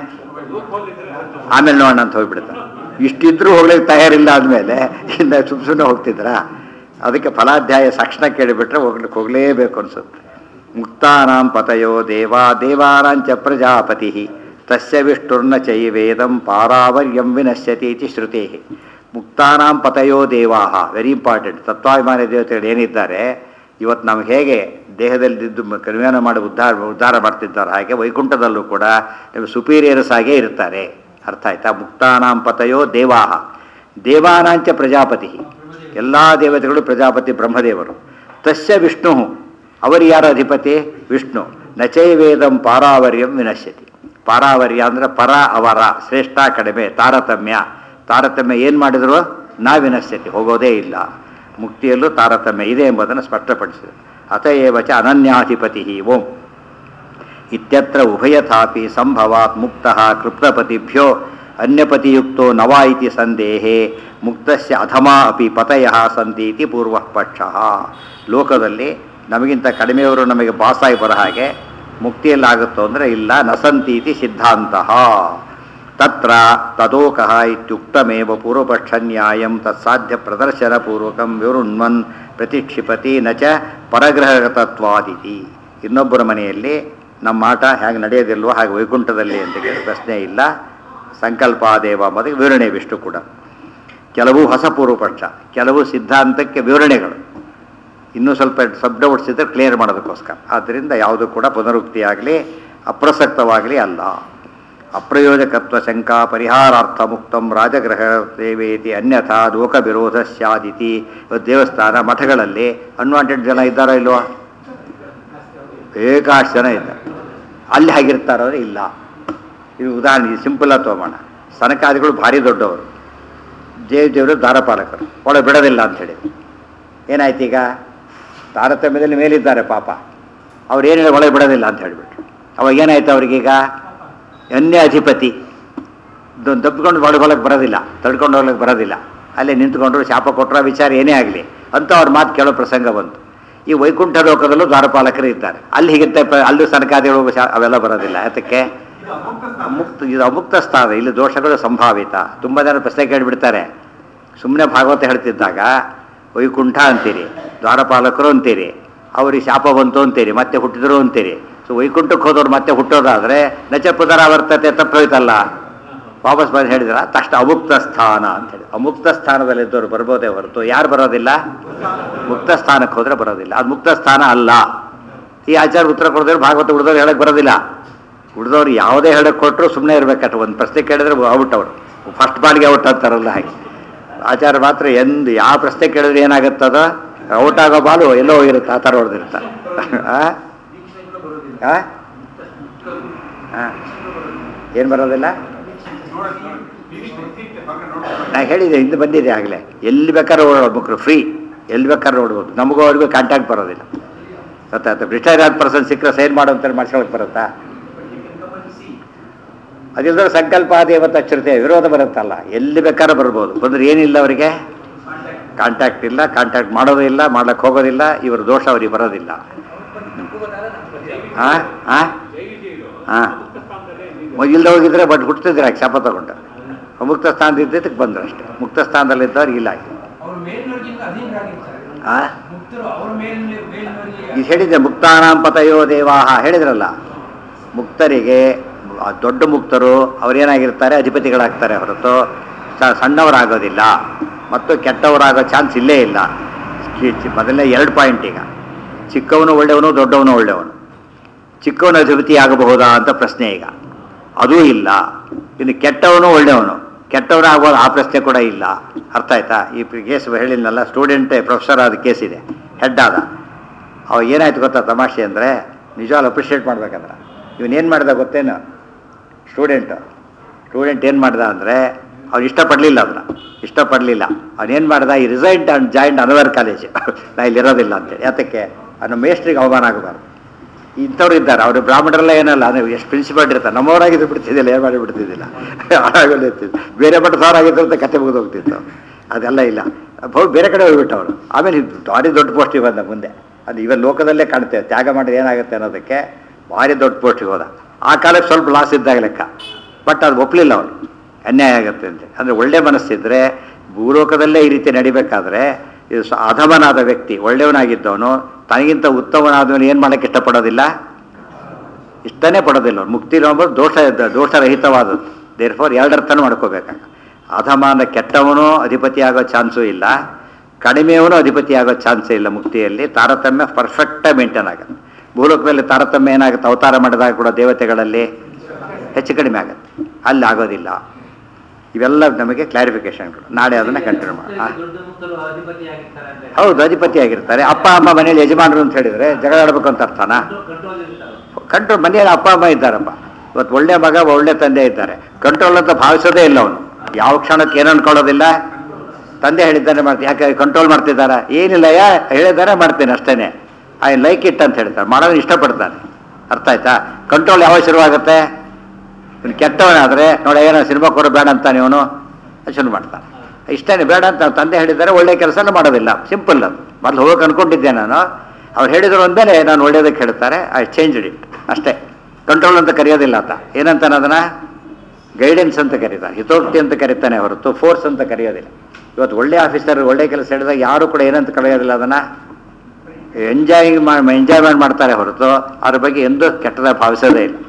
Speaker 1: ಆಮೇಲೆ ನೋಡೋಣ ಅಂತ ಹೋಗ್ಬಿಡ್ತಾನೆ ಇಷ್ಟಿದ್ರೂ ಹೋಗ್ಲಿಕ್ಕೆ ತಯಾರಿಲ್ಲ ಆದಮೇಲೆ ಇನ್ನು ಸುಮ್ಮ ಸುಮ್ಮನೆ ಹೋಗ್ತಿದ್ರಾ ಅದಕ್ಕೆ ಫಲಾಧ್ಯಾಯ ಸಾಕ್ಷಣ ಕೇಳಿಬಿಟ್ರೆ ಹೋಗ್ಲಿಕ್ಕೆ ಹೋಗಲೇಬೇಕು ಅನ್ಸುತ್ತೆ ಮುಕ್ತಾನಾಂ ಪತಯೋ ದೇವಾ ದೇವಾನಾಂಚ ಪ್ರಜಾಪತಿ ತಸ್ಯ ವಿಷ್ಣುರ್ನ ಚೈವೇದಂ ಪಾರಾವರ್ಯಂ ವಿನಶ್ಯತಿ ಇತಿ ಶ್ರುತಿ ಮುಕ್ತಾನಾಂ ಪತಯೋ ದೇವಾಹ ವೆರಿ ಇಂಪಾರ್ಟೆಂಟ್ ತತ್ವಾಭಿಮಾನಿ ದೇವತೆಗಳು ಏನಿದ್ದಾರೆ ಇವತ್ತು ನಮ್ಗೆ ಹೇಗೆ ದೇಹದಲ್ಲಿದ್ದು ಕಲ್ಯಾಣ ಮಾಡಿ ಉದ್ಧಾರ ಉದ್ಧಾರ ಮಾಡ್ತಿದ್ದಾರೆ ಹಾಗೆ ವೈಕುಂಠದಲ್ಲೂ ಕೂಡ ಸುಪೀರಿಯರ್ಸ್ ಆಗೇ ಇರ್ತಾರೆ ಅರ್ಥ ಆಯ್ತಾ ಮುಕ್ತಾನಾಂ ಪತಯೋ ದೇವಾಹ ದೇವಾನಾಂಚ ಪ್ರಜಾಪತಿ ಎಲ್ಲ ದೇವತೆಗಳು ಪ್ರಜಾಪತಿ ಬ್ರಹ್ಮದೇವರು ತಸ್ಯ ವಿಷ್ಣು ಅವರು ಯಾರ ಅಧಿಪತಿ ವಿಷ್ಣು ನಚೈವೇದಂ ಪಾರಾವರ್ಯಂ ವಿನಶ್ಯತಿ ಪಾರಾವರ್ಯ ಅಂದರೆ ಪರ ಅವರ ಶ್ರೇಷ್ಠ ಕಡಿಮೆ ತಾರತಮ್ಯ ತಾರತಮ್ಯ ಏನು ಮಾಡಿದ್ರು ನಾ ವಿನಶ್ಯತಿ ಹೋಗೋದೇ ಇಲ್ಲ ಮುಕ್ತಿಯಲ್ಲೂ ತಾರತಮ್ಯ ಇದೆ ಎಂಬುದನ್ನು ಸ್ಪಷ್ಟಪಡಿಸಿದೆ ಅತಏವ ಚ ಅನನ್ಯಾಧಿಪತಿ ಓಂ ಇತ್ಯತ್ರ ಉಭಯಥಾಪಿ ಸಂಭವಾತ್ ಮುಕ್ತ ಕೃಪ್ತಪತಿಭ್ಯೋ ಅನ್ಯಪತಿಯುಕ್ತೋ ನವಾ ಇತಿ ಸಂದೇಹೆ ಮುಕ್ತಸ್ಯ ಅಧಮಾ ಅಪಿ ಪತಯ ಸಂತಿ ಇತಿ ಪೂರ್ವ ಪಕ್ಷ ಲೋಕದಲ್ಲಿ ನಮಗಿಂತ ಕಡಿಮೆಯವರು ನಮಗೆ ಬಾಸಾಗಿ ಬರೋ ಹಾಗೆ ಮುಕ್ತಿಯಲ್ಲಾಗುತ್ತೋ ಅಂದರೆ ಇಲ್ಲ ನಸಂತಿ ಇತಿ ಸಿದ್ಧಾಂತ ತತ್ರ ತದೋಕಃ ಇತ್ಯುಕ್ತಮೇವ ಪೂರ್ವಪಕ್ಷನ್ಯಾಯಂ ತತ್ಸಾಧ್ಯ ಪ್ರದರ್ಶನಪೂರ್ವಕಂ ವಿವೃಣ್ವನ್ ಪ್ರತಿಕ್ಷಿಪತಿ ನ ಚ ಪರಗ್ರಹಗತತ್ವಾದಿತಿ ಇನ್ನೊಬ್ಬರ ಮನೆಯಲ್ಲಿ ನಮ್ಮ ಆಟ ಹೇಗೆ ನಡೆಯೋದಿಲ್ವೋ ಹಾಗೆ ವೈಕುಂಠದಲ್ಲಿ ಅಂತ ಕೇಳಿ ಪ್ರಶ್ನೆ ಇಲ್ಲ ಸಂಕಲ್ಪಾದೇವ ಎಂಬುದಕ್ಕೆ ವಿವರಣೆ ಇವಿಷ್ಟು ಕೂಡ ಕೆಲವು ಹೊಸ ಪೂರ್ವಪಕ್ಷ ಕೆಲವು ಸಿದ್ಧಾಂತಕ್ಕೆ ವಿವರಣೆಗಳು ಇನ್ನೂ ಸ್ವಲ್ಪ ಸಬ್ ಡೌಟ್ಸ್ ಇದ್ದರೆ ಕ್ಲಿಯರ್ ಮಾಡೋದಕ್ಕೋಸ್ಕರ ಆದ್ದರಿಂದ ಯಾವುದು ಕೂಡ ಪುನರುಕ್ತಿಯಾಗಲಿ ಅಪ್ರಸಕ್ತವಾಗಲಿ ಅಲ್ಲ ಅಪ್ರಯೋಜಕತ್ವ ಶಂಕಾ ಪರಿಹಾರಾರ್ಥ ಮುಕ್ತಂ ರಾಜಗೃಹ ಸೇವೇತಿ ಅನ್ಯಥಾ ಲೋಕ ವಿರೋಧ ಸ್ಯಾದಿತಿ ಇವತ್ತು ದೇವಸ್ಥಾನ ಮಠಗಳಲ್ಲಿ ಅನ್ವಾಂಟೆಡ್ ಜನ ಇದ್ದಾರೋ ಇಲ್ವೋ ಬೇಕಾಷ್ಟು ಜನ ಇದ್ದಾರೆ ಅಲ್ಲಿ ಹಾಗಿರ್ತಾರೋ ಅಂದ್ರೆ ಇಲ್ಲ ಇದು ಉದಾಹರಣೆ ಸಿಂಪಲ್ ಆಗಿ ತಗೋಣ ಸನಕಾದಿಗಳು ಭಾರಿ ದೊಡ್ಡವರು ದೇವ್ ದೇವರು ದಾರಪಾಲಕರು ಒಳಗೆ ಬಿಡೋದಿಲ್ಲ ಅಂಥೇಳಿ ಏನಾಯ್ತು ಈಗ ತಾರತಮ್ಯದಲ್ಲಿ ಮೇಲಿದ್ದಾರೆ ಪಾಪ ಅವ್ರು ಏನು ಹೇಳಿ ಒಳಗೆ ಬಿಡೋದಿಲ್ಲ ಅಂತ ಹೇಳಿಬಿಟ್ರು ಅವಾಗ ಏನಾಯ್ತು ಅವ್ರಿಗೀಗ ಅನ್ಯ ಅಧಿಪತಿ ದ- ದಬ್ಕೊಂಡು ಒಳಗೆ ಹೊಲಕ್ಕೆ ಬರೋದಿಲ್ಲ ತಡ್ಕೊಂಡು ಹೋಗ್ಲಿಕ್ಕೆ ಬರೋದಿಲ್ಲ ಅಲ್ಲೇ ನಿಂತ್ಕೊಂಡ್ರು ಶಾಪ ಕೊಟ್ಟರೆ ವಿಚಾರ ಏನೇ ಆಗಲಿ ಅಂತ ಅವ್ರ ಮಾತು ಕೇಳೋ ಪ್ರಸಂಗ ಬಂತು ಈ ವೈಕುಂಠ ಲೋಕದಲ್ಲೂ ದ್ವಾರಪಾಲಕರು ಇದ್ದಾರೆ ಅಲ್ಲಿ ಹೀಗಿರುತ್ತೆ ಪ- ಅಲ್ಲೂ ಸನಕಾದಿಗಳು ಶಾ- ಅವೆಲ್ಲ ಬರೋದಿಲ್ಲ ಯಾತಕ್ಕೆ ಮುಕ್ತ ಇದು ಅಮುಕ್ತ ಸ್ಥಾನ ಇಲ್ಲಿ ದೋಷಗಳು ಸಂಭಾವಿತ ತುಂಬ ಜನ ಪ್ರಶ್ನೆ ಕೇಳಿಬಿಡ್ತಾರೆ ಸುಮ್ಮನೆ ಭಾಗವತ ಹೇಳ್ತಿದ್ದಾಗ ವೈಕುಂಠ ಅಂತೀರಿ ದ್ವಾರಪಾಲಕರು ಅಂತೀರಿ ಅವ್ರಿಗೆ ಶಾಪ ಬಂತು ಅಂತೀರಿ ಮತ್ತೆ ಹುಟ್ಟಿದ್ರು ಅಂತೀರಿ ಸೊ ವೈಕುಂಠಕ್ಕೆ ಹೋದವ್ರು ಮತ್ತೆ ಹುಟ್ಟೋದಾದ್ರೆ ನಚ ಪುನರಾವರ್ತತೆ ತಪ್ಪೋಯ್ತಲ್ಲ ವಾಪಸ್ ಬಂದು ಹೇಳಿದ್ರ ತಕ್ಷಣ ಅಮುಕ್ತ ಸ್ಥಾನ ಅಂತೇಳಿ ಅಮುಕ್ತ ಸ್ಥಾನದಲ್ಲಿದ್ದವರು ಬರ್ಬೋದೇ ಹೊರತು ಯಾರು ಬರೋದಿಲ್ಲ ಮುಕ್ತ ಸ್ಥಾನಕ್ಕೆ ಹೋದ್ರೆ ಬರೋದಿಲ್ಲ ಅದು ಮುಕ್ತ ಸ್ಥಾನ ಅಲ್ಲ ಈ ಆಚಾರ ಉತ್ತರ ಕೊಡೋದ್ರೆ ಭಾಗವತ ಉಳಿದವ್ರು ಹೇಳಕ್ ಬರೋದಿಲ್ಲ ಉಳಿದವ್ರು ಯಾವುದೇ ಹೇಳಕ್ ಕೊಟ್ಟರು ಸುಮ್ಮನೆ ಇರ್ಬೇಕಟ ಒಂದು ಪ್ರಶ್ನೆ ಕೇಳಿದ್ರೆ ಔಟ್ ಅವರು ಫಸ್ಟ್ ಬಾಲ್ಗೆ ಔಟ್ ಅಂತಾರಲ್ಲ ಹಾಗೆ ಆಚಾರ ಮಾತ್ರ ಎಂದು ಯಾವ ಪ್ರಶ್ನೆ ಕೇಳಿದ್ರೆ ಏನಾಗುತ್ತದ ಔಟ್ ಆಗೋ ಬಾಲು ಎಲ್ಲೋ ಹೋಗಿರುತ್ತೆ ಆ ಥರ ಹೊಡೆದಿರ್ತಾರೆ ಏನು ಬರೋದಿಲ್ಲ ನಾ ಹೇಳಿದೆ ಹಿಂದೆ ಬಂದಿದೆ ಆಗಲೇ ಎಲ್ಲಿ ಬೇಕಾದ್ರೂ ಓಡಾಡ್ಬೇಕು ಫ್ರೀ ಎಲ್ಲಿ ಬೇಕಾದ್ರೂ ನೋಡ್ಬೋದು ನಮಗೂ ಅವ್ರಿಗೂ ಕಾಂಟ್ಯಾಕ್ಟ್ ಬರೋದಿಲ್ಲ ಗೊತ್ತಾಯ್ತು ರಿಟೈರ್ ಆದ ಪರ್ಸನ್ ಸಿಕ್ಕರೆ ಸೈನ್ ಮಾಡು ಅಂತೇಳಿ ಮಾಡ್ಸ್ಕೊಳಕ್ ಬರುತ್ತಾ ಅದಿಲ್ಲದ್ರೆ ಸಂಕಲ್ಪ ದೇವತ ಅಚ್ಚರಿತೆ ವಿರೋಧ ಬರುತ್ತಲ್ಲ ಎಲ್ಲಿ ಬೇಕಾದ್ರೂ ಬರ್ಬೋದು ಬಂದ್ರೆ ಏನಿಲ್ಲ ಅವರಿಗೆ ಕಾಂಟ್ಯಾಕ್ಟ್ ಇಲ್ಲ ಕಾಂಟ್ಯಾಕ್ಟ್ ಮಾಡೋದೇ ಇಲ್ಲ ಮಾಡ್ಲಿಕ್ಕೆ ಹೋಗೋದಿಲ್ಲ ಇವ್ರ ದೋಷ ಅವ್ರಿಗೆ ಬರೋದಿಲ್ಲ ಹಾಂ ಹಾಂ ಹಾಂ ಇಲ್ದ ಹೋಗಿದ್ರೆ ಬಟ್ ಹುಟ್ಟಿದ್ರೆ ಶಾಪ ತಗೊಂಡು ಮುಕ್ತ ಸ್ಥಾನದ ಇದ್ದಕ್ಕೆ ಬಂದ್ರು ಅಷ್ಟೇ ಮುಕ್ತ ಸ್ಥಾನದಲ್ಲಿದ್ದವ್ರಿಗೆ ಇಲ್ಲ
Speaker 4: ಅವ್ರು ಮೇಲ್ನೋರ್ಗಿಂತ ಅಧೀನರಾಗಿರ್ತಾರೆ
Speaker 1: ಆ
Speaker 4: ಮುಕ್ತರು ಅವರ ಮೇಲ್ ಮೇಲ್ನವರಿಗೆ
Speaker 1: ಇದು ಹೇಳಿದ್ರೆ ಮುಕ್ತಾನಾಂ ಪತಯೋ ದೇವಾಹ ಹೇಳಿದ್ರಲ್ಲ ಮುಕ್ತರಿಗೆ ಆ ದೊಡ್ಡ ಮುಕ್ತರು ಅವರೇನಾಗಿರ್ತಾರೆ ಅಧಿಪತಿಗಳಾಗ್ತಾರೆ ಹೊರತು ಸ- ಸಣ್ಣವರಾಗೋದಿಲ್ಲ ಮತ್ತು ಕೆಟ್ಟವರಾಗೋ ಚಾನ್ಸ್ ಇಲ್ಲೇ ಇಲ್ಲ ಚಿ- ಚಿ- ಮೊದಲನೇ ಎರಡು ಪಾಯಿಂಟ್ ಈಗ ಚಿಕ್ಕವನು ಒಳ್ಳೆಯವನು ದೊಡ್ಡವನು ಒಳ್ಳೆಯವನು ಚಿಕ್ಕವನು ಅಧಿಪತಿ ಆಗಬಹುದಾ ಅಂತ ಪ್ರಶ್ನೆ ಈಗ ಅದೂ ಇಲ್ಲ ಇನ್ನು ಕೆಟ್ಟವನು ಒಳ್ಳೆಯವನು ಕೆಟ್ಟವನು ಆಗೋದು ಆ ಪ್ರಶ್ನೆ ಕೂಡ ಇಲ್ಲ ಅರ್ಥ ಆಯ್ತಾ ಈ ಕೇಸ್ ಹೇಳಿದ್ನಲ್ಲ ಸ್ಟೂಡೆಂಟೇ ಪ್ರೊಫೆಸರ್ ಆದ ಕೇಸ್ ಇದೆ ಹೆಡ್ ಆದ ಅವ ಏನಾಯ್ತು ಗೊತ್ತಾ ತಮಾಷೆ ಅಂದರೆ ನಿಜವಾಗ್ಲೂ ಅಪ್ರಿಷಿಯೇಟ್ ಮಾಡ್ಬೇಕಂದ್ರೆ ಇವನೇನು ಮಾಡ್ದ ಗೊತ್ತೇನು ಸ್ಟೂಡೆಂಟು ಸ್ಟೂಡೆಂಟ್ ಏನು ಮಾಡ್ದ ಅಂದರೆ ಅವ್ನು ಇಷ್ಟಪಡಲಿಲ್ಲ ಅದನ್ನ ಇಷ್ಟಪಡಲಿಲ್ಲ ಅವನೇನು ಮಾಡ್ದ ಈ resigned and joined another college ನಾ ಇಲ್ಲಿ ಇರೋದಿಲ್ಲ ಅಂತೇಳಿ ಯಾತಕ್ಕೆ ಅವನ ಮೇಸ್ಟ್ರಿಗೆ ಅವಮಾನ ಆಗಬಾರ್ದು ಇಂಥವ್ರು ಇದ್ದಾರೆ ಅವರು ಬ್ರಾಹ್ಮಣರೆಲ್ಲ ಏನಲ್ಲ ಅಂದರೆ ಎಷ್ಟು ಪ್ರಿನ್ಸಿಪಲ್ ಇರ್ತಾರೆ ನಮ್ಮವರಾಗಿದ್ದು ಬಿಡ್ತಿದ್ದಿಲ್ಲ ಏನು ಮಾಡಿ ಬಿಡ್ತಿದ್ದಿಲ್ಲ ಹಾಗೆಲ್ಲ ಇರ್ತಿದ್ದು ಬೇರೆ ಮಟ್ಟ ಸಾರಾಗಿತ್ತು ಅಂತ ಕತೆ ಮುಗಿದು ಹೋಗ್ತಿತ್ತು ಅದೆಲ್ಲ ಇಲ್ಲ ಬಹು ಬೇರೆ ಕಡೆ ಹೋಗ್ಬಿಟ್ಟು ಅವರು ಆಮೇಲೆ ಇದು ಭಾರಿ ದೊಡ್ಡ ಪೋಸ್ಟಿಗೆ ಬಂದ ಮುಂದೆ ಅದು ಇವನ್ ಲೋಕದಲ್ಲೇ ಕಾಣ್ತೇವೆ ತ್ಯಾಗ ಮಾಡಿದ್ರೆ ಏನಾಗುತ್ತೆ ಅನ್ನೋದಕ್ಕೆ ಭಾರಿ ದೊಡ್ಡ ಪೋಸ್ಟಿಗೆ ಹೋದ ಆ ಕಾಲಕ್ಕೆ ಸ್ವಲ್ಪ ಲಾಸ್ ಇದ್ದಾಗ ಲೆಕ್ಕ ಬಟ್ ಅದು ಒಪ್ಪಲಿಲ್ಲ ಅವನು ಅನ್ಯಾಯ ಆಗುತ್ತೆ ಅಂತ ಅಂದರೆ ಒಳ್ಳೆ ಮನಸ್ಸಿದ್ರೆ ಭೂಲೋಕದಲ್ಲೇ ಈ ರೀತಿ ನಡಿಬೇಕಾದ್ರೆ ಇದು ಸ- ಅಧಮನಾದ ವ್ಯಕ್ತಿ ಒಳ್ಳೆಯವನಾಗಿದ್ದವನು ತನಗಿಂತ ಉತ್ತಮನಾದವನು ಏನು ಮಾಡೋಕ್ಕೆ ಇಷ್ಟಪಡೋದಿಲ್ಲ ಇಷ್ಟನೇ ಪಡೋದಿಲ್ಲ ಅವ್ನು ಮುಕ್ತಿ ಅನ್ನೋದು ದೋಷ ದೋಷರಹಿತವಾದದ್ದು ದೇರ್ ಫೋರ್ ಎರಡರ್ಥನೂ ಮಾಡ್ಕೋಬೇಕಾಗ ಅಧಮಾನ ಕೆಟ್ಟವನು ಅಧಿಪತಿ ಆಗೋ ಚಾನ್ಸು ಇಲ್ಲ ಕಡಿಮೆಯವನು ಅಧಿಪತಿ ಆಗೋ ಚಾನ್ಸೇ ಇಲ್ಲ ಮುಕ್ತಿಯಲ್ಲಿ ತಾರತಮ್ಯ ಪರ್ಫೆಕ್ಟಾಗಿ ಮೇಂಟೈನ್ ಆಗುತ್ತೆ ಭೂಲೋಕದಲ್ಲಿ ತಾರತಮ್ಯ ಏನಾಗುತ್ತೆ ಅವತಾರ ಮಾಡಿದಾಗ ಕೂಡ ದೇವತೆಗಳಲ್ಲಿ ಹೆಚ್ಚು ಕಡಿಮೆ ಆಗುತ್ತೆ ಅಲ್ಲಿ ಆಗೋದಿಲ್ಲ ಇವೆಲ್ಲ ನಮಗೆ ಕ್ಲಾರಿಫಿಕೇಶನ್ಗಳು ನಾಳೆ ಅದನ್ನು ಕಂಟಿನ್ಯೂ ಮಾಡೋಣ
Speaker 5: ದೊಡ್ಡ ಮುತ್ತಲು ಅಧಿಪತಿ ಆಗಿರ್ತಾರೆ ಅಂತ
Speaker 1: ಹೌದು ಅಧಿಪತಿ ಆಗಿರ್ತಾರೆ ಅಪ್ಪ ಅಮ್ಮ ಮನೇಲಿ ಯಜಮಾನರು ಅಂತ ಹೇಳಿದರೆ ಜಗಳ ಆಡ್ಬೇಕು ಅಂತ ಅರ್ಥನಾ
Speaker 5: ಕಂಟ್ರೋಲ್ ಇರ್ತಾರೆ
Speaker 1: ಕಂಟ್ರೋಲ್ ಮನೆಯಲ್ಲಿ ಅಪ್ಪ ಅಮ್ಮ ಇದ್ದಾರಪ್ಪ ಇವತ್ತು ಒಳ್ಳೆ ಮಗ ಒಳ್ಳೆ ತಂದೆ ಇದ್ದಾರೆ ಕಂಟ್ರೋಲ್ ಅಂತ ಭಾವಿಸೋದೇ ಇಲ್ಲ ಅವನು ಯಾವ ಕ್ಷಣಕ್ಕೆ ಏನು ಅನ್ಕೊಳ್ಳೋದಿಲ್ಲ ತಂದೆ ಹೇಳಿದ್ದಾನೆ ಮಾಡ್ತೀನಿ ಯಾಕೆ ಕಂಟ್ರೋಲ್ ಮಾಡ್ತಿದ್ದಾರ ಏನಿಲ್ಲ ಯಾ ಹೇಳಿದ್ದಾರೆ ಮಾಡ್ತೇನೆ ಅಷ್ಟೇನೆ ಐ ಲೈಕ್ ಇಟ್ ಅಂತ ಹೇಳ್ತಾರೆ ಮಾಡೋದನ್ನ ಇಷ್ಟಪಡ್ತಾನೆ ಅರ್ಥ ಆಯ್ತಾ ಕಂಟ್ರೋಲ್ ಯಾವಾಗ ಶುರುವಾಗುತ್ತೆ ಇವ್ನು ಕೆಟ್ಟವನಾದರೆ ನೋಡಿ ಏನೋ ಸಿನಿಮಾ ಕೊಡು ಬೇಡ ಅಂತಾನೆ ಇವನು ಶುರು ಮಾಡ್ತಾನೆ ಇಷ್ಟೇನೆ ಬೇಡ ಅಂತ ಅವ್ನ್ ತಂದೆ ಹೇಳಿದ್ದಾರೆ ಒಳ್ಳೆ ಕೆಲಸನೂ ಮಾಡೋದಿಲ್ಲ ಸಿಂಪಲ್ ಅದು ಮೊದಲು ಹೋಗಕ್ಕೆ ಅನ್ಕೊಂಡಿದ್ದೆ ನಾನು ಅವ್ರು ಹೇಳಿದ್ರು ಅಂದಮೇಲೆ ನಾನು ಒಳ್ಳೇದಕ್ಕೆ ಹೇಳ್ತಾರೆ ಐ ಚೇಂಜ್ ಇಟ್ ಅಷ್ಟೇ ಕಂಟ್ರೋಲ್ ಅಂತ ಕರೆಯೋದಿಲ್ಲ ಆತ ಏನಂತಾನೆ ಅದನ್ನ ಗೈಡೆನ್ಸ್ ಅಂತ ಕರೀತಾನೆ ಹಿತೋಕ್ತಿ ಅಂತ ಕರೀತಾನೆ ಹೊರತು ಫೋರ್ಸ್ ಅಂತ ಕರೆಯೋದಿಲ್ಲ ಇವತ್ತು ಒಳ್ಳೆ ಆಫೀಸರ್ ಒಳ್ಳೆ ಕೆಲಸ ಹೇಳಿದಾಗ ಯಾರು ಕೂಡ ಏನಂತ ಕರೆಯೋದಿಲ್ಲ ಅದನ್ನ ಎಂಜಾಯಿಂಗ್ ಮಾಡಿ ಎಂಜಾಯ್ಮೆಂಟ್ ಮಾಡ್ತಾರೆ ಹೊರತು ಅದ್ರ ಬಗ್ಗೆ ಎಂದೂ ಕೆಟ್ಟದಾಗ ಭಾವಿಸೋದೇ ಇಲ್ಲ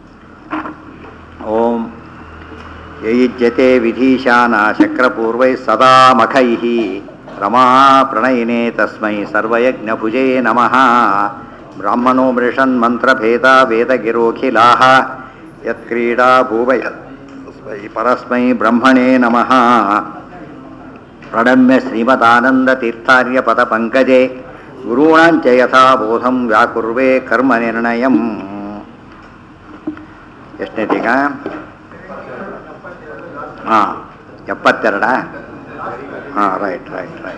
Speaker 1: ಓಂ ಯಯುಜ್ಯತೆ ವಿಧೀಶಾನ ಶಕ್ರಪೂರ್ವೈ ಸದಾ ಮಖೈ ರಮಾ ಪ್ರಣಯಿನೇ ತಸ್ಮೈ ಸರ್ವಯಜ್ಞಭುಜೇ ನಮಃ ಬ್ರಾಹ್ಮಣೋ ಮೃಷನ್ ಮಂತ್ರಭೇದ ವೇದಗಿರೋಖಿಲಾ ಯತ್ಕ್ರೀಡಾ ಭೂವಯ ತಸ್ಮೈ ಪರಸ್ಮೈ ಬ್ರಹ್ಮಣೇ ನಮಃ ಪ್ರಣಮ್ಯ ಶ್ರೀಮದಾನಂದತೀರ್ಥಾರ್ಯ ಪದ ಪಂಕಜೆ ಗುರುಣಾಂಚ ಯಥಾ ಬೋಧಂ ವ್ಯಾಕುರ್ವೇ ಕರ್ಮ ನಿರ್ಣಯಂ ಎಷ್ಟನೇದೀಗ ಹಾಂ ಎಪ್ಪತ್ತೆರಡ ಹಾಂ ರೈಟ್ ರೈಟ್ ರೈಟ್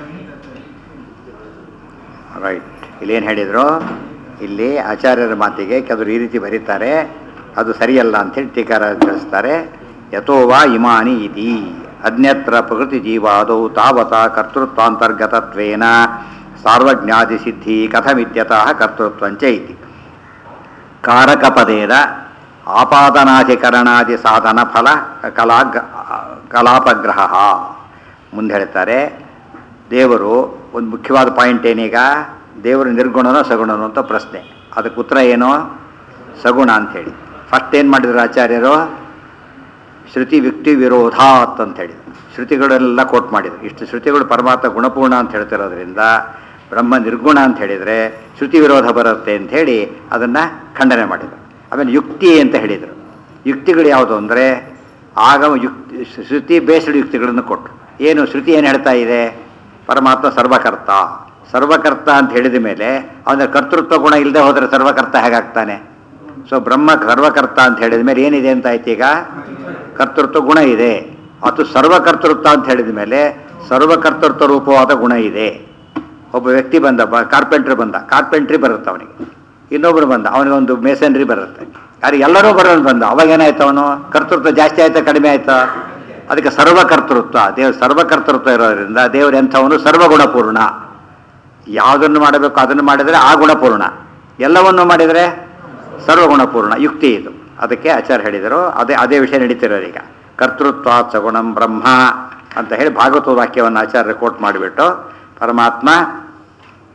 Speaker 1: ರೈಟ್ ಇಲ್ಲೇನು ಹೇಳಿದರು ಇಲ್ಲಿ ಆಚಾರ್ಯರ ಮಾತಿಗೆ ಕೆಲವರು ಈ ರೀತಿ ಬರೀತಾರೆ ಅದು ಸರಿಯಲ್ಲ ಅಂಥೇಳಿ ಟೀಕಾರ ತಿಳಿಸ್ತಾರೆ ಯಥೋವಾ ಇಮಾನಿ ಇತಿ ಅನ್ಯತ್ರ ಪ್ರಕೃತಿ ಜೀವಾದೌ ತಾವತ ಕರ್ತೃತ್ವಾಂತರ್ಗತತ್ವೇನ ಸಾರ್ವಜ್ಞಾದಿ ಸಿದ್ಧಿ ಕಥಮಿತ್ಯತಃ ಕರ್ತೃತ್ವಂಚ ಇತಿ ಕಾರಕಪದೇನ ಆಪಾದನಾಧಿಕರಣಾದಿ ಸಾಧನ ಫಲ ಕಲಾ ಕಲಾಪಗ್ರಹ ಮುಂದೆ ಹೇಳ್ತಾರೆ ದೇವರು ಒಂದು ಮುಖ್ಯವಾದ ಪಾಯಿಂಟ್ ಏನೀಗ ದೇವರು ನಿರ್ಗುಣನೋ ಸಗುಣನೋ ಅಂತ ಪ್ರಶ್ನೆ ಅದಕ್ಕೆ ಉತ್ತರ ಏನು ಸಗುಣ ಅಂಥೇಳಿ ಫಸ್ಟ್ ಏನು ಮಾಡಿದ್ರು ಆಚಾರ್ಯರು ಶ್ರುತಿ ವ್ಯಕ್ತಿ ವಿರೋಧಾತ್ ಅಂತ ಹೇಳಿದ್ರು ಶ್ರುತಿಗಳೆಲ್ಲ ಕೋಟ್ ಮಾಡಿದ್ರು ಇಷ್ಟು ಶ್ರುತಿಗಳು ಪರಮಾತ್ಮ ಗುಣಪೂರ್ಣ ಅಂತ ಹೇಳ್ತಿರೋದ್ರಿಂದ ಬ್ರಹ್ಮ ನಿರ್ಗುಣ ಅಂತ ಹೇಳಿದರೆ ಶ್ರುತಿ ವಿರೋಧ ಬರುತ್ತೆ ಅಂತ ಹೇಳಿ ಅದನ್ನು ಖಂಡನೆ ಮಾಡಿದರು ಆಮೇಲೆ ಯುಕ್ತಿ ಅಂತ ಹೇಳಿದರು ಯುಕ್ತಿಗಳು ಯಾವುದು ಅಂದರೆ ಆಗಮ ಯುಕ್ತಿ ಶ್ರುತಿ ಬೇಸ್ಡ್ ಯುಕ್ತಿಗಳನ್ನು ಕೊಟ್ಟರು ಏನು ಶ್ರುತಿ ಏನು ಹೇಳ್ತಾ ಇದೆ ಪರಮಾತ್ಮ ಸರ್ವಕರ್ತ ಸರ್ವಕರ್ತ ಅಂತ ಹೇಳಿದ ಮೇಲೆ ಅವನ ಕರ್ತೃತ್ವ ಗುಣ ಇಲ್ಲದೆ ಹೋದರೆ ಸರ್ವಕರ್ತ ಹೇಗಾಗ್ತಾನೆ ಸೊ ಬ್ರಹ್ಮ ಸರ್ವಕರ್ತ ಅಂತ ಹೇಳಿದ ಮೇಲೆ ಏನಿದೆ ಅಂತ ಆಯ್ತು ಈಗ ಕರ್ತೃತ್ವ ಗುಣ ಇದೆ ಅದು ಸರ್ವಕರ್ತೃತ್ವ ಅಂತ ಹೇಳಿದ ಮೇಲೆ ಸರ್ವಕರ್ತೃತ್ವ ರೂಪವಾದ ಗುಣ ಇದೆ ಒಬ್ಬ ವ್ಯಕ್ತಿ ಬಂದ ಬ ಕಾರ್ಪೆಂಟ್ರಿ ಬಂದ ಕಾರ್ಪೆಂಟ್ರಿ ಬರುತ್ತೆ ಅವನಿಗೆ ಇನ್ನೊಬ್ಬರು ಬಂದ ಅವನಿಗೊಂದು ಮೇಸನ್ರಿ ಬರುತ್ತೆ ಯಾರು ಎಲ್ಲರೂ ಬರೋನು ಬಂದ ಅವಾಗ ಏನಾಯ್ತು ಅವನು ಕರ್ತೃತ್ವ ಜಾಸ್ತಿ ಆಯ್ತಾ ಕಡಿಮೆ ಆಯ್ತಾ ಅದಕ್ಕೆ ಸರ್ವಕರ್ತೃತ್ವ ದೇವ್ ಸರ್ವಕರ್ತೃತ್ವ ಇರೋದ್ರಿಂದ ದೇವರು ಎಂಥವನು ಸರ್ವಗುಣಪೂರ್ಣ ಯಾವುದನ್ನು ಮಾಡಬೇಕು ಅದನ್ನು ಮಾಡಿದರೆ ಆ ಗುಣಪೂರ್ಣ ಎಲ್ಲವನ್ನು ಮಾಡಿದರೆ ಸರ್ವಗುಣಪೂರ್ಣ ಯುಕ್ತಿ ಇದು ಅದಕ್ಕೆ ಆಚಾರ್ಯ ಹೇಳಿದರು ಅದೇ ಅದೇ ವಿಷಯ ನಡೀತಿರೋರು ಈಗ ಕರ್ತೃತ್ವ ಸಗುಣಂ ಬ್ರಹ್ಮ ಅಂತ ಹೇಳಿ ಭಾಗವತ ವಾಕ್ಯವನ್ನು ಆಚಾರ್ಯ ಕೋಟ್ ಮಾಡಿಬಿಟ್ಟು ಪರಮಾತ್ಮ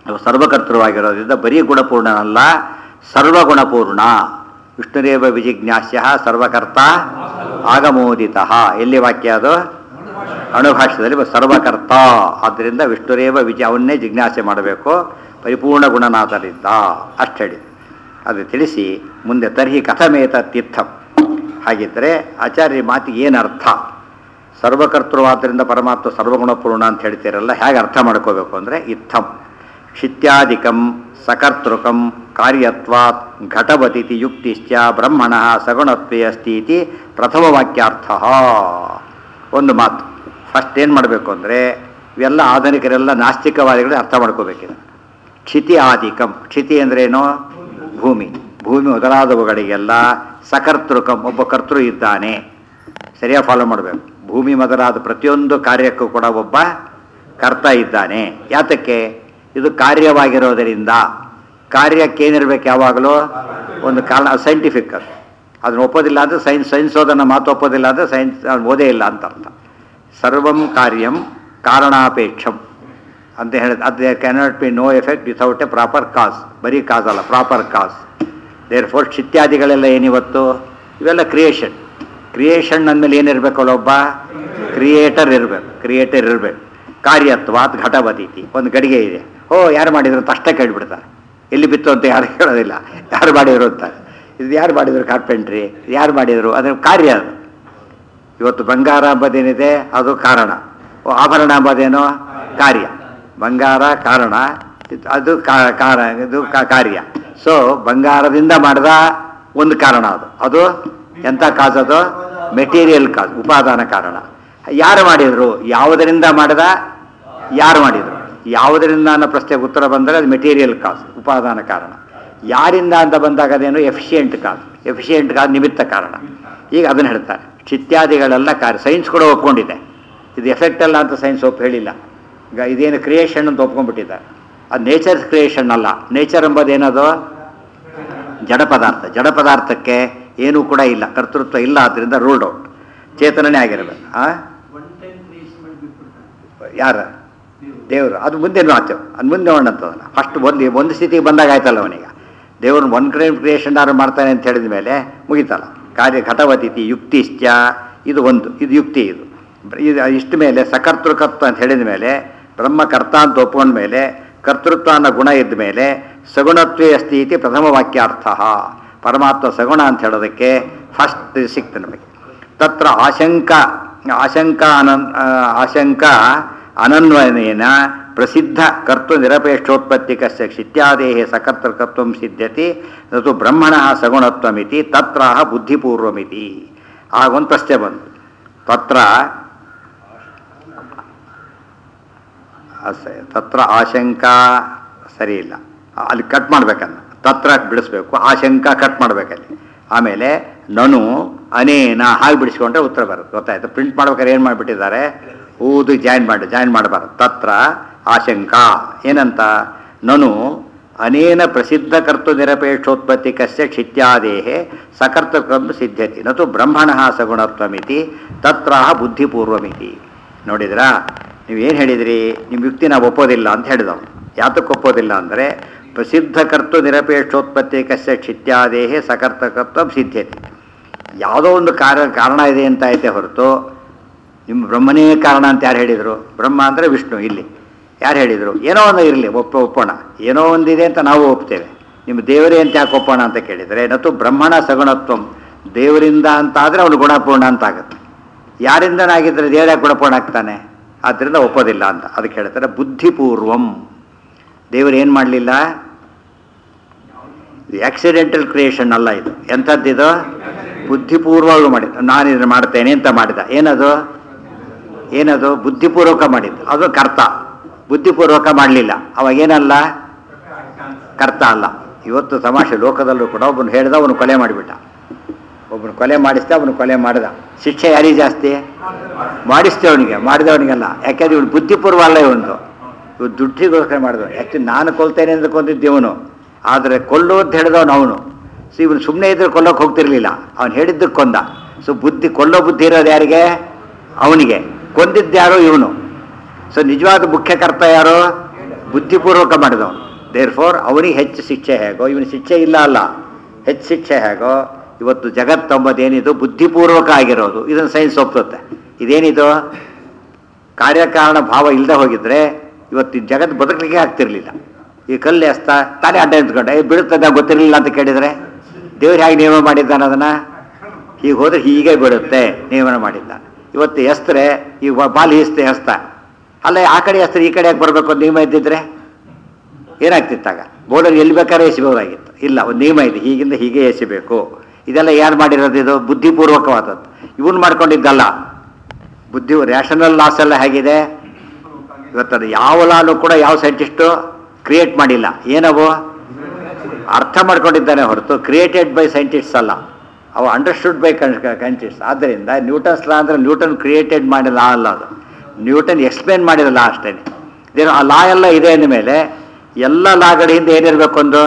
Speaker 1: ಅವು ಸರ್ವಕರ್ತೃವಾಗಿರೋದ್ರಿಂದ ಬರೀ ಗುಣಪೂರ್ಣನಲ್ಲ ಸರ್ವಗುಣಪೂರ್ಣ ವಿಷ್ಣುರೇವ ವಿಜಿಜ್ಞಾಸ್ಯ ಸರ್ವಕರ್ತ ಆಗಮೋದಿತ ಎಲ್ಲಿ ವಾಕ್ಯ ಅದು ಅಣುಭಾಷ್ಯದಲ್ಲಿ ಸರ್ವಕರ್ತ ಆದ್ದರಿಂದ ವಿಷ್ಣುರೇವ ವಿಜಯ ಅವನ್ನೇ ಜಿಜ್ಞಾಸೆ ಮಾಡಬೇಕು ಪರಿಪೂರ್ಣ ಗುಣನಾಥರಿಂದ ಅಷ್ಟು ಹೇಳಿ ಅದು ತಿಳಿಸಿ ಮುಂದೆ ತರ್ಹಿ ಕಥಮೇತ ತೀರ್ಥಂ ಹಾಗಿದ್ದರೆ ಆಚಾರ್ಯ ಮಾತಿಗೆ ಏನು ಅರ್ಥ ಸರ್ವಕರ್ತೃವಾದ್ದರಿಂದ ಪರಮಾತ್ಮ ಸರ್ವಗುಣಪೂರ್ಣ ಅಂತ ಹೇಳ್ತೀರಲ್ಲ ಹೇಗೆ ಅರ್ಥ ಮಾಡ್ಕೋಬೇಕು ಅಂದರೆ ಇತ್ತಂ ಕ್ಷಿತ್ಯಾದಿಕಂ ಸಕರ್ತೃಕಂ ಕಾರ್ಯತ್ವಾತ್ ಘಟವತಿತಿ ಯುಕ್ತಿಶ್ಚ ಬ್ರಹ್ಮಣ ಸಗುಣತ್ವೇ ಅಸ್ತಿ ಇತಿ ಪ್ರಥಮ ವಾಕ್ಯಾರ್ಥ ಒಂದು ಮಾತು ಫಸ್ಟ್ ಏನು ಮಾಡಬೇಕು ಅಂದರೆ ಇವೆಲ್ಲ ಆಧುನಿಕರೆಲ್ಲ ನಾಸ್ತಿಕವಾದಿಗಳೇ ಅರ್ಥ ಮಾಡ್ಕೋಬೇಕಿದೆ ಕ್ಷಿತಿ ಆದಿಕಂ ಕ್ಷಿತಿ ಅಂದ್ರೇನು ಭೂಮಿ ಭೂಮಿ ಮೊದಲಾದವುಗಳಿಗೆಲ್ಲ ಸಕರ್ತೃಕಂ ಒಬ್ಬ ಕರ್ತೃ ಇದ್ದಾನೆ ಸರಿಯಾಗಿ ಫಾಲೋ ಮಾಡಬೇಕು ಭೂಮಿ ಮೊದಲಾದ ಪ್ರತಿಯೊಂದು ಕಾರ್ಯಕ್ಕೂ ಕೂಡ ಒಬ್ಬ ಕರ್ತ ಇದ್ದಾನೆ ಯಾತಕ್ಕೆ ಇದು ಕಾರ್ಯವಾಗಿರೋದರಿಂದ ಕಾರ್ಯಕ್ಕೇನಿರ್ಬೇಕು ಯಾವಾಗಲೂ ಒಂದು ಕಾರಣ ಸೈಂಟಿಫಿಕ್ ಅದು ಅದನ್ನ ಒಪ್ಪೋದಿಲ್ಲ ಅಂದರೆ ಸೈನ್ಸ್ ಸೈನ್ಸ್ ಓದನ್ನ ಮಾತು ಒಪ್ಪೋದಿಲ್ಲ ಅಂದರೆ ಸೈನ್ಸ್ ಅವ್ನು ಓದೇ ಇಲ್ಲ ಅಂತ ಅರ್ಥ ಸರ್ವಂ ಕಾರ್ಯಂ ಕಾರಣಾಪೇಕ್ಷಂ ಅಂತ ಹೇಳಿದ ಅದು cannot be no effect without a proper cause ಬರೀ ಕಾಸ್ ಅಲ್ಲ ಪ್ರಾಪರ್ ಕಾಸ್ ದೇರ್ ಫೋರ್ ಶಿತ್ಯಾದಿಗಳೆಲ್ಲ ಏನಿವತ್ತು ಇವೆಲ್ಲ ಕ್ರಿಯೇಷನ್ ಕ್ರಿಯೇಷನ್ ಅಂದಮೇಲೆ ಏನಿರಬೇಕಲ್ಲ ಒಬ್ಬ ಕ್ರಿಯೇಟರ್ ಇರಬೇಕು ಕ್ರಿಯೇಟರ್ ಇರಬೇಕು ಕಾರ್ಯತ್ವಾತ್ ಘಟವತೀತಿ ಒಂದು ಗಡಿಗೆ ಇದೆ ಓ ಯಾರು ಮಾಡಿದ್ರು ಅಂತ ಅಷ್ಟೇ ಕೇಳಿಬಿಡ್ತಾರೆ ಎಲ್ಲಿ ಬಿತ್ತು ಅಂತ ಯಾರು ಹೇಳೋದಿಲ್ಲ ಯಾರು ಮಾಡಿದ್ರು ಅಂತ ಇದು ಯಾರು ಮಾಡಿದ್ರು ಕಾರ್ಪೆಂಟ್ರಿ ಯಾರು ಮಾಡಿದರು ಅದ್ರ ಕಾರ್ಯ ಅದು ಇವತ್ತು ಬಂಗಾರ ಅಂಬದೇನಿದೆ ಅದು ಕಾರಣ ಓ, ಆಭರಣ ಅಂಬದೇನೋ ಕಾರ್ಯ ಬಂಗಾರ ಕಾರಣ ಇದು- ಅದು ಕಾ- ಕಾರ ಇದು ಕಾ- ಕಾರ್ಯ ಸೊ ಬಂಗಾರದಿಂದ ಮಾಡಿದ ಒಂದು ಕಾರಣ ಅದು ಅದು ಎಂಥ ಕಾಸ್ ಅದು ಮೆಟೀರಿಯಲ್ ಕಾಸ್ ಉಪಾದಾನ ಕಾರಣ ಯಾರು ಮಾಡಿದರು ಯಾವುದರಿಂದ ಮಾಡಿದ ಯಾರು ಮಾಡಿದರು ಯಾವುದರಿಂದ ಅನ್ನೋ ಪ್ರಶ್ನೆಗೆ ಉತ್ತರ ಬಂದರೆ ಅದು ಮೆಟೀರಿಯಲ್ ಕಾಸ್ ಉಪಾದಾನ ಕಾರಣ ಯಾರಿಂದ ಅಂತ ಬಂದಾಗ ಅದೇನು ಎಫಿಷಿಯೆಂಟ್ ಕಾಸ್ ಎಫಿಷಿಯೆಂಟ್ ಕಾಸ್ ನಿಮಿತ್ತ ಕಾರಣ ಈಗ ಅದನ್ನು ಹೇಳ್ತಾರೆ ಚಿತ್ಯಾದಿಗಳೆಲ್ಲ ಕಾರ್ಯ ಸೈನ್ಸ್ ಕೂಡ ಒಪ್ಕೊಂಡಿದೆ ಇದು ಎಫೆಕ್ಟ್ ಅಲ್ಲ ಅಂತ ಸೈನ್ಸ್ ಒಪ್ಪು ಹೇಳಿಲ್ಲ ಈಗ ಇದೇನು ಕ್ರಿಯೇಷನ್ ಅಂತ ಒಪ್ಕೊಂಡ್ಬಿಟ್ಟಿದ್ದಾರೆ ಅದು ನೇಚರ್ ಕ್ರಿಯೇಷನ್ ಅಲ್ಲ ನೇಚರ್ ಎಂಬುದೇನದು ಜಡ ಪದಾರ್ಥ ಜಡ ಪದಾರ್ಥಕ್ಕೆ ಏನೂ ಕೂಡ ಇಲ್ಲ ಕರ್ತೃತ್ವ ಇಲ್ಲ ಆದ್ದರಿಂದ ರೂಲ್ಡ್ ಔಟ್ ಚೇತನನೇ ಆಗಿರಬೇಕು ಆ
Speaker 4: ಒನ್ ಟೈಮ್ ಕ್ರಿಯೇಷನ್ ಮಾಡಿ ಬಿಟ್ಬಿಡ್ತಾನೆ
Speaker 1: ಯಾರ ದೇವರು ಅದು ಮುಂದೆ ಮಾತು ಅದು ಮುಂದೆ ಹೊಣ್ಣಂತದಲ್ಲ ಫಸ್ಟ್ ಒಂದು ಒಂದು ಸ್ಥಿತಿಗೆ ಬಂದಾಗ ಆಯ್ತಲ್ಲ ಅವನಿಗೆ ದೇವ್ರನ್ನ ಒನ್ ಕ್ರೈಮ್ ಕ್ರಿಯೇಷನ್ ಯಾರು ಮಾಡ್ತಾನೆ ಅಂತ ಹೇಳಿದ ಮೇಲೆ ಮುಗೀತಲ್ಲ ಕಾರ್ಯ ಘಟವತಿಥಿ ಯುಕ್ತಿಶ್ಚ ಇದು ಒಂದು ಇದು ಯುಕ್ತಿ ಇದು ಇದು ಇಷ್ಟ ಮೇಲೆ ಸಕರ್ತೃಕತ್ವ ಅಂತ ಹೇಳಿದ ಮೇಲೆ ಬ್ರಹ್ಮಕರ್ತ ಅಂತ ಒಪ್ಕೊಂಡ ಮೇಲೆ ಕರ್ತೃತ್ವ ಅನ್ನೋ ಗುಣ ಇದ್ದ ಮೇಲೆ ಸಗುಣತ್ವೇ ಅಸ್ತಿ ಇತಿ ಪ್ರಥಮ ವಾಕ್ಯಾರ್ಥ ಪರಮಾತ್ಮ ಸಗುಣ ಅಂತ ಹೇಳೋದಕ್ಕೆ ಫಸ್ಟ್ ಸಿಕ್ತು ನಮಗೆ ತತ್ರ ಆಶಂಕ ಆಶಂಕ ಅನನ್ ಆ, ಆಶಂಕ ಅನನ್ವಯನೇನ ಪ್ರಸಿದ್ಧ ಕರ್ತು ನಿರಪೇಕ್ಷೋತ್ಪತ್ತಿಕಸ್ಯ ಕ್ಷಿತ್ಯಾದೇಹ ಸಕರ್ತೃಕತ್ವಂ ಸಿದ್ಧ್ಯತಿ ಅದು ಬ್ರಹ್ಮಣ ಸಗುಣತ್ವಮಿತಿ ತತ್ರ ಬುದ್ಧಿಪೂರ್ವಮಿತಿ ಆಗೊಂದು ಪ್ರಶ್ನೆ ಬಂತು ತತ್ರ ಅಸ- ತತ್ರ ಆಶಂಕ ಸರಿ ಇಲ್ಲ ಅಲ್ಲಿ ಕಟ್ ಮಾಡ್ಬೇಕನ್ನ ತತ್ರ ಬಿಡಿಸ್ಬೇಕು ಆಶಂಕ ಕಟ್ ಮಾಡ್ಬೇಕಲ್ಲಿ ಆಮೇಲೆ ನನು ಅನೇನ ಹಾಗೆ ಬಿಡಿಸ್ಕೊಂಡ್ರೆ ಉತ್ತರ ಬರುತ್ತೆ ಗೊತ್ತಾಯ್ತು ಪ್ರಿಂಟ್ ಮಾಡ್ಬೇಕಾದ್ರೆ ಏನು ಮಾಡಿಬಿಟ್ಟಿದ್ದಾರೆ ಊದು ಜಾಯಿನ್ ಮಾಡಿ ಜಾಯಿನ್ ಮಾಡಬಾರ್ದು ತತ್ರ ಆಶಂಕ ಏನಂತ ನನು ಅನೇನ ಪ್ರಸಿದ್ಧ ಕರ್ತು ನಿರಪೇಕ್ಷೋತ್ಪತ್ತಿ ಕಸ್ಯ ಕ್ಷಿತ್ಯಾದೇಹೆ ಸಕರ್ತಕಂ ಸಿದ್ಧ್ಯತಿ ನತು ಬ್ರಹ್ಮಣ ಸಗುಣತ್ವಮಿತಿ ತತ್ರ ಬುದ್ಧಿಪೂರ್ವಮಿತಿ ನೋಡಿದ್ರಾ ನೀವೇನು ಹೇಳಿದ್ರಿ ನಿಮ್ಮ ಯುಕ್ತಿ ನಾವು ಒಪ್ಪೋದಿಲ್ಲ ಅಂತ ಹೇಳಿದವು ಯಾತಕ್ಕೆ ಒಪ್ಪೋದಿಲ್ಲ ಅಂದರೆ ಪ್ರಸಿದ್ಧ ಕರ್ತು ನಿರಪೇಕ್ಷೋತ್ಪತ್ತಿ ಕಸ್ಯ ಕ್ಷಿತ್ಯಾದೇಹೆ ಸಕರ್ತಕತ್ವ ಸಿದ್ಧ್ಯತೆ ಯಾವುದೋ ಒಂದು ಕಾರ ಕಾರಣ ಇದೆ ಅಂತ ಐತೆ ಹೊರತು ನಿಮ್ಮ ಬ್ರಹ್ಮನೇ ಕಾರಣ ಅಂತ ಯಾರು ಹೇಳಿದರು ಬ್ರಹ್ಮ ಅಂದರೆ ವಿಷ್ಣು ಇಲ್ಲಿ ಯಾರು ಹೇಳಿದರು ಏನೋ ಒಂದು ಇರಲಿ ಒಪ್ಪ ಒಪ್ಪೋಣ ಏನೋ ಒಂದಿದೆ ಅಂತ ನಾವು ಒಪ್ತೇವೆ ನಿಮ್ಮ ದೇವರೇ ಅಂತ ಯಾಕೆ ಒಪ್ಪೋಣ ಅಂತ ಕೇಳಿದರೆ ನತು ಬ್ರಹ್ಮಣ ಸಗುಣತ್ವಂ ದೇವರಿಂದ ಅಂತ ಆದರೆ ಅವನು ಗುಣಪೂರ್ಣ ಅಂತ ಆಗುತ್ತೆ ಯಾರಿಂದನಾಗಿದ್ದರೆ ದೇವರ ಯಾಕೆ ಗುಣಪೂರ್ಣ ಆಗ್ತಾನೆ ಆದ್ದರಿಂದ ಒಪ್ಪೋದಿಲ್ಲ ಅಂತ ಅದಕ್ಕೆ ಹೇಳ್ತಾರೆ ಬುದ್ಧಿಪೂರ್ವಂ ದೇವರು ಏನು ಮಾಡಲಿಲ್ಲ ಆಕ್ಸಿಡೆಂಟಲ್ ಕ್ರಿಯೇಷನ್ ಅಲ್ಲ ಇದು ಎಂಥದ್ದಿದು ಬುದ್ಧಿಪೂರ್ವವಾಗಿ ಮಾಡಿದ ನಾನು ಇದನ್ನು ಮಾಡ್ತೇನೆ ಅಂತ ಮಾಡಿದ ಏನದು ಏನದು ಬುದ್ಧಿಪೂರ್ವಕ ಮಾಡಿದ್ದು ಅದು ಕರ್ತ ಬುದ್ಧಿಪೂರ್ವಕ ಮಾಡಲಿಲ್ಲ ಅವಾಗ ಏನಲ್ಲ ಕರ್ತ ಅಲ್ಲ ಇವತ್ತು ತಮಾಷೆ ಲೋಕದಲ್ಲೂ ಕೂಡ ಒಬ್ಬನು ಹೇಳ್ದ ಅವನು ಕೊಲೆ ಮಾಡಿಬಿಟ್ಟ ಒಬ್ಬನು ಕೊಲೆ ಮಾಡಿಸ್ದ ಅವನು ಕೊಲೆ ಮಾಡಿದ ಶಿಕ್ಷೆ ಯಾರಿಗೆ ಜಾಸ್ತಿ ಮಾಡಿಸ್ತೇ ಅವನಿಗೆ ಮಾಡಿದವನಿಗೆಲ್ಲ ಯಾಕೆಂದ್ರೆ ಇವನು ಬುದ್ಧಿಪೂರ್ವ ಅಲ್ಲ ಇವನು ಇವ್ ದುಡ್ಡಿಗೋಸ್ಕರ ಮಾಡಿದ ಯಾಕ್ಚುಲಿ ನಾನು ಕೊಲ್ತೇನೆ ಅಂತ ಕೊಂದಿದ್ದೆ ಇವನು ಆದರೆ ಕೊಲ್ಲು ಅಂತ ಹೇಳಿದವನು ಅವನು ಸೊ ಇವನು ಸುಮ್ಮನೆ ಇದ್ರೆ ಕೊಲ್ಲೋಕೆ ಹೋಗ್ತಿರ್ಲಿಲ್ಲ ಅವನು ಹೇಳಿದ್ದಕ್ಕೆ ಕೊಂದ ಸೊ ಬುದ್ಧಿ ಕೊಲ್ಲೋ ಬುದ್ಧಿ ಇರೋದು ಯಾರಿಗೆ ಅವನಿಗೆ ಕೊಂದಿದ್ದು ಯಾರು ಇವನು ಸೊ ನಿಜವಾದ ಮುಖ್ಯ ಕರ್ತ ಯಾರು ಬುದ್ಧಿಪೂರ್ವಕ ಮಾಡಿದವನು ದೇರ್ ಫೋರ್ ಅವನಿಗೆ ಹೆಚ್ಚು ಶಿಕ್ಷೆ ಹೇಗೋ ಇವನು ಶಿಕ್ಷೆ ಇಲ್ಲ ಅಲ್ಲ ಹೆಚ್ಚು ಶಿಕ್ಷೆ ಹೇಗೋ ಇವತ್ತು ಜಗತ್ತಂಬುದೇನಿದು ಬುದ್ಧಿಪೂರ್ವಕ ಆಗಿರೋದು ಇದನ್ನು ಸೈನ್ಸ್ ಒಪ್ಪುತ್ತೆ ಇದೇನಿದು ಕಾರ್ಯಕಾರಣ ಭಾವ ಇಲ್ಲದೆ ಹೋಗಿದ್ರೆ ಇವತ್ತು ಈ ಜಗತ್ತು ಬದುಕಲಿಕ್ಕೆ ಆಗ್ತಿರ್ಲಿಲ್ಲ ಈ ಕಲ್ಲು ಎಸ್ತ ತಾನೇ ಅಡ್ಡ ನಿಂತ್ಕೊಂಡೆ ಏ ಬೀಳುತ್ತದೆ ಗೊತ್ತಿರಲಿಲ್ಲ ಅಂತ ಕೇಳಿದರೆ ದೇವ್ರು ಹೇಗೆ ನಿಯಮ ಮಾಡಿದ್ದಾನೆ ಅದನ್ನು ಹೀಗೆ ಹೋದ್ರೆ ಹೀಗೆ ಬೀಳುತ್ತೆ ನಿಯಮನ ಮಾಡಿದ್ದಾನೆ ಇವತ್ತು ಎಸ್ತರೆ ಈ ಬಾಲ್ ಈಸ್ತೆ ಎಸ್ತ ಅಲ್ಲ ಆ ಕಡೆ ಎಸ್ತರೆ ಈ ಕಡೆ ಯಾಕೆ ಬರಬೇಕು ಅಂತ ನಿಯಮ ಇದ್ದಿದ್ರೆ ಏನಾಗ್ತಿತ್ತಾಗ ಬೋರ್ಡಲ್ಲಿ ಎಲ್ಲಿ ಬೇಕಾದ್ರೆ ಎಸಿಬಹುದಾಗಿತ್ತು ಇಲ್ಲ ಒಂದು ನಿಯಮ ಇದೆ ಹೀಗಿಂದ ಹೀಗೆ ಎಸಿಬೇಕು ಇದೆಲ್ಲ ಯಾರು ಮಾಡಿರೋದು ಇದು ಬುದ್ಧಿಪೂರ್ವಕವಾದದ್ದು ಇವನು ಮಾಡ್ಕೊಂಡಿದ್ದಲ್ಲ ಬುದ್ಧಿ ರ್ಯಾಷನಲ್ ಲಾಸ್ ಎಲ್ಲ ಹೇಗಿದೆ ಇವತ್ತದು ಯಾವ ಲಾನು ಕೂಡ ಯಾವ ಸೈಂಟಿಸ್ಟು ಕ್ರಿಯೇಟ್ ಮಾಡಿಲ್ಲ ಏನವು ಅರ್ಥ ಮಾಡ್ಕೊಂಡಿದ್ದಾನೆ ಹೊರತು ಕ್ರಿಯೇಟೆಡ್ ಬೈ ಸೈಂಟಿಸ್ಟ್ಸ್ ಅಲ್ಲ ಅವು ಅಂಡರ್ಸ್ಟುಡ್ ಬೈ ಸೈಂಟಿಸ್ಟ್ ಆದ್ದರಿಂದ ನ್ಯೂಟನ್ಸ್ ಲಾ ಅಂದರೆ ನ್ಯೂಟನ್ ಕ್ರಿಯೇಟೆಡ್ ಮಾಡಿದ ಲಾ ಅಲ್ಲ ಅದು ನ್ಯೂಟನ್ ಎಕ್ಸ್ಪ್ಲೇನ್ ಮಾಡಿದ ಲಾ ಅಷ್ಟೇ ಇದೇನು ಆ ಲಾ ಎಲ್ಲ ಇದೆ ಅಂದಮೇಲೆ ಎಲ್ಲ ಲಾಗಳ ಹಿಂದೆ ಏನಿರಬೇಕು ಒಂದು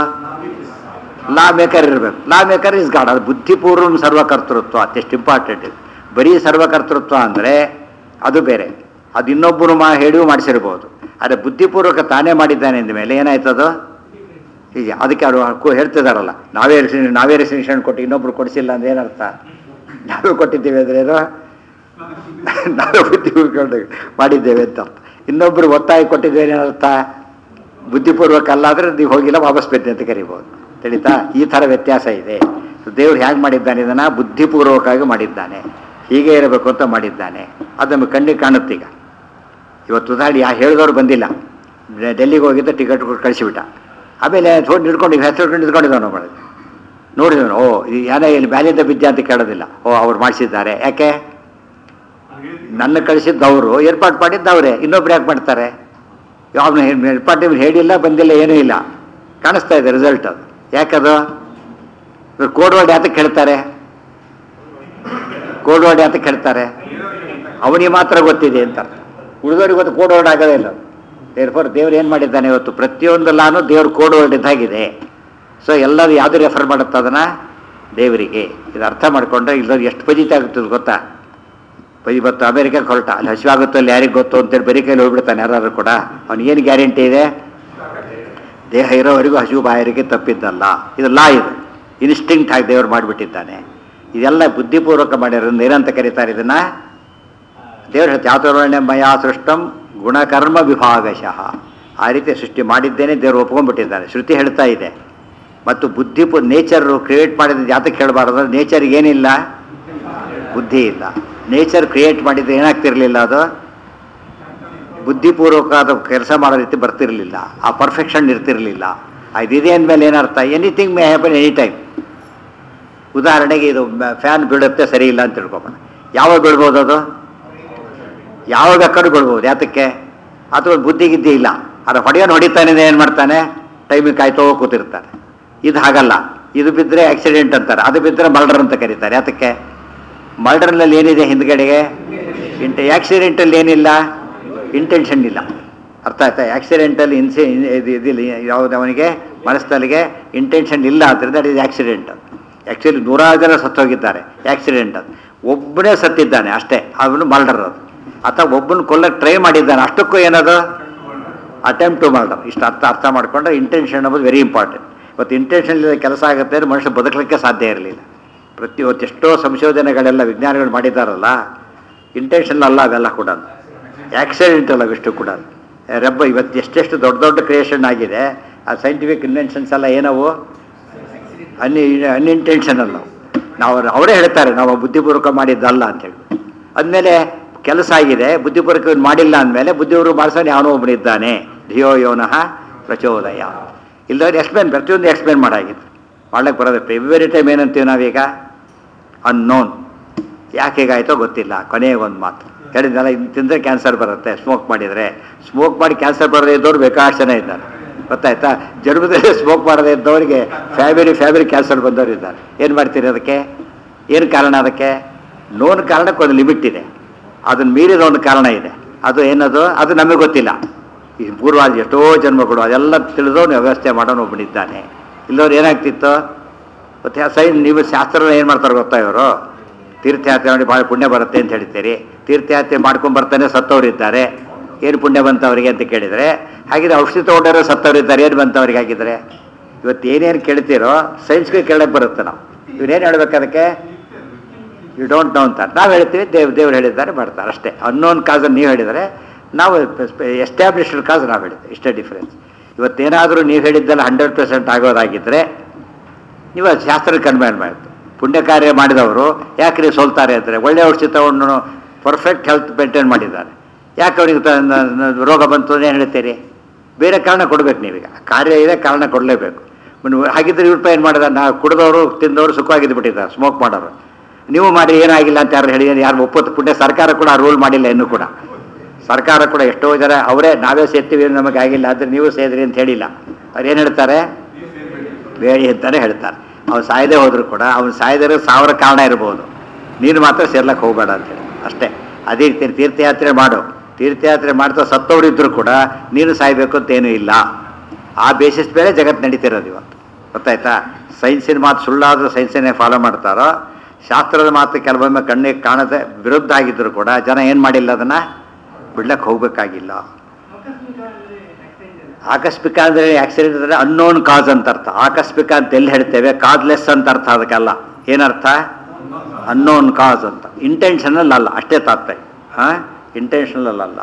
Speaker 1: ಲಾ ಮೇಕರ್ ಇರಬೇಕು ಲಾ ಮೇಕರ್ ಇಸ್ ಗಾಡ್ ಅದು ಬುದ್ಧಿಪೂರ್ವ ಸರ್ವಕರ್ತೃತ್ವ ಅದೆಷ್ಟು ಇಂಪಾರ್ಟೆಂಟ್ ಇದೆ ಬರೀ ಸರ್ವಕರ್ತೃತ್ವ ಅಂದರೆ ಅದು ಬೇರೆ ಅದು ಇನ್ನೊಬ್ಬರು ಮಾ ಹೇಳಿಯೂ ಮಾಡಿಸಿರ್ಬೋದು ಆದರೆ ಬುದ್ಧಿಪೂರ್ವಕ ತಾನೇ ಮಾಡಿದ್ದಾನೆ ಅಂದ ಮೇಲೆ ಏನಾಯ್ತದು ಹೀಗೆ ಅದಕ್ಕೆ ಅವರು ಕು- ಹೇಳ್ತಿದಾರಲ್ಲ ನಾವೇ ರಿಸಿ- ನಾವೇ ರಿಸಿಷನ್ ಕೊಟ್ಟು ಇನ್ನೊಬ್ರು ಕೊಡಿಸಿಲ್ಲ ಅಂದ್ರೆ ಏನರ್ಥ ನಾವೇ ಕೊಟ್ಟಿದ್ದೇವೆ ಅಂದ್ರೆ ಏನು ನಾವೇ ಬುದ್ಧಿ ಉಳ್ಕೊಂಡು ಮಾಡಿದ್ದೇವೆ ಅಂತ ಅರ್ಥ ಇನ್ನೊಬ್ರು ಒತ್ತಾಯ ಕೊಟ್ಟಿದ್ದೇವೆ ಏನರ್ಥ ಬುದ್ಧಿಪೂರ್ವಕ ಅಲ್ಲ ಆದರೆ ನೀವು ಹೋಗಿಲ್ಲ ವಾಪಸ್ ಬೆದ್ದೆ ಅಂತ ಕರಿಬೋದು ತಿಳಿತಾ ಈ ಥರ ವ್ಯತ್ಯಾಸ ಇದೆ ದೇವ್ರು ಹೇಗೆ ಮಾಡಿದ್ದಾನೆ ಇದನ್ನು ಬುದ್ಧಿಪೂರ್ವಕವಾಗಿ ಮಾಡಿದ್ದಾನೆ ಹೀಗೆ ಇರಬೇಕು ಅಂತ ಮಾಡಿದ್ದಾನೆ ಅದು ನಮಗೆ ಕಣ್ಣಿಗೆ ಕಾಣುತ್ತೀಗ ಇವತ್ತು ಉದಾಹರಣೆ ಯಾ ಹೇಳಿದವ್ರು ಬಂದಿಲ್ಲ ಡೆ- ಡೆಲ್ಲಿಗೆ ಹೋಗಿದ್ದ ಟಿಕೆಟ್ ಕೊಟ್ಟು ಕಳಿಸಿಬಿಟ್ಟ ಆಮೇಲೆ ಥೋಡ್ ನಿಡ್ಕೊಂಡು ಹೆಸರು ಹಿಡ್ಕೊಂಡು ನಿಂತ್ಕೊಂಡಿದ್ದಾನೆ ಒಬ್ಬಳು ನೋಡಿದವನು ಓ ಈ ಯಾನೇ ಇಲ್ಲಿ ಬ್ಯಾಲಿಂದ ಬಿದ್ದೆ ಅಂತ ಕೇಳೋದಿಲ್ಲ ಓ ಅವ್ರು ಮಾಡಿಸಿದ್ದಾರೆ ಯಾಕೆ ನನ್ನ ಕಳಿಸಿದ್ದು ಅವರು ಏರ್ಪಾಡು ಮಾಡಿದ್ದು ಅವರೇ ಇನ್ನೊಬ್ರು ಯಾಕೆ ಮಾಡ್ತಾರೆ ಅವನು ಏರ್ಪಾಡು ಹೇಳಿಲ್ಲ ಬಂದಿಲ್ಲ ಏನೂ ಇಲ್ಲ ಕಾಣಿಸ್ತಾ ಇದೆ ರಿಸಲ್ಟ್ ಅದು ಯಾಕದು ಇವ್ರು ಕೋಡ್ ವರ್ಡ್ ಯಾತಕ್ಕೆ ಹೇಳ್ತಾರೆ ಕೋಡ್ ವರ್ಡ್ ಯಾತಕ್ಕೆ ಹೇಳ್ತಾರೆ ಅವನಿಗೆ ಮಾತ್ರ ಗೊತ್ತಿದೆ ಅಂತ ಉಳಿದವ್ರಿಗೆ ಗೊತ್ತು ಕೋಡ್ ವರ್ಡ್ ಆಗೋದೇ ಇಲ್ಲ ದೇರ್ಫೋರ್ ದೇವ್ರು ಏನು ಮಾಡಿದ್ದಾನೆ ಇವತ್ತು ಪ್ರತಿಯೊಂದು ಲಾನು ದೇವ್ರ ಕೋಡ್ ವರ್ಡ್ ಇದ್ದಾಗಿದೆ ಸೊ ಎಲ್ಲರೂ ಯಾವುದು ರೆಫರ್ ಮಾಡುತ್ತೆ ಅದನ್ನು ದೇವರಿಗೆ ಇದು ಅರ್ಥ ಮಾಡಿಕೊಂಡ್ರೆ ಇಲ್ಲದವ್ರು ಎಷ್ಟು ಪಜಿತ ಆಗುತ್ತದೆ ಗೊತ್ತಾ ಪೈ ಇವತ್ತು ಅಮೇರಿಕಾಗೆ ಹೊರಟ ಅಲ್ಲಿ ಹಸಿವಾಗುತ್ತೋ ಅಲ್ಲಿ ಯಾರಿಗೆ ಗೊತ್ತು ಅಂತೇಳಿ ಬರೀ ಕೈಲಿ ಹೋಗ್ಬಿಡ್ತಾನೆ ಯಾರು ಕೂಡ ಏನು ಗ್ಯಾರಂಟಿ ಇದೆ ದೇಹ ಇರೋವರೆಗೂ ಹಸಿವು ಬಾಯರಿಗೆ ತಪ್ಪಿದ್ದಲ್ಲ ಇದು ಲಾ ಇದು ಇನ್ಸ್ಟಿಂಕ್ಟ್ ಆಗಿ ದೇವರು ಮಾಡಿಬಿಟ್ಟಿದ್ದಾನೆ ಇದೆಲ್ಲ ಬುದ್ಧಿಪೂರ್ವಕ ಮಾಡಿರೋದ್ರಿಂದ ಏನಂತ ಕರೀತಾರೆ ಇದನ್ನ ದೇವರು ಹೇಳ್ತಾರೆ ಯಾತೋರ್ವಣ್ಯ ಮಯಾ ಸೃಷ್ಟಂ ಗುಣಕರ್ಮ ವಿಭಾಗಶಃ ಆ ರೀತಿ ಸೃಷ್ಟಿ ಮಾಡಿದ್ದೇನೆ ದೇವರು ಒಪ್ಕೊಂಡ್ಬಿಟ್ಟಿದ್ದಾನೆ ಶ್ರುತಿ ಹೇಳ್ತಾ ಇದೆ ಮತ್ತು ಬುದ್ಧಿಪು ನೇಚರು ಕ್ರಿಯೇಟ್ ಮಾಡಿದ ಜಾತಕ್ಕೆ ಹೇಳಬಾರ್ದು ನೇಚರ್ಗೆ ಏನಿಲ್ಲ ಬುದ್ಧಿ ಇಲ್ಲ ನೇಚರ್ ಕ್ರಿಯೇಟ್ ಮಾಡಿದ್ರೆ ಏನಾಗ್ತಿರ್ಲಿಲ್ಲ ಅದು ಬುದ್ಧಿಪೂರ್ವಕವಾದ ಕೆಲಸ ಮಾಡೋ ರೀತಿ ಬರ್ತಿರಲಿಲ್ಲ ಆ ಪರ್ಫೆಕ್ಷನ್ ಇರ್ತಿರಲಿಲ್ಲ ಇದಿದೆ ಅಂದಮೇಲೆ ಏನರ್ಥ anything may happen any time ಉದಾಹರಣೆಗೆ ಇದು ಫ್ಯಾನ್ ಬೀಳುತ್ತೆ ಸರಿ ಇಲ್ಲ ಅಂತ ತಿಳ್ಕೊಬೋಣ ಯಾವಾಗ ಬೀಳ್ಬೋದು ಅದು ಯಾವಾಗ ಬೇಕಾದ್ರೂ ಬೀಳ್ಬೋದು ಯಾತಕ್ಕೆ ಅಥವಾ ಬುದ್ಧಿ ಗಿದ್ದಿ ಇಲ್ಲ ಅದು ಹೊಡೆಯೋನು ಹೊಡಿತಾನೆ ಏನು ಮಾಡ್ತಾನೆ ಟೈಮಿಗೆ ಕಾಯ್ತೋ ಕೂತಿರ್ತಾನೆ ಇದು ಹಾಗಲ್ಲ ಇದು ಬಿದ್ದರೆ ಆಕ್ಸಿಡೆಂಟ್ ಅಂತಾರೆ ಅದು ಬಿದ್ದರೆ ಮರ್ಡರ್ ಅಂತ ಕರೀತಾರೆ ಯಾತಕ್ಕೆ ಮರ್ಡರ್ನಲ್ಲಿ ಏನಿದೆ ಹಿಂದ್ಗಡೆಗೆ ಇಂಟ ಆಕ್ಸಿಡೆಂಟಲ್ಲಿ ಏನಿಲ್ಲ ಇಂಟೆನ್ಷನ್ ಇಲ್ಲ ಅರ್ಥ ಆಯ್ತಾ ಆಕ್ಸಿಡೆಂಟಲ್ಲಿ ಇನ್ಸಿ ಇದು ಇದಿಲ್ಲ ಯಾವುದು ಅವನಿಗೆ ಮನಸ್ಸಲ್ಲಿಗೆ ಇಂಟೆನ್ಷನ್ ಇಲ್ಲ ಆದ್ದರಿಂದ ದಟ್ ಇಸ್ ಆಕ್ಸಿಡೆಂಟ್ ಆ್ಯಕ್ಚುಲಿ ನೂರಾರು ಜನ ಸತ್ತೋಗಿದ್ದಾರೆ ಆಕ್ಸಿಡೆಂಟ್ ಅದು ಒಬ್ಬನೇ ಸತ್ತಿದ್ದಾನೆ ಅಷ್ಟೇ ಅವನು ಮರ್ಡರ್ ಅದು ಅಥವಾ ಒಬ್ಬನ ಕೊಲ್ಲಕ್ಕೆ ಟ್ರೈ ಮಾಡಿದ್ದಾನೆ ಅಷ್ಟಕ್ಕೂ ಏನದು ಅಟೆಂಪ್ಟ್ ಟು ಮರ್ಡರ್ ಇಷ್ಟು ಅರ್ಥ ಅರ್ಥ ಮಾಡಿಕೊಂಡ್ರೆ ಇಂಟೆನ್ಷನ್ ಅನ್ನೋದು ವೆರಿ ಇಂಪಾರ್ಟೆಂಟ್ ಇವತ್ತು ಇಂಟೆನ್ಷನ್ ಇಲ್ಲದ ಕೆಲಸ ಆಗುತ್ತೆ ಅಂದರೆ ಮನುಷ್ಯ ಬದುಕಲಿಕ್ಕೆ ಸಾಧ್ಯ ಇರಲಿಲ್ಲ ಪ್ರತಿ ಇವತ್ತು ಎಷ್ಟೋ ಸಂಶೋಧನೆಗಳೆಲ್ಲ ವಿಜ್ಞಾನಿಗಳು ಮಾಡಿದ್ದಾರಲ್ಲ ಇಂಟೆನ್ಷನ್ ಅಲ್ಲ ಅವೆಲ್ಲ ಕೂಡ ಆಕ್ಸಿಡೆಂಟ್ ಅಲ್ಲ ಇಷ್ಟು ಕೂಡ ರಬ್ಬ ಇವತ್ತು ಎಷ್ಟೆಷ್ಟು ದೊಡ್ಡ ದೊಡ್ಡ ಕ್ರಿಯೇಷನ್ ಆಗಿದೆ ಆ ಸೈಂಟಿಫಿಕ್ ಇನ್ವೆನ್ಷನ್ಸ್ ಎಲ್ಲ ಏನವು ಅನ್ ಅನ್ಇಂಟೆನ್ಷನಲ್ ನಾವು ನಾವು ಅವರೇ ಹೇಳ್ತಾರೆ ನಾವು ಬುದ್ಧಿಪೂರ್ವಕ ಮಾಡಿದ್ದಲ್ಲ ಅಂತೇಳಿ ಅಂದಮೇಲೆ ಕೆಲಸ ಆಗಿದೆ ಬುದ್ಧಿಪೂರ್ವಕ ಇವ್ನು ಮಾಡಿಲ್ಲ ಅಂದಮೇಲೆ ಬುದ್ಧಿಪೂರ್ವಕ ಮಾಡಿಸೋನು ಯಾವನೋ ಒಬ್ಬನಿದ್ದಾನೆ ಧಿಯೋ ಯೋನಃ ಪ್ರಚೋದಯ ಇಲ್ಲದವ್ರು ಎಕ್ಸ್ಪ್ಲೇನ್ ಪ್ರತಿಯೊಂದು ಎಕ್ಸ್ಪ್ಲೇನ್ ಮಾಡಾಗಿತ್ತು ಮಾಡ್ಲಿಕ್ಕೆ ಬರೋದು ಎವ್ರಿ ಟೈಮ್ ಏನಂತೀವಿ ನಾವೀಗ ಅನ್ನೋನ್ ಯಾಕೆ ಹೀಗಾಯ್ತೋ ಗೊತ್ತಿಲ್ಲ ಕೊನೆಗೆ ಒಂದು ಮಾತು ಹೇಳಿದ್ನಲ್ಲ ಇದು ತಿಂದರೆ ಕ್ಯಾನ್ಸರ್ ಬರುತ್ತೆ ಸ್ಮೋಕ್ ಮಾಡಿದರೆ ಸ್ಮೋಕ್ ಮಾಡಿ ಕ್ಯಾನ್ಸರ್ ಬರದೇ ಇದ್ದವ್ರು ಬೇಕಾಷ್ಟು ಜನ ಇದ್ದಾರೆ ಗೊತ್ತಾಯ್ತಾ ಜನ್ಮದಲ್ಲಿ ಸ್ಮೋಕ್ ಮಾಡದೇ ಇದ್ದವರಿಗೆ ಫ್ಯಾಮಿಲಿ ಫ್ಯಾಮಿಲಿ ಕ್ಯಾನ್ಸರ್ ಬಂದವರು ಇದ್ದಾರೆ ಏನು ಮಾಡ್ತೀರಿ ಅದಕ್ಕೆ ಏನು ಕಾರಣ ಅದಕ್ಕೆ ನೋನ್ ಕಾರಣಕ್ಕೆ ಒಂದು ಲಿಮಿಟ್ ಇದೆ ಅದನ್ನು ಮೀರಿದ ಒಂದು ಕಾರಣ ಇದೆ ಅದು ಏನದು ಅದು ನಮಗೆ ಗೊತ್ತಿಲ್ಲ ಈ ಪೂರ್ವ ಎಷ್ಟೋ ಜನ್ಮಗಳು ಅದೆಲ್ಲ ತಿಳಿದವನು ವ್ಯವಸ್ಥೆ ಮಾಡೋನು ಒಬ್ಬನಿದ್ದಾನೆ ಇಲ್ಲವ್ರು ಏನಾಗ್ತಿತ್ತು ಮತ್ತೆ ಸೈನ್ ನೀವು ಶಾಸ್ತ್ರ ಏನು ಮಾಡ್ತಾರೆ ಗೊತ್ತಾ ಇವರು ತೀರ್ಥಯಾತ್ರೆ ಮಾಡಿ ಭಾಳ ಪುಣ್ಯ ಬರುತ್ತೆ ಅಂತ ಹೇಳ್ತೀರಿ ತೀರ್ಥಯಾತ್ರೆ ಮಾಡ್ಕೊಂಡು ಬರ್ತಾನೆ ಸತ್ತವ್ರು ಇದ್ದಾರೆ ಏನು ಪುಣ್ಯ ಬಂತು ಅವರಿಗೆ ಅಂತ ಕೇಳಿದರೆ ಹಾಗಿದ್ರೆ ಔಷಧಿ ತೊಗೊಂಡಾರೋ ಸತ್ತವ್ರು ಇದ್ದಾರೆ ಏನು ಬಂತವ್ರಿಗೆ ಹಾಗಿದ್ರೆ ಇವತ್ತು ಏನೇನು ಕೇಳ್ತೀರೋ ಸೈನ್ಸ್ಗೆ ಕೇಳಕ್ಕೆ ಬರುತ್ತೆ ನಾವು ಇವ್ರೇನು ಹೇಳ್ಬೇಕು ಅದಕ್ಕೆ ಯು ಡೋಂಟ್ ನೋ ಅಂತ ನಾವು ಹೇಳ್ತೀವಿ ದೇವ್ ದೇವ್ರು ಹೇಳಿದ್ದಾರೆ ಮಾಡ್ತಾರೆ ಅಷ್ಟೇ ಅನ್ನೋನ್ ಕಾಸನ್ನು ನೀವು ಹೇಳಿದರೆ ನಾವು ಎಸ್ಟಾಬ್ಲಿಷ್ಡ್ ಕಾಸ್ ನಾವು ಹೇಳಿದ್ದೆ ಇಷ್ಟೇ ಡಿಫ್ರೆನ್ಸ್ ಇವತ್ತೇನಾದರೂ ನೀವು ಹೇಳಿದ್ದೆಲ್ಲ ಹಂಡ್ರೆಡ್ ಪರ್ಸೆಂಟ್ ಆಗೋದಾಗಿದ್ದರೆ ನೀವು ಅದು ಶಾಸ್ತ್ರ ಕನ್ವೈನ್ ಮಾಡಿತು ಪುಣ್ಯ ಕಾರ್ಯ ಮಾಡಿದವರು ಯಾಕೆ ನೀವು ಸೋಲ್ತಾರೆ ಅಂದರೆ ಒಳ್ಳೆ ಔಷಧಿ ತಗೊಂಡು ಪರ್ಫೆಕ್ಟ್ ಹೆಲ್ತ್ ಮೇಂಟೈನ್ ಮಾಡಿದ್ದಾರೆ ಯಾಕೆ ಅವನಿಗೆ ತ- ನ- ನ- ರೋಗ ಬಂತು ಅಂತ ಏನು ಹೇಳ್ತೀರಿ ಬೇರೆ ಕಾರಣ ಕೊಡಬೇಕು ನೀವೀಗ ಕಾರ್ಯ ಇದೆ ಕಾರಣ ಕೊಡಲೇಬೇಕು ಇನ್ನು ಹಾಗಿದ್ರೆ ಇವ್ರ ಏನು ಮಾಡಿದ ನಾ ಕುಡಿದವರು ತಿಂದವರು ಸುಖವಾಗಿದ್ದು ಬಿಟ್ಟಿದ್ದಾರೆ ಸ್ಮೋಕ್ ಮಾಡೋರು ನೀವು ಮಾಡಿ ಏನಾಗಿಲ್ಲ ಅಂತ ಯಾರು ಹೇಳಿ ಯಾರು ಒಪ್ಪತ್ತು ಪುಣ್ಯ ಸರ್ಕಾರ ಕೂಡ ರೂಲ್ ಮಾಡಿಲ್ಲ ಇನ್ನೂ ಕೂಡ ಸರ್ಕಾರ ಕೂಡ ಎಷ್ಟೋ ಜನ ಅವರೇ ನಾವೇ ಸೇರ್ತೀವಿ ನಮಗೆ ಆಗಿಲ್ಲ ಆದರೆ ನೀವು ಸೇದ್ರಿ ಅಂತ ಹೇಳಿಲ್ಲ ಅವ್ರು ಏನು ಹೇಳ್ತಾರೆ ಬೇಡಿ ಅಂತಾನೆ ಹೇಳ್ತಾರೆ ಅವ್ನು ಸಾಯದೆ ಹೋದ್ರು ಕೂಡ ಅವ್ನು ಸಾಯದಿರೋ ಸಾವಿರ ಕಾರಣ ಇರ್ಬೋದು ನೀನು ಮಾತ್ರ ಸೇರ್ಲಕ್ಕೆ ಹೋಗಬೇಡ ಅಂತೇಳಿ ಅಷ್ಟೇ ಅದೇ ರೀತಿ ತೀರ್ಥಯಾತ್ರೆ ಮಾಡು ತೀರ್ಥಯಾತ್ರೆ ಮಾಡ್ತಾ ಸತ್ತವ್ರು ಇದ್ರು ಕೂಡ ನೀನು ಸಾಯ್ಬೇಕು ಅಂತ ಏನೂ ಇಲ್ಲ ಆ ಬೇಸಿಸ್ ಮೇಲೆ ಜಗತ್ತು ನಡೀತಿರೋದು ಇವತ್ತು ಗೊತ್ತಾಯ್ತಾ ಸೈನ್ಸಿನ ಮಾತು ಸುಳ್ಳಾದರೂ ಸೈನ್ಸನ್ನೇ ಫಾಲೋ ಮಾಡ್ತಾರೋ ಶಾಸ್ತ್ರದ ಮಾತು ಕೆಲವೊಮ್ಮೆ ಕಣ್ಣಿಗೆ ಕಾಣದೆ ವಿರುದ್ಧ ಆಗಿದ್ರು ಕೂಡ ಜನ ಏನು ಮಾಡಿಲ್ಲ ಅದನ್ನು ಬಿಡ್ಲಕ್ಕೆ ಹೋಗ್ಬೇಕಾಗಿಲ್ಲ ಆಕಸ್ಮಿಕ ಅಂದರೆ ಆಕ್ಸಿಡೆಂಟ್ ಅಂದರೆ ಅನ್ನೋನ್ ಕಾಸ್ ಅಂತ ಅರ್ಥ ಆಕಸ್ಮಿಕ ಅಂತ ಎಲ್ಲಿ ಹೇಳ್ತೇವೆ ಕಾದ್ಲೆಸ್ ಅಂತ ಅರ್ಥ ಅದಕ್ಕೆಲ್ಲ ಏನರ್ಥ ಅನ್ನೋನ್ ಕಾಸ್ ಅಂತ ಇಂಟೆನ್ಷನಲ್ ಅಲ್ಲ ಅಷ್ಟೇ ತಾತ್ಪರ್ಯ ಹಾಂ ಇಂಟೆನ್ಷನಲ್ ಅಲ್ಲ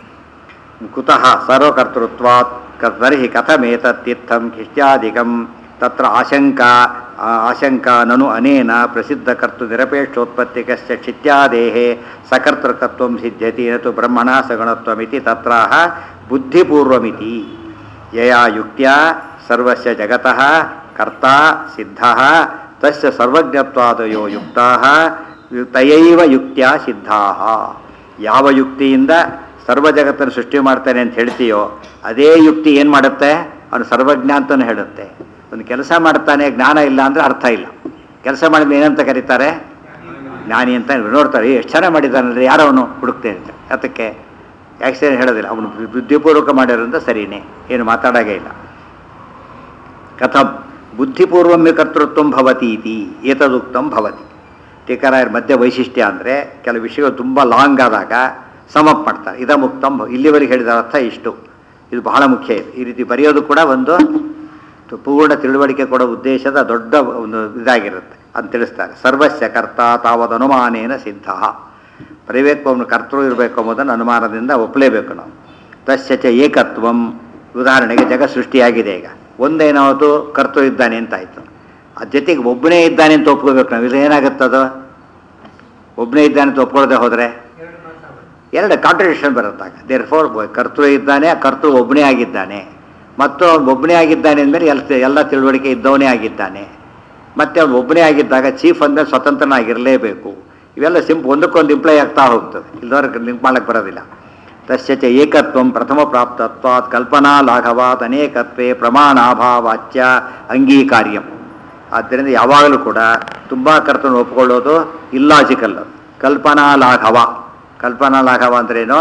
Speaker 1: ಕುತಃ ಸರ್ವಕರ್ತೃತ್ವಾತ್ ಕ- ತರ್ಹಿ ಕಥಮೇತತ್ತೀರ್ಥಂ ಖ್ರಿಸ್ತ್ಯಾದಿಕಂ ತತ್ರ ಆಶಂಕಾ ಆ, ಆಶಂಕಾ ನನು ಅನೇನ ಪ್ರಸಿದ್ಧ ಕರ್ತು ನಿರಪೇಕ್ಷೋತ್ಪತ್ತಿ ಕಶ್ಚ ಕ್ಷಿತ್ಯಾದೇಹೇ ಸಕರ್ತೃಕತ್ವಂ ಸಿದ್ಧ್ಯತಿ ನತು ಬ್ರಹ್ಮಣ ಸಗುಣತ್ವಮಿತಿ ತತ್ರಾಹ ಬುದ್ಧಿಪೂರ್ವಮಿತಿ ಯಯಾ ಯುಕ್ತ್ಯಾ ಸರ್ವಸ್ಯ ಜಗತಃ ಕರ್ತಾ ಸಿದ್ಧಃ ತಸ್ಯ ಸರ್ವಜ್ಞತ್ವಾದಯೋ ಯುಕ್ತಾಃ ಯು- ತಯೈವ ಯುಕ್ತ್ಯಾ ಸಿದ್ಧಾಃ ಯಾವ ಯುಕ್ತಿಯಿಂದ ಸರ್ವ ಜಗತ್ತನ್ನು ಸೃಷ್ಟಿ ಮಾಡ್ತಾನೆ ಅಂತ ಹೇಳ್ತೀಯೋ ಅದೇ ಯುಕ್ತಿ ಏನು ಮಾಡುತ್ತೆ ಅವನು ಸರ್ವಜ್ಞ ಅಂತಲೂ ಹೇಳುತ್ತೆ ಒಂದು ಕೆಲಸ ಮಾಡ್ತಾನೆ ಜ್ಞಾನ ಇಲ್ಲ ಅಂದರೆ ಅರ್ಥ ಇಲ್ಲ ಕೆಲಸ ಮಾಡಿದ್ರೆ ಏನಂತ ಕರೀತಾರೆ ಜ್ಞಾನಿ ಅಂತ ನೋಡ್ತಾರೆ ಎಷ್ಟು ಚೆನ್ನಾಗಿ ಮಾಡಿದ್ದಾನಂದ್ರೆ ಯಾರವನು ಹುಡುಕ್ತೇನೆ ಅಂತ ಅದಕ್ಕೆ ಆಕ್ಸಿಡೆಂಟ್ ಹೇಳೋದಿಲ್ಲ ಅವನು ಬುದ್ಧಿಪೂರ್ವಕ ಮಾಡಿರೋದ್ರಿಂದ ಸರಿನೇ ಏನು ಮಾತಾಡೋಂಗೇ ಇಲ್ಲ ಕಥಂ ಬುದ್ಧಿಪೂರ್ವಮ್ಯ ಕರ್ತೃತ್ವ ಭವತಿ ಇತಿ ಏತದುಕ್ತಂ ಭವತಿ ಟೀಕರಾಯರ ಮಧ್ಯ ವೈಶಿಷ್ಟ್ಯ ಅಂದರೆ ಕೆಲವು ವಿಷಯಗಳು ತುಂಬ ಲಾಂಗ್ ಆದಾಗ ಸಮಪ್ ಮಾಡ್ತಾರೆ ಇದ ಮುಕ್ತಂ ಭವ- ಇಲ್ಲಿವರೆಗೆ ಹೇಳಿದ ಅರ್ಥ ಇಷ್ಟು ಇದು ಬಹಳ ಮುಖ್ಯ ಇದೆ ಈ ರೀತಿ ಬರೆಯೋದು ಕೂಡ ಒಂದು ತು- ಪೂರ್ಣ ತಿಳುವಳಿಕೆ ಕೊಡೋ ಉದ್ದೇಶದ ದೊಡ್ಡ ಒಂದು ಇದಾಗಿರುತ್ತೆ ಅಂತ ತಿಳಿಸ್ತಾರೆ ಸರ್ವಸ್ಯ ಕರ್ತ ತಾವದ ಅನುಮಾನೇನ ಸಿದ್ಧ ಬರೀಬೇಕು ಅವನು ಕರ್ತೃ ಇರಬೇಕು ಎಂಬುದನ್ನು ಅನುಮಾನದಿಂದ ಒಪ್ಪಲೇಬೇಕು ನಾವು ತಸ್ಯ ಚ ಏಕತ್ವಂ ಉದಾಹರಣೆಗೆ ಜಗ ಸೃಷ್ಟಿಯಾಗಿದೆ ಈಗ ಒಂದೇನಾವತ್ತು ಕರ್ತೃ ಇದ್ದಾನೆ ಅಂತಾಯ್ತು ಅದ್ರ ಜೊತೆಗೆ ಒಬ್ಬನೇ ಇದ್ದಾನೆ ಅಂತ ಒಪ್ಕೋಬೇಕು ನಾವು ಇದು ಏನಾಗುತ್ತದು ಒಬ್ಬನೇ ಇದ್ದಾನೆ ಅಂತ ಒಪ್ಕೊಳ್ಳದೆ ಹೋದರೆ ಎರಡು ಕಾಂಟ್ರಡಿಕ್ಷನ್ ಬರುತ್ತಾಗ ದೇರ್ ಫೋರ್ ಕರ್ತೃ ಇದ್ದಾನೆ ಕರ್ತೃ ಒಬ್ಬನೇ ಆಗಿದ್ದಾನೆ ಮತ್ತು ಅವ್ನು ಒಬ್ಬನೇ ಆಗಿದ್ದಾನೆ ಅಂದಮೇಲೆ ಎಲ್ಲ ಎಲ್ಲ ತಿಳುವಳಿಕೆ ಇದ್ದವನೇ ಆಗಿದ್ದಾನೆ ಮತ್ತು ಅವ್ನು ಒಬ್ಬನೇ ಆಗಿದ್ದಾಗ ಚೀಫ್ ಅಂದಮೇಲೆ ಸ್ವತಂತ್ರನಾಗಿರಲೇಬೇಕು ಇವೆಲ್ಲ ಸಿಂಪ್ ಒಂದಕ್ಕೊಂದು ಇಂಪ್ಲೈ ಆಗ್ತಾ ಹೋಗ್ತದೆ ಇಲ್ಲದವ್ರಿಗೆ ಲಿಂಕ್ ಮಾಡಕ್ಕೆ ಬರೋದಿಲ್ಲ ತಸ್ಯ ಚ ಏಕತ್ವಂ ಪ್ರಥಮ ಪ್ರಾಪ್ತತ್ವಾತ್ ಕಲ್ಪನಾ ಲಾಘವಾತ್ ಅನೇಕತ್ವೇ ಪ್ರಮಾಣಾಭಾವಾಚ್ಯ ಅಂಗೀಕಾರ್ಯಂ ಆದ್ದರಿಂದ ಯಾವಾಗಲೂ ಕೂಡ ತುಂಬ ಕರ್ತನ ಒಪ್ಕೊಳ್ಳೋದು ಇಲ್ಲಾಜಿಕಲ್ ಕಲ್ಪನಾ ಲಾಘವ ಕಲ್ಪನಾ ಲಾಘವ ಅಂದ್ರೇನು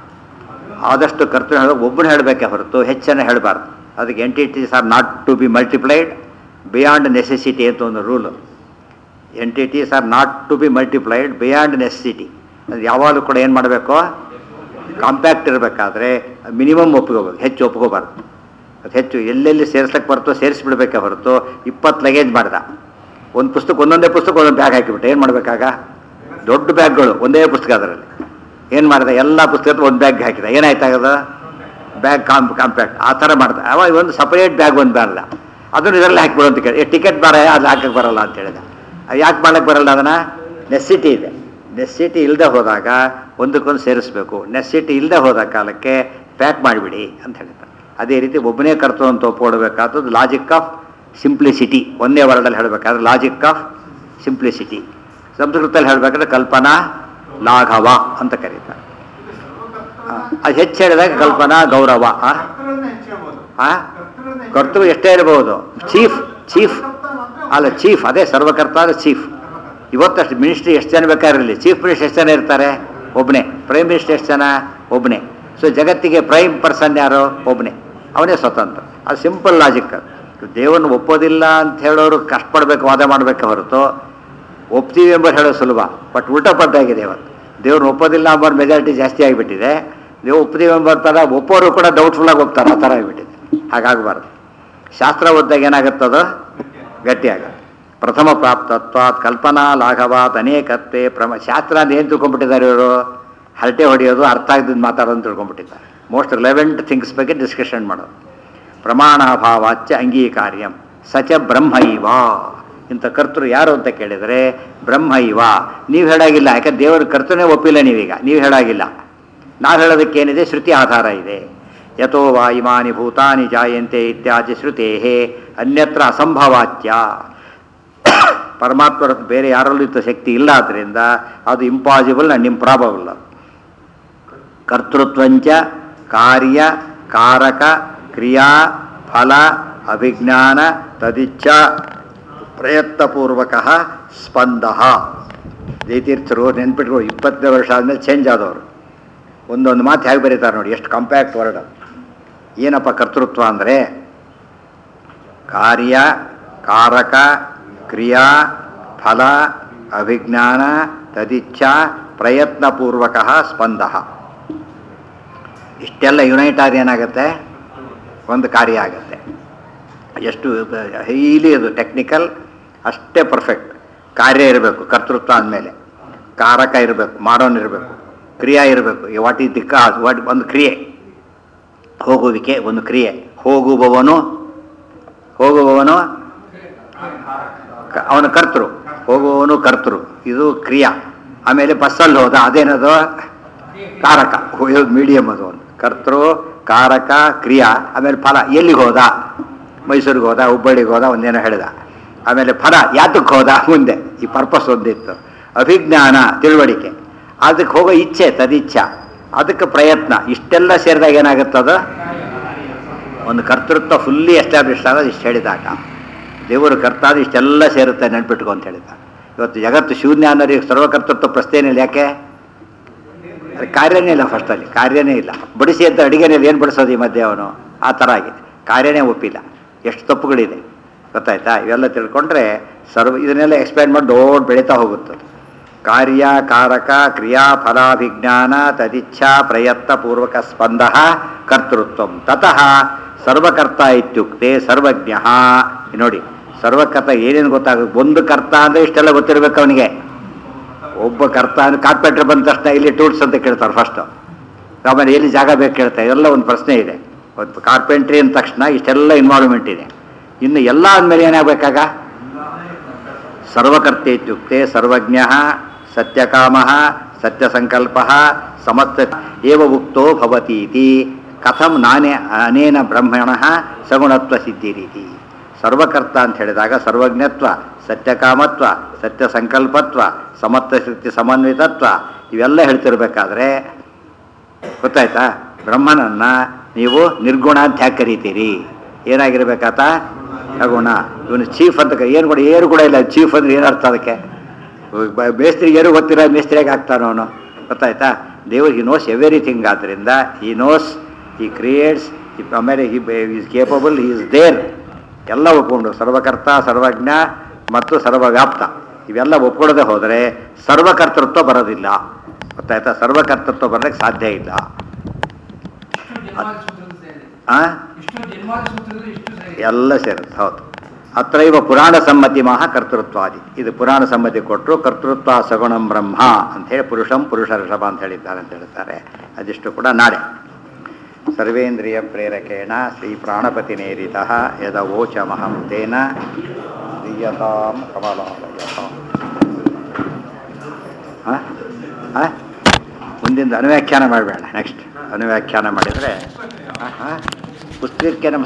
Speaker 1: ಆದಷ್ಟು ಕರ್ತನ ಹೇಳೋ ಒಬ್ಬನ ಹೇಳಬೇಕೆ ಹೊರತು ಹೆಚ್ಚನ್ನು ಹೇಳಬಾರ್ದು ಅದಕ್ಕೆ entities are not to be multiplied beyond necessity ಅಂತ ಒಂದು rule entities are not to be multiplied beyond necessity ಅದು ಯಾವಾಗಲೂ ಕೂಡ ಏನು ಮಾಡಬೇಕು ಕಾಂಪ್ಯಾಕ್ಟ್ ಇರಬೇಕಾದ್ರೆ ಮಿನಿಮಮ್ ಒಪ್ಕೋಬೇಕು ಹೆಚ್ಚು ಒಪ್ಕೋಬಾರ್ದು ಅದು ಹೆಚ್ಚು ಎಲ್ಲೆಲ್ಲಿ ಸೇರಿಸ್ಲಿಕ್ಕೆ ಬರ್ತೋ ಸೇರಿಸ್ಬಿಡ್ಬೇಕೆ ಹೊರತು ಇಪ್ಪತ್ತು ಲಗೇಜ್ ಮಾಡ್ದ ಒಂದು ಪುಸ್ತಕ ಒಂದೊಂದೇ ಪುಸ್ತಕ ಒಂದೊಂದು ಬ್ಯಾಗ್ ಹಾಕಿಬಿಟ್ಟು ಏನು ಮಾಡಬೇಕಾಗ ದೊಡ್ಡ ಬ್ಯಾಗ್ಗಳು ಒಂದೇ ಪುಸ್ತಕ ಅದರಲ್ಲಿ ಏನು ಮಾಡಿದೆ ಎಲ್ಲ ಪುಸ್ತಕ ಒಂದು ಬ್ಯಾಗ್ ಹಾಕಿದ ಏನಾಯ್ತಾಗದ ಬ್ಯಾಗ್ ಕಾಂಪ್ ಕಾಂಪ್ಯಾಕ್ಟ್ ಆ ಥರ ಮಾಡ್ದ ಅವಾಗ ಒಂದು ಸಪರೇಟ್ ಬ್ಯಾಗ್ ಒಂದು ಮಾಡ್ದ ಅದನ್ನು ಇದರಲ್ಲಿ ಹಾಕಿಬಿಡು ಅಂತ ಕೇಳಿ ಟಿಕೆಟ್ ಬಾರ ಅದು ಹಾಕಕ್ಕೆ ಬರಲ್ಲ ಅಂತ ಹೇಳಿದ ಯಾಕೆ ಮಾಡಕ್ಕೆ ಬರಲ್ಲ ಅದನ್ನು ನೆಸ್ಸಿಟಿ ಇದೆ ನೆಸ್ಸಿಟಿ ಇಲ್ಲದೆ ಹೋದಾಗ ಒಂದಕ್ಕೊಂದು ಸೇರಿಸ್ಬೇಕು ನೆಸ್ಸಿಟಿ ಇಲ್ಲದೆ ಹೋದ ಕಾಲಕ್ಕೆ ಪ್ಯಾಕ್ ಮಾಡಿಬಿಡಿ ಅಂತ ಹೇಳ್ತಾರೆ ಅದೇ ರೀತಿ ಒಬ್ಬನೇ ಕರ್ತೃ ಅಂತ ಒಪ್ಕೊಡ್ಬೇಕಾದದ್ದು ಲಾಜಿಕ್ ಆಫ್ ಸಿಂಪ್ಲಿಸಿಟಿ ಒಂದೇ ವರ್ಡಲ್ಲಿ ಹೇಳಬೇಕಾದ್ರೆ ಲಾಜಿಕ್ ಆಫ್ ಸಿಂಪ್ಲಿಸಿಟಿ ಸಂಸ್ಕೃತದಲ್ಲಿ ಹೇಳಬೇಕಾದ್ರೆ ಕಲ್ಪನಾ ಲಾಘವ ಅಂತ ಕರೀತಾರೆ ಆ, ಅದು ಹೆಚ್ಚು ಹೇಳಿದಾಗ ಕಲ್ಪನಾ ಗೌರವ ಆ? ಆ? ಕರ್ತೃ ಎಷ್ಟೇ ಇರಬಹುದು ಚೀಫ್ ಚೀಫ್ ಅಲ್ಲ ಚೀಫ್ ಅದೇ ಸರ್ವಕರ್ತ ಅಂದ್ರೆ ಚೀಫ್ ಇವತ್ತಷ್ಟು ಮಿನಿಸ್ಟ್ರಿ ಎಷ್ಟು ಜನ ಬೇಕಾಗಿರಲಿ ಚೀಫ್ ಮಿನಿಸ್ಟರ್ ಎಷ್ಟು ಜನ ಇರ್ತಾರೆ ಒಬ್ಬನೇ ಪ್ರೈಮ್ ಮಿನಿಸ್ಟರ್ ಎಷ್ಟು ಜನ ಒಬ್ಬನೇ ಸೊ ಜಗತ್ತಿಗೆ ಪ್ರೈಮ್ ಪರ್ಸನ್ ಯಾರು ಒಬ್ಬನೇ ಅವನೇ ಸ್ವತಂತ್ರ ಅದು ಸಿಂಪಲ್ ಲಾಜಿಕ್ ದೇವರನ್ನು ಒಪ್ಪೋದಿಲ್ಲ ಅಂತ ಹೇಳೋರು ಕಷ್ಟಪಡಬೇಕು ವಾದ ಮಾಡಬೇಕು ಹೊರತು ಒಪ್ತೀವಿ ಎಂಬ ಹೇಳೋದು ಸುಲಭ ಬಟ್ ಉಲ್ಟಾ ಪಲ್ಟಾಗಿದೆ ಇವತ್ತು ದೇವ್ರನ್ನ ಒಪ್ಪೋದಿಲ್ಲ ಎಂಬ ಮೆಜಾರಿಟಿ ಜಾಸ್ತಿ ಆಗಿಬಿಟ್ಟಿದೆ ನೀವು ಒಪ್ಪದಿ ಬರ್ತಾರ ಒಪ್ಪೋರು ಕೂಡ ಡೌಟ್ಫುಲ್ಲಾಗಿ ಒಪ್ತಾರೆ ಆ ಥರ ಆಗಿಬಿಟ್ಟಿದೆ ಹಾಗಾಗಬಾರ್ದು ಶಾಸ್ತ್ರ ಓದಿದಾಗ ಏನಾಗುತ್ತದು ಗಟ್ಟಿಯಾಗುತ್ತೆ ಪ್ರಥಮ ಪ್ರಾಪ್ತತ್ವಾತ್ ಕಲ್ಪನಾ ಲಾಘವಾತ್ ಅನೇಕತ್ವೆ ಪ್ರಮ ಶಾಸ್ತ್ರ ಅಂತ ಏನು ತಿಳ್ಕೊಂಡ್ಬಿಟ್ಟಿದ್ದಾರೆ ಇವರು ಹರಟೆ ಹೊಡೆಯೋದು ಅರ್ಥ ಆಗದಿದ್ದು ಮಾತಾಡೋದು ತಿಳ್ಕೊಂಡ್ಬಿಟ್ಟಿದ್ದಾರೆ ಮೋಸ್ಟ್ ರಿಲೆವೆಂಟ್ ಥಿಂಗ್ಸ್ ಬಗ್ಗೆ ಡಿಸ್ಕಷನ್ ಮಾಡೋದು ಪ್ರಮಾಣಾಭಾವಾಚ್ಯ ಅಂಗೀಕಾರ್ಯಂ ಸಚ ಬ್ರಹ್ಮೈವ ಇಂಥ ಕರ್ತೃ ಯಾರು ಅಂತ ಕೇಳಿದರೆ ಬ್ರಹ್ಮೈವ ನೀವು ಹೇಳಾಗಿಲ್ಲ ಯಾಕೆ ದೇವರ ಕರ್ತನೇ ಒಪ್ಪಿಲ್ಲ ನೀವೀಗ ನೀವು ಹೇಳಾಗಿಲ್ಲ ನಾವು ಹೇಳೋದಕ್ಕೇನಿದೆ ಶ್ರುತಿ ಆಧಾರ ಇದೆ ಯಥೋ ವಾ ಇಮಾನಿ ಭೂತಾನಿ ಜಾಯಂತೆ ಇತ್ಯಾದಿ ಶ್ರುತೇ ಅನ್ಯತ್ರ ಅಸಂಭವಾಚ್ಯ ಪರಮಾತ್ಮರ ಬೇರೆ ಯಾರಲ್ಲೂ ಇಂಥ ಶಕ್ತಿ ಇಲ್ಲ ಆದ್ದರಿಂದ ಅದು ಇಂಪಾಸಿಬಲ್ ಆ್ಯಂಡ್ ಇಂಪ್ರಾಬಬಲ್ ಕರ್ತೃತ್ವಂಚ ಕಾರ್ಯ ಕಾರಕ ಕ್ರಿಯಾ ಫಲ ಅಭಿಜ್ಞಾನ ತದಿಚ್ಛ ಪ್ರಯತ್ನಪೂರ್ವಕ ಸ್ಪಂದ ಜಯತೀರ್ಥರು ನೆನ್ಪಿಟ್ಕೊ ಇಪ್ಪತ್ತನೇ ವರ್ಷ ಆದಮೇಲೆ ಚೇಂಜ್ ಆದವರು ಒಂದೊಂದು ಮಾತು ಹೇಗೆ ಬರೀತಾರೆ ನೋಡಿ ಎಷ್ಟು ಕಂಪ್ಯಾಕ್ಟ್ ವರ್ಡ್ ಏನಪ್ಪ ಕರ್ತೃತ್ವ ಅಂದರೆ ಕಾರ್ಯ ಕಾರಕ ಕ್ರಿಯಾ ಫಲ ಅಭಿಜ್ಞಾನ ತದಿಚ್ಛ ಪ್ರಯತ್ನಪೂರ್ವಕ ಸ್ಪಂದ ಇಷ್ಟೆಲ್ಲ ಯುನೈಟ್ ಆದ್ರೆ ಏನಾಗುತ್ತೆ ಒಂದು ಕಾರ್ಯ ಆಗುತ್ತೆ ಎಷ್ಟು ಹೈಲಿ ಅದು ಟೆಕ್ನಿಕಲ್ ಅಷ್ಟೇ ಪರ್ಫೆಕ್ಟ್ ಕಾರ್ಯ ಇರಬೇಕು ಕರ್ತೃತ್ವ ಅಂದಮೇಲೆ ಕಾರಕ ಇರಬೇಕು ಮಾಡೋನ್ ಇರಬೇಕು ಕ್ರಿಯಾ ಇರಬೇಕು ವಾಟ್ ಈ ದಿಕ್ಕ ವಾಟ್ ಒಂದು ಕ್ರಿಯೆ ಹೋಗುವಿಕೆ ಒಂದು ಕ್ರಿಯೆ ಹೋಗುವವನು ಹೋಗುವವನು ಕ- ಅವನು ಕರ್ತೃ ಹೋಗುವವನು ಕರ್ತೃ ಇದು ಕ್ರಿಯಾ ಆಮೇಲೆ ಬಸ್ಸಲ್ಲಿ ಹೋದ ಅದೇನದು ಕಾರಕ ಹೋಯೋದು ಮೀಡಿಯಮ್ ಅದು ಒಂದು ಕರ್ತೃ ಕಾರಕ ಕ್ರಿಯಾ ಆಮೇಲೆ ಫಲ ಎಲ್ಲಿಗೆ ಹೋದ ಮೈಸೂರಿಗೆ ಹೋದ ಹುಬ್ಬಳ್ಳಿಗೆ ಹೋದ ಒಂದೇನೋ ಹೇಳಿದ ಆಮೇಲೆ ಫಲ ಯಾತಕ್ಕೆ ಹೋದ ಮುಂದೆ ಈ ಪರ್ಪಸ್ ಒಂದಿತ್ತು ಅಭಿಜ್ಞಾನ ತಿಳುವಳಿಕೆ ಅದಕ್ಕೆ ಹೋಗೋ ಇಚ್ಛೆ ತದಿಚ್ಛ ಅದಕ್ಕೆ ಪ್ರಯತ್ನ ಇಷ್ಟೆಲ್ಲ ಸೇರಿದಾಗ ಏನಾಗುತ್ತದು ಒಂದು ಕರ್ತೃತ್ವ ಫುಲ್ಲಿ ಎಸ್ಟಾಬ್ಲಿಷ್ ಆಗೋದು ಇಷ್ಟು ಹೇಳಿದಾಗ ದೇವರು ಕರ್ತ ಆದ್ರೆ ಇಷ್ಟೆಲ್ಲ ಸೇರುತ್ತೆ ನೆನ್ಪಿಟ್ಕೊ ಅಂತ ಹೇಳಿದ ಇವತ್ತು ಜಗತ್ತು ಶೂನ್ಯ ಅನ್ನೋರಿಗೆ ಸರ್ವಕರ್ತೃತ್ವ ಪ್ರಶ್ನೆ ಇಲ್ಲ ಯಾಕೆ ಅದು ಕಾರ್ಯನೇ ಇಲ್ಲ ಫಸ್ಟಲ್ಲಿ ಕಾರ್ಯನೇ ಇಲ್ಲ ಬಡಿಸಿ ಅಂತ ಅಡಿಗೆನಲ್ಲಿ ಏನು ಬಡಿಸೋದು ಈ ಮಧ್ಯೆ ಅವನು ಆ ಥರ ಆಗಿದೆ ಕಾರ್ಯನೇ ಒಪ್ಪಿಲ್ಲ ಎಷ್ಟು ತಪ್ಪುಗಳಿದೆ ಗೊತ್ತಾಯ್ತಾ ಇವೆಲ್ಲ ತಿಳ್ಕೊಂಡ್ರೆ ಸರ್ವ ಇದನ್ನೆಲ್ಲ ಎಕ್ಸ್ಪ್ಲೈನ್ ಮಾಡಿ ದೊಡ್ಡ ಬೆಳೀತಾ ಹೋಗುತ್ತದೆ ಕಾರ್ಯ ಕಾರಕ ಕ್ರಿಯಾ ಫಲಾಭಿಜ್ಞಾನ ತದಿಚ್ಛಾ ಪ್ರಯತ್ನ ಪೂರ್ವಕ ಸ್ಪಂದ ಕರ್ತೃತ್ವ ತತಃ ಸರ್ವಕರ್ತ ಇತ್ಯುಕ್ತೆ ಸರ್ವಜ್ಞ ನೋಡಿ ಸರ್ವಕರ್ತ ಏನೇನು ಗೊತ್ತಾಗುತ್ತೆ ಒಂದು ಕರ್ತ ಅಂದರೆ ಇಷ್ಟೆಲ್ಲ ಗೊತ್ತಿರಬೇಕು ಅವನಿಗೆ ಒಬ್ಬ ಕರ್ತ ಅಂದ್ರೆ ಕಾರ್ಪೆಂಟ್ರ್ ಬಂದ ತಕ್ಷಣ ಇಲ್ಲಿ ಟೂಲ್ಸ್ ಅಂತ ಕೇಳ್ತಾರೆ ಫಸ್ಟ್ ಆಮೇಲೆ ಎಲ್ಲಿ ಜಾಗ ಬೇಕು ಕೇಳ್ತಾರೆ ಎಲ್ಲ ಒಂದು ಪ್ರಶ್ನೆ ಇದೆ ಒಂದು ಕಾರ್ಪೆಂಟ್ರಿ ಅಂದ ತಕ್ಷಣ ಇಷ್ಟೆಲ್ಲ ಇನ್ವಾಲ್ವ್ಮೆಂಟ್ ಇದೆ ಇನ್ನು ಎಲ್ಲ ಅಂದಮೇಲೆ ಏನಾಗಬೇಕಾಗ ಸರ್ವಕರ್ತೆ ಇತ್ಯುಕ್ತೆ ಸರ್ವಜ್ಞ ಸತ್ಯಕಾಮ ಸತ್ಯಸಂಕಲ್ಪ ಸಮಸ್ತ ಏವ ಉಕ್ತೋ ಭವತೀತಿ ಕಥಂ ನಾನೇ ಅನೇನ ಬ್ರಹ್ಮಣ ಸಗುಣತ್ವ ಸಿದ್ಧಿ ರೀತಿ ಸರ್ವಕರ್ತ ಅಂತ ಹೇಳಿದಾಗ ಸರ್ವಜ್ಞತ್ವ ಸತ್ಯಕಾಮತ್ವ ಸತ್ಯ ಸಂಕಲ್ಪತ್ವ ಸಮತ್ವ ಶಕ್ತಿ ಸಮನ್ವಿತತ್ವ ಇವೆಲ್ಲ ಹೇಳ್ತಿರ್ಬೇಕಾದ್ರೆ ಗೊತ್ತಾಯ್ತಾ ಬ್ರಹ್ಮನನ್ನ ನೀವು ನಿರ್ಗುಣ ಅಂತ ಯಾಕೆ ಕರಿತೀರಿ ಏನಾಗಿರ್ಬೇಕಾತ ಅಗುಣ ಇವನು ಚೀಫ್ ಅಂತ ಏನು ಕೂಡ ಏನು ಕೂಡ ಇಲ್ಲ ಚೀಫ್ ಅಂದ್ರೆ ಏನು ಅರ್ಥ ಅದಕ್ಕೆ ಬ- ಮೇಸ್ತ್ರಿಗೆ ಏನು ಗೊತ್ತಿಲ್ಲ ಮೇಸ್ತ್ರಿಯಾಗಿ ಆಗ್ತಾನೋ ಅವನು ಗೊತ್ತಾಯ್ತಾ ದೇವರು ಹಿ ನೋಸ್ ಎವ್ರಿಥಿಂಗ್ ಆದ್ದರಿಂದ ಈ ನೋಸ್ ಈ ಕ್ರಿಯೇಟ್ಸ್ ಆಮೇಲೆ he is capable is there ಎಲ್ಲ ಒಪ್ಕೊಂಡು ಸರ್ವಕರ್ತ ಸರ್ವಜ್ಞ ಮತ್ತು ಸರ್ವವ್ಯಾಪ್ತ ಇವೆಲ್ಲ ಒಪ್ಕೊಳ್ಳದೆ ಹೋದರೆ ಸರ್ವಕರ್ತೃತ್ವ ಬರೋದಿಲ್ಲ ಗೊತ್ತಾಯ್ತಾ ಸರ್ವಕರ್ತೃತ್ವ ಬರೋದಕ್ಕೆ ಸಾಧ್ಯ ಇಲ್ಲ
Speaker 4: ಇಷ್ಟು ಜನ್ಮಾದಿ ಸೂತ್ರದಲ್ಲಿ ಸೇರಿದೆ
Speaker 1: ಆ
Speaker 4: ಇಷ್ಟು ಜನ್ಮಾದಿ ಸೂತ್ರದಲ್ಲಿ ಇಷ್ಟು ಸೇರಿದೆ
Speaker 1: ಎಲ್ಲ ಸೇರುತ್ತೆ ಹೌದು ಅತ್ರೈವ ಪುರಾಣ ಸಮ್ಮತಿ ಮಹಾ ಕರ್ತೃತ್ವಾದಿ ಇದು ಪುರಾಣ ಸಮ್ಮತಿ ಕೊಟ್ಟರು ಕರ್ತೃತ್ವ ಸಗುಣಂ ಬ್ರಹ್ಮ ಅಂಥೇಳಿ ಪುರುಷಂ ಪುರುಷ ಋಷಭ ಅಂತ ಹೇಳಿದ್ದಾರೆ ಅಂತ ಹೇಳ್ತಾರೆ ಅದಿಷ್ಟು ಕೂಡ ನಾಳೆ ಸರ್ವೇಂದ್ರಿಯ ಪ್ರೇರಕೇಣ ಶ್ರೀ ಪ್ರಾಣಪತಿ ನೇರಿತ ಯದ ವೋಚಮಹಂ ತೇನ ದೀಯತಾಂ ಕಮಲಾಲಯ ಮುಂದಿಂದ ಅನುವ್ಯಾಖ್ಯಾನ ಮಾಡಬೇಡ ನೆಕ್ಸ್ಟ್ ಅನುವ್ಯಾಖ್ಯಾನ ಮಾಡಿದರೆ ಪುಸ್ತಕಕ್ಕೆ ನಮ್ಮ